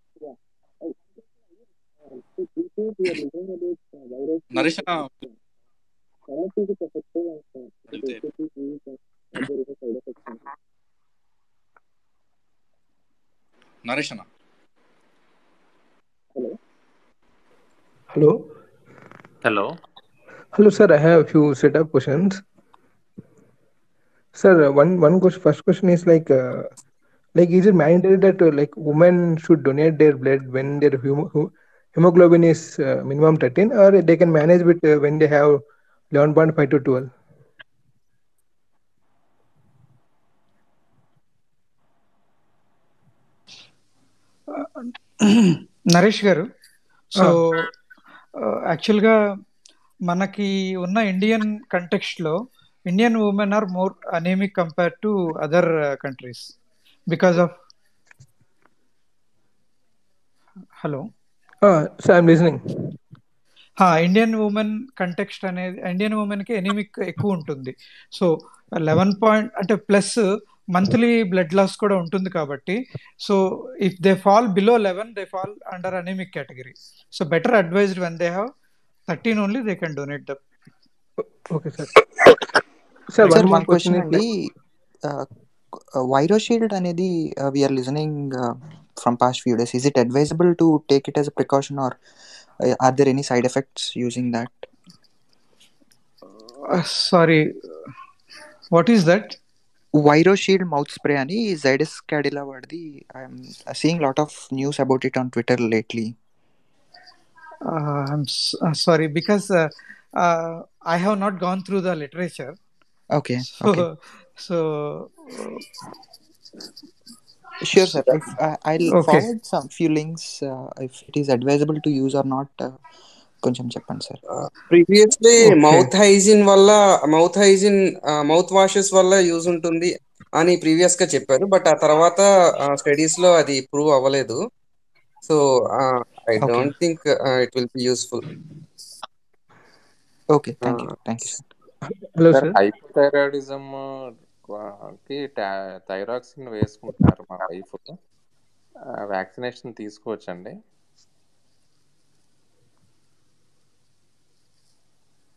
నరేష్ అన్న అడిగితే నరేష్ అన్న Hello. Hello Hello, sir. I have a few set of questions. Sir, uh, one one question. First question is like, uh, like, is it mandatory that uh, like women should donate their blood when their hemo- hu- hemoglobin is uh, minimum 13, or they can manage with uh, when they have 11.5 to 12? Naresh గారు so యాక్చువల్గా మనకి ఉన్న Indian కంటెక్స్ట్లో Indian women are more anaemic compare to other countries because of hello Uh, so I'm listening. Indian women context అనేది Indian ఉమెన్కి anaemic ఎక్కువ ఉంటుంది so eleven point అంటే ప్లస్ మంత్లీ బ్లడ్ లాస్ కూడా ఉంటుంది కాబట్టి so if they fall below eleven they fall under anaemic category so better advised when they have thirteen only they can donate the Okay, sir. Sir, sir one more one question question is అండి like, Viroshield అనేది we are listening from past few days is it advisable to take it as a precaution or or there any side effects using that sorry what is that Viroshield mouth spray అని జైడస్ క్యాడిలా వాడిది I'm seeing lot of news about it on Twitter lately I'm sorry because I have not gone through the literature okay so okay so Sure, sir. If I, I'll Okay. forward some few links uh, if it is advisable to use or not. Uh, కొంచెం చెప్పండి sir previously Okay. Mouth hygiene వల్ల mouth hygiene mouth washes వల్ల use ఉంటుంది అని previous గా చెప్పారు but ఆ తర్వాత స్టడీస్ లో అది ప్రూవ్ అవ్వలేదు so I Okay. Don't think it will be useful okay thank you thank you sir hello, sir sir. Hypothyroidism కి టై- థైరాక్సిన్ వేసుకుంటున్నారు మా వైఫ్ వ్యాక్సినేషన్ తీసుకోవచ్చండి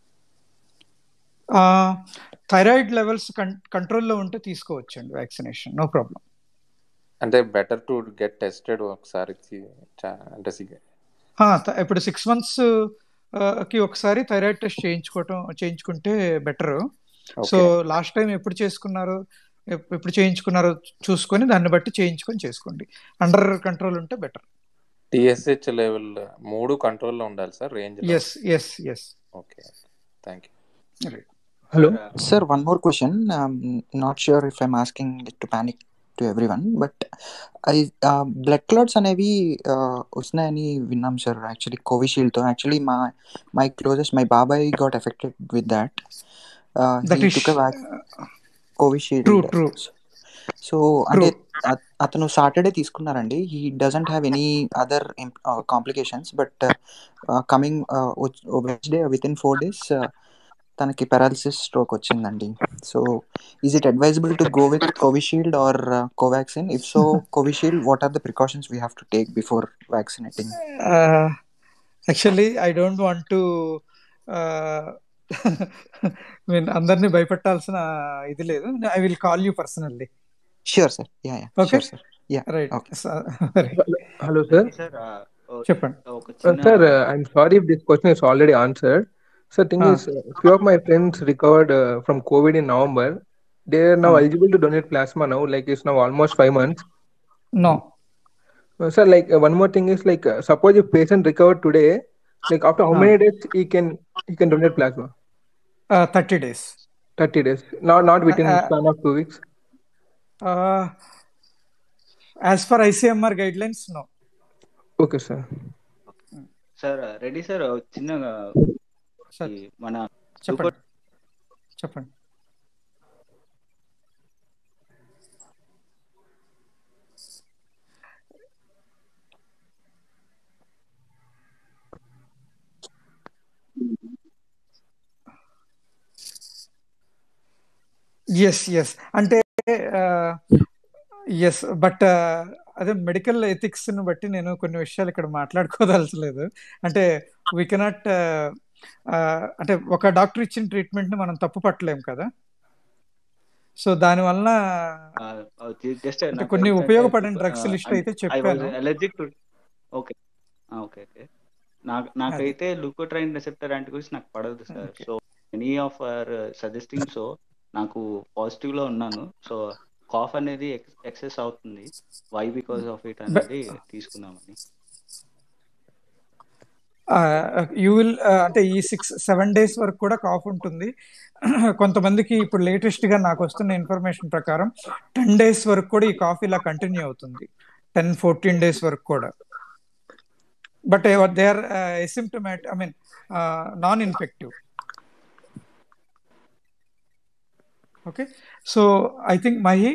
థైరాయిడ్ లెవెల్స్ కంట్రోల్లో ఉంటే తీసుకోవచ్చండి వ్యాక్సినేషన్ నో ప్రాబ్లం అంటే బెటర్ టు గెట్ టెస్టెడ్ ఒకసారి చి- చా- అంటే సి- ఇప్పుడు సిక్స్ మంత్స్ కి ఒకసారి థైరాయిడ్ టెస్ట్ చేయించుకోవటం చేయించుకుంటే better so okay last time ఎప్పుడు చేసుకున్నారో ఎప్- ఎప్పుడు చేయించుకున్నారో చూసుకొని దాన్ని బట్టి చేయించుకొని చేసుకోండి అండర్ కంట్రోల్ ఉంటే బెటర్ టిఎస్హెచ్ లెవెల్ మూడు కంట్రోల్లో ఉండాలి సార్ రేంజ్ లో yes yes yes okay thank you Hello. Sir, one more question. Um, not sure if I'm asking it to panic to everyone, but I uh, blood clots అనేవి uh, వస్తున్నాయని విన్నాం సార్ actually కోవిషీల్డ్తో actually మా my closest my బాబాయ్ got affected with that that he is took వ్యాక్ Covishield true true so true అంటే అ- అతను సాటర్డే తీసుకున్నారండి he doesn't have any other complications but coming Wednesday with in four days తనకి paralysis stroke వచ్చిందండి so is it advisable to go with Covishield or Covaxin if so Covishield what are the precautions we have to take before vaccinating actually I don't want to mean అందరినీ భయపెట్టాల్సిన ఇది లేదు I will call you personally sure sir yeah yeah okay sure sir yeah right okay Hello, sir. Sir చెప్పండి ఒక Uh, చిన్న sir, uh, I'm sorry if this question is already answered. So, thing Ah. is, uh, few of my friends recovered uh, from COVID in November. They are now Ah. eligible to donate plasma now. Like it's now almost five months. No Uh, sir, like uh, one more thing is like, uh, suppose if patient recovered today, like after how Ah. many days he can he can donate plasma? Thirty days Thirty days, not not within span of two weeks. As per ICMR guidelines no Okay, sir. Sir ready sir చిన్నగా sir ఈ మన చెప్పండి చెప్పండి yes yes అంటే yes but అదే medical ethics ని బట్టి నేను కొన్ని విషయాలు ఇక్కడ మాట్లాడుకోదలచలేదు అంటే వీ కెనాట్ అంటే ఒక డాక్టర్ ఇచ్చిన ట్రీట్మెంట్ ని మనం తప్పు పట్టలేం కదా సో దానివల్ల జస్ట్ అంటే కొన్ని ఉపయోగపడిన డ్రగ్స్ లిస్ట్ అయితే ఐ వాజ్ చెప్పాను allergic to okay okay okay నాకు నాకైతే లూకోట్రైన్ రిసెప్టర్ యాంటీబాడీస్ నాకు పడదు sir Okay. So any of are suggesting so నాకు పాజిటివ్ లో ఉన్నాను సో కాఫ్ అనేది ఎక్సెస్ అవుతుంది వై బికాస్ ఆఫ్ ఇట్ అనేది తీసుకుందామని యూ విల్ అంటే ఈ సిక్స్ సెవెన్ డేస్ వరకు కూడా కాఫ్ ఉంటుంది కొంతమందికి ఇప్పుడు లేటెస్ట్ గా నాకు వస్తున్న ఇన్ఫర్మేషన్ ప్రకారం టెన్ డేస్ వరకు కూడా ఈ కాఫ్ ఇలా కంటిన్యూ అవుతుంది టెన్ ఫోర్టీన్ డేస్ వరకు కూడా but they are asymptomatic I mean non infective okay so I think Mahi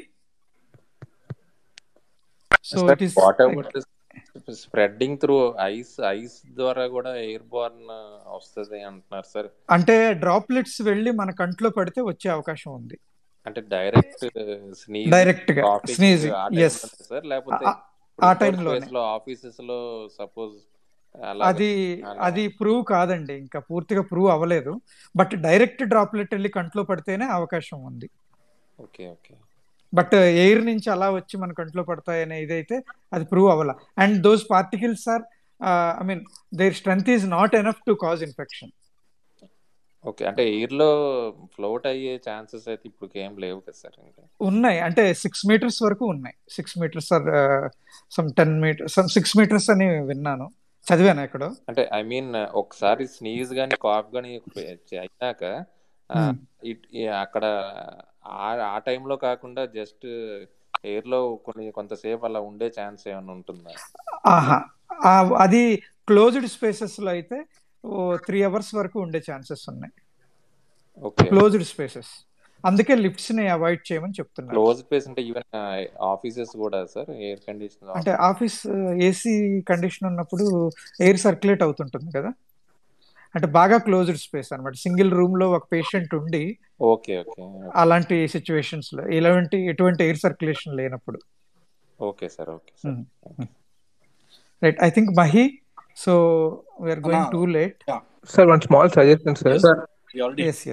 so it is whatever spreading through eyes eyes ద్వారా కూడా ఎయిర్ బార్న్ వస్తుంది అంటున్నారు సార్ అంటే డ్రాప్లెట్స్ వెళ్ళి మన కంట్లో పడితే వచ్చే అవకాశం ఉంది అంటే డైరెక్ట్ స్నీజ్ డైరెక్ట్ గా స్నీజింగ్ ఆ ఎస్ టైంలో సార్ లేకపోతే ఆ ఇండోర్ టైంలోనే స్పేస్ లో ఆఫీసెస్ లో సపోజ్ అలాగా అది అలా అది ప్రూవ్ కాదండి ఇంకా పూర్తిగా ప్రూవ్ అవ్వలేదు బట్ డైరెక్ట్ డ్రాప్లెట్ వెళ్ళి కంట్లో పడితేనే అవకాశం ఉంది ఓకే ఓకే బట్ ఎయిర్ నుంచి అలా వచ్చి మన కంట్లో పడతాయనే ఇదైతే అది ప్రూవ్ అవ్వాల and those particles are I mean their strength is not enough to cause infection okay అంటే ఎయిర్ లో ఫ్లోట్ అయ్యే ఛాన్సెస్ అయితే ఇప్పుడు ఏం లేవు కదా సార్ ఇంకా ఉన్నాయి అంటే సిక్స్ మీటర్స్ వరకు ఉన్నాయి six meters or some ten meters some six meters అని విన్నాను చదివాను ఎక్కడో అంటే ఐ మీన్ ఒకసారి స్నీజ్ గానీ కాఫ్ గానీ అయినాక ఆ, Hmm. ఇట్- ఈ అక్కడ ఆ ఆ టైంలో కాకుండా జస్ట్ ఎయిర్ లో కొన్ని కొంతసేపు అలా ఉండే ఛాన్స్ ఏమైనా ఉంటుందా ఆహా ఆ, అది క్లోజ్డ్ స్పేసెస్ లో అయితే ఓ త్రీ అవర్స్ వరకు ఉండే ఛాన్సెస్ ఉన్నాయి ఓకే క్లోజ్డ్ స్పేసెస్ అందుకే లిఫ్ట్స్ ని అవాయిడ్ చేయమని చెప్తున్నారు క్లోజ్ స్పేస్ అంటే ఈవెన్ ఆఫీసెస్ కూడా సార్ ఎయిర్ కండిషన్ అంటే ఆఫీస్ ఏసీ కండిషన్ ఉన్నప్పుడు ఎయిర్ సర్క్యులేట్ అవుతుంటుంది కదా అంటే బాగా క్లోజ్డ్ స్పేస్ అన్నమాట సింగిల్ రూమ్ లో ఒక పేషెంట్ ఉండి ఓకే ఓకే అలాంటి సిచ్యువేషన్స్ లో ఇలాంటి ఎటువంటి ఎయిర్ సర్క్యులేషన్ లేనప్పుడు okay sir okay sir right I think Mahi so we are going అన్నా, too late yeah, Sir, one small suggestion, sir. Sir, we already yes yes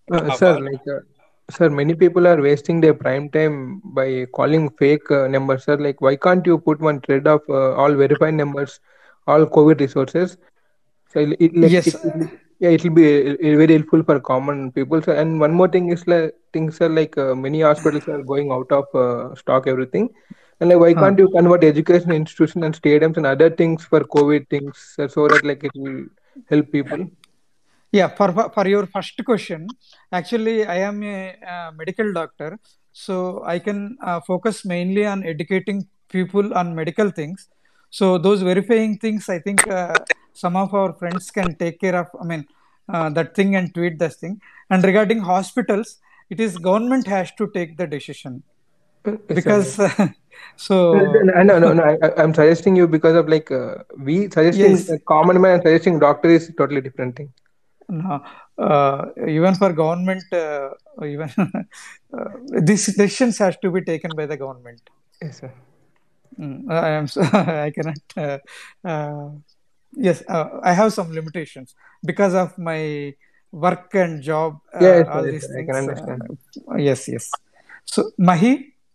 Uh, sir, like, uh, sir, many people are wasting their prime time by calling fake uh, numbers, sir. Like, why can't you put one thread of uh, all verified numbers, all COVID resources? So, it, it, like, Yes. it, it, yeah, it will be uh, very helpful for common people. Sir. And one more thing is like, things are like uh, many hospitals are going out of uh, stock, everything. And like, why Huh. can't you convert education institution and stadiums and other things for COVID things uh, so that like it will help people? Yeah, for for your first question, actually, I am a, uh medical doctor, so I can uh, focus mainly on educating people on medical things. So those verifying things, I think uh, some of our friends can take care of. I mean, uh, that thing and tweet this thing. And regarding hospitals, it is government has to take the decision Yes, sir. because so No, no, no, no. I, I- I'm suggesting you because of like uh, we suggesting yes. a common man and suggesting doctor is totally different thing. No, uh, even for government, uh, even uh, these decisions has to be taken by the government. Yes, sir. Mm, I am so, I cannot. Uh, uh, yes, uh, I have some limitations because of my work and job. Uh, Yes, sir, all yes, these sir. I can things. understand. Uh, yes, yes. So Mahi,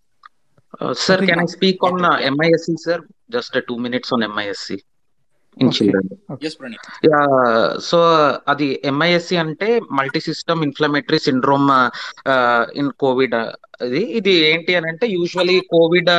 Uh, I sir, think. can I speak on uh, MISC, sir? Just uh, two minutes on MISC in Okay, children. okay. Yes Praneeth yeah so అది MISC అంటే multi system inflammatory syndrome in COVID ఇది ఇది ఏంటి అని అంటే usually Covid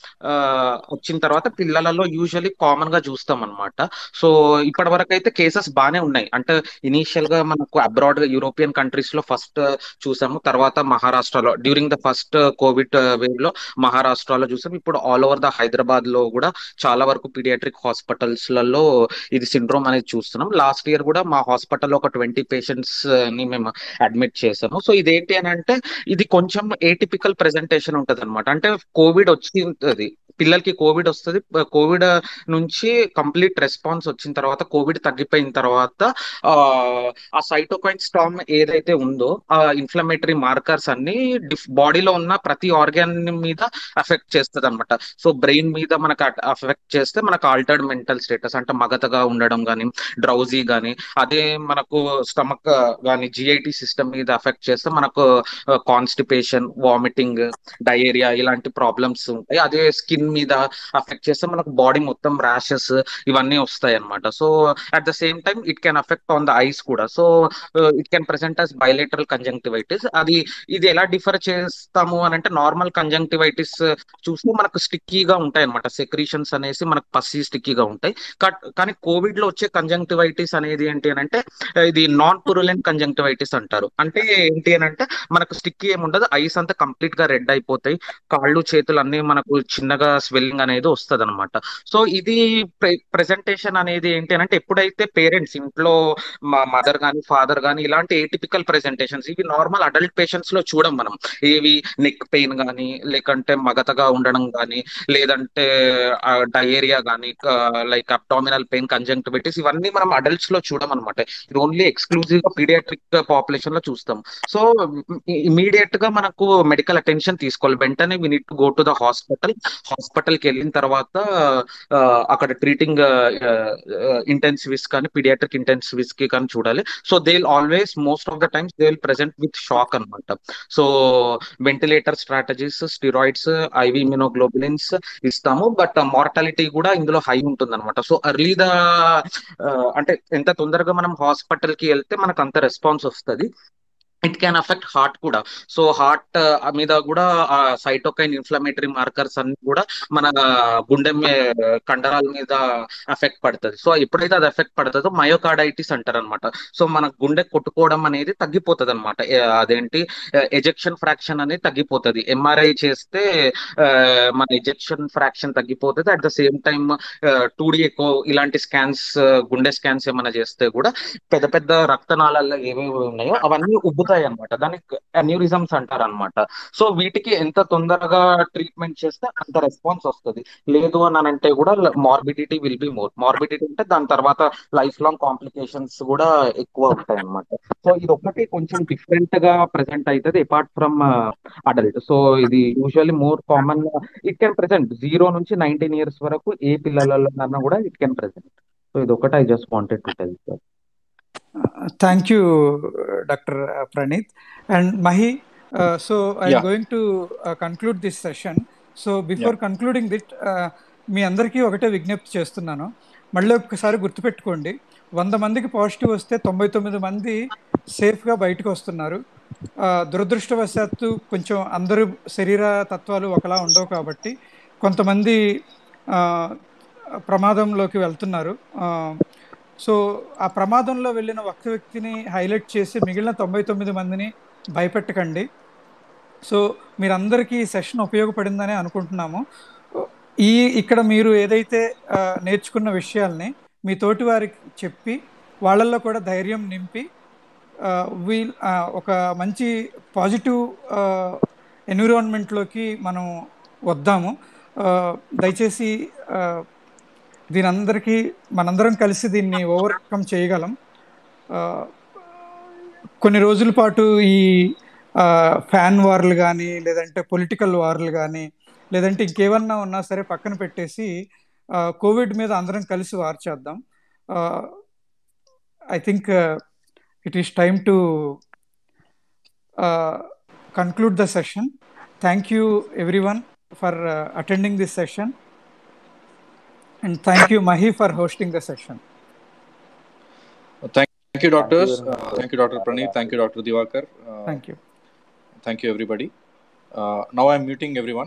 వచ్చిన తర్వాత పిల్లలలో యూజువలీ కామన్ గా చూస్తాం అనమాట సో ఇప్పటి వరకు అయితే కేసెస్ బాగానే ఉన్నాయి అంటే ఇనీషియల్ గా మనకు అబ్రాడ్ యూరోపియన్ కంట్రీస్ లో ఫస్ట్ చూసాము తర్వాత మహారాష్ట్రలో during the first COVID wave లో మహారాష్ట్రలో చూసాం ఇప్పుడు ఆల్ ఓవర్ ద హైదరాబాద్ లో కూడా చాలా వరకు పీడియాట్రిక్ హాస్పిటల్స్ లలో ఇది సిండ్రోమ్ అనేది చూస్తున్నాం లాస్ట్ ఇయర్ కూడా మా హాస్పిటల్లో ఒక ట్వంటీ పేషెంట్స్ ని మేము అడ్మిట్ చేసాము సో ఇదేంటి అని అంటే ఇది కొంచెం ఏటిపికల్ ప్రెజెంటేషన్ ఉంటది అనమాట అంటే కోవిడ్ వచ్చి ఉంటది పిల్లలకి కోవిడ్ వస్తుంది కోవిడ్ నుంచి కంప్లీట్ రెస్పాన్స్ వచ్చిన తర్వాత కోవిడ్ తగ్గిపోయిన తర్వాత ఆ ఆ సైటోకైన్ స్టామ్ ఏదైతే ఉందో ఆ ఇన్ఫ్లమేటరీ మార్కర్స్ అన్ని బాడీలో ఉన్న ప్రతి ఆర్గాన్ మీద అఫెక్ట్ చేస్తుంది అనమాట సో బ్రెయిన్ మీద మనకు అఫెక్ట్ చేస్తే మనకు ఆల్టర్డ్ మెంటల్ స్టేటస్ అంటే మగతగా ఉండడం కానీ డ్రౌజీ కానీ అదే మనకు స్టమక్ కానీ జిఐటి సిస్టమ్ మీద అఫెక్ట్ చేస్తే మనకు కాన్స్టిపేషన్ వామిటింగ్ డయేరియా ఇలాంటి ప్రాబ్లమ్స్ ఉంటాయి అదే స్కిన్ మీద అఫెక్ట్ చేస్తే మనకు బాడీ మొత్తం ర్యాషెస్ ఇవన్నీ వస్తాయి అనమాట so at the same time it can affect on the eyes కూడా so it can present as bilateral conjunctivitis అది ఇది ఎలా డిఫర్ చేస్తాము అని అంటే నార్మల్ కంజంక్టివైటిస్ చూస్తే మనకు స్టిక్కీగా ఉంటాయి అనమాట సెక్రీషన్స్ అనేసి మనకు పసి స్టిక్కీగా ఉంటాయి కట్- కానీ కోవిడ్ లో వచ్చే కంజంక్టివైటిస్ అనేది ఏంటి అని అంటే ఇది నాన్ పురులెన్ కంజంక్టివైటిస్ అంటారు అంటే ఏంటి అని అంటే మనకు స్టిక్కీ ఏమి ఉండదు ఐస్ అంతా కంప్లీట్ గా రెడ్ అయిపోతాయి కాళ్ళు చేతులు అన్ని మనకు చిన్నగా స్వెల్లింగ్ అనేది వస్తుంది అనమాట సో ఇది ప్రెజెంటేషన్ అనేది ఏంటి అని అంటే ఎప్పుడైతే పేరెంట్స్ ఇంట్లో మా మదర్ కానీ ఫాదర్ కానీ ఇలాంటి ఏటిపికల్ ప్రెజెంటేషన్స్ ఇవి నార్మల్ అడల్ట్ పేషెంట్స్ లో చూడం మనం ఏవి నెక్ పెయిన్ కానీ లేకంటే మగతగా ఉండడం కానీ లేదంటే డయేరియా కానీ లైక్ అబ్డామినల్ పెయిన్ కంజంక్టివిటీస్ ఇవన్నీ మనం అడల్ట్స్ లో చూడం అనమాట ఇది ఓన్లీ ఎక్స్క్లూజివ్ గా పీడియాట్రిక్ పాపులేషన్ లో చూస్తాం సో ఇమీడియట్ గా మనకు మెడికల్ అటెన్షన్ తీసుకోవాలి వెంటనే we need to go to the hospital hospital కి వెళ్ళిన తర్వాత ఆ, అక్కడ ట్రీటింగ్ ఇంటెన్సివిస్ట్ కానీ పీడియాట్రిక్ ఇంటెన్సివిస్ట్ కి కానీ చూడాలి so they will always most of the times they will present with shock అనమాట so ventilator strategies steroids IV immunoglobulins ఇస్తాము బట్ మార్టాలిటీ కూడా ఇందులో హై ఉంటుంది అనమాట సో అర్లీ ద అంటే ఎంత తొందరగా మనం హాస్పిటల్ కి వెళ్తే మనకు అంత రెస్పాన్స్ వస్తుంది ఇట్ క్యాన్ అఫెక్ట్ హార్ట్ కూడా సో హార్ట్ మీద కూడా ఆ సైటోకైన్ ఇన్ఫ్లమేటరీ మార్కర్స్ అన్ని కూడా మన గుండె మీ- కండరాల మీద ఎఫెక్ట్ పడుతుంది సో ఎప్పుడైతే అది ఎఫెక్ట్ పడుతుందో మయోకార్డైటిస్ అంటారు అనమాట సో మన గుండె కొట్టుకోవడం అనేది తగ్గిపోతుంది అనమాట అదేంటి ఎజెక్షన్ ఫ్రాక్షన్ అనేది తగ్గిపోతుంది ఎంఆర్ఐ చేస్తే ఆ, మన ఎజెక్షన్ ఫ్రాక్షన్ తగ్గిపోతుంది at the same time two D echo ఇలాంటి స్కాన్స్ గుండె స్కాన్స్ ఏమైనా చేస్తే కూడా పెద్ద పెద్ద రక్తనాళాల్లో ఏవేవి ఉన్నాయో అవన్నీ ఉబ్బుతాయి అనమాట దానికి అన్యూరిజమ్స్ అంటారు అనమాట సో వీటికి ఎంత తొందరగా ట్రీట్మెంట్ చేస్తే అంత రెస్పాన్స్ వస్తుంది లేదు అని అంటే కూడా morbidity will be more morbidity అంటే దాని తర్వాత లైఫ్ లాంగ్ కాంప్లికేషన్స్ కూడా ఎక్కువ ఉంటాయి అనమాట సో ఇది ఒకటి కొంచెం డిఫరెంట్ గా ప్రెసెంట్ అవుతుంది అపార్ట్ ఫ్రమ్ అడల్ట్ సో ఇది usually more common it can present zero నుంచి నైన్టీన్ ఇయర్స్ వరకు ఏ పిల్లలలో కూడా ఇట్ కెన్ ప్రెసెంట్ సో ఇది ఒకటి I just wanted to tell sir thank you doctor Praneeth and Mahi so I'm Yeah. Going to conclude this session so before concluding that మీ అందరికీ ఒకటే విజ్ఞప్తి చేస్తున్నాను మళ్ళీ ఒక్కసారి గుర్తుపెట్టుకోండి వంద మందికి పాజిటివ్ వస్తే తొంభై తొమ్మిది మంది సేఫ్గా బయటకు వస్తున్నారు ఆ, దురదృష్టవశాత్తు కొంచెం అందరూ శరీర తత్వాలు ఒకలా ఉండవు కాబట్టి కొంతమంది ఆ, ప్రమాదంలోకి వెళ్తున్నారు ఆ, సో ఆ ప్రమాదంలో వెళ్ళిన ఒక్క వ్యక్తిని హైలైట్ చేసి మిగిలిన తొంభై తొమ్మిది మందిని భయపెట్టకండి సో మీరందరికీ ఈ సెషన్ ఉపయోగపడిందని అనుకుంటున్నాము ఈ ఇక్కడ మీరు ఏదైతే ఆ, నేర్చుకున్న విషయాల్ని మీ తోటి వారికి చెప్పి వాళ్ళల్లో కూడా ధైర్యం నింపి వీల్ ఒక మంచి పాజిటివ్ ఎన్విరాన్మెంట్లోకి మనం వద్దాము ఆ, దయచేసి ఆ, దీనందరికీ మనందరం కలిసి దీన్ని ఓవర్కమ్ చేయగలం ఆ, కొన్ని రోజుల పాటు ఈ ఆ, ఫ్యాన్ వార్లు కానీ లేదంటే పొలిటికల్ వార్లు కానీ లేదంటే ఇంకేమన్నా ఉన్నా సరే పక్కన పెట్టేసి ఆ, కోవిడ్ మీద అందరం కలిసి వార్ చేద్దాం I think it is time to conclude the session. Thank you everyone for uh, attending this session. And thank you, Mahi, for hosting the session. Thank, thank you, doctors. very much. Uh, thank you, Dr. Praneeth. Thank you, Dr. Divakar. Uh, Thank you. Thank you, everybody. Uh, now I'm muting everyone.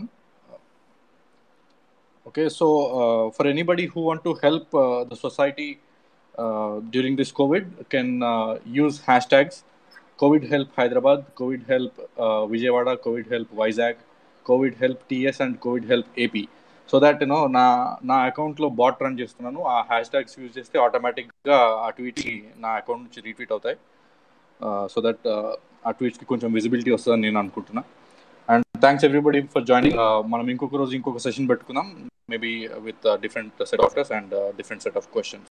Okay, so uh, for anybody who want to help uh, the society uh, during this COVID, can uh, use hashtags COVID Help Hyderabad, COVID Help uh, Vijayawada, COVID Help Vizag, COVID Help TS, and COVID Help AP. So that you know నా నా అకౌంట్లో bat run చేస్తున్నాను ఆ hash tags use చేస్తే ఆటోమేటిక్గా ఆ ట్వీట్కి నా account నుంచి రీట్వీట్ అవుతాయి సో దట్ ఆ ట్వీట్స్కి కొంచెం విజిబిలిటీ వస్తుందని నేను అనుకుంటున్నా and thanks everybody for joining మనం ఇంకొక రోజు ఇంకొక సెషన్ పెట్టుకుందాం maybe with different set of and different set of questions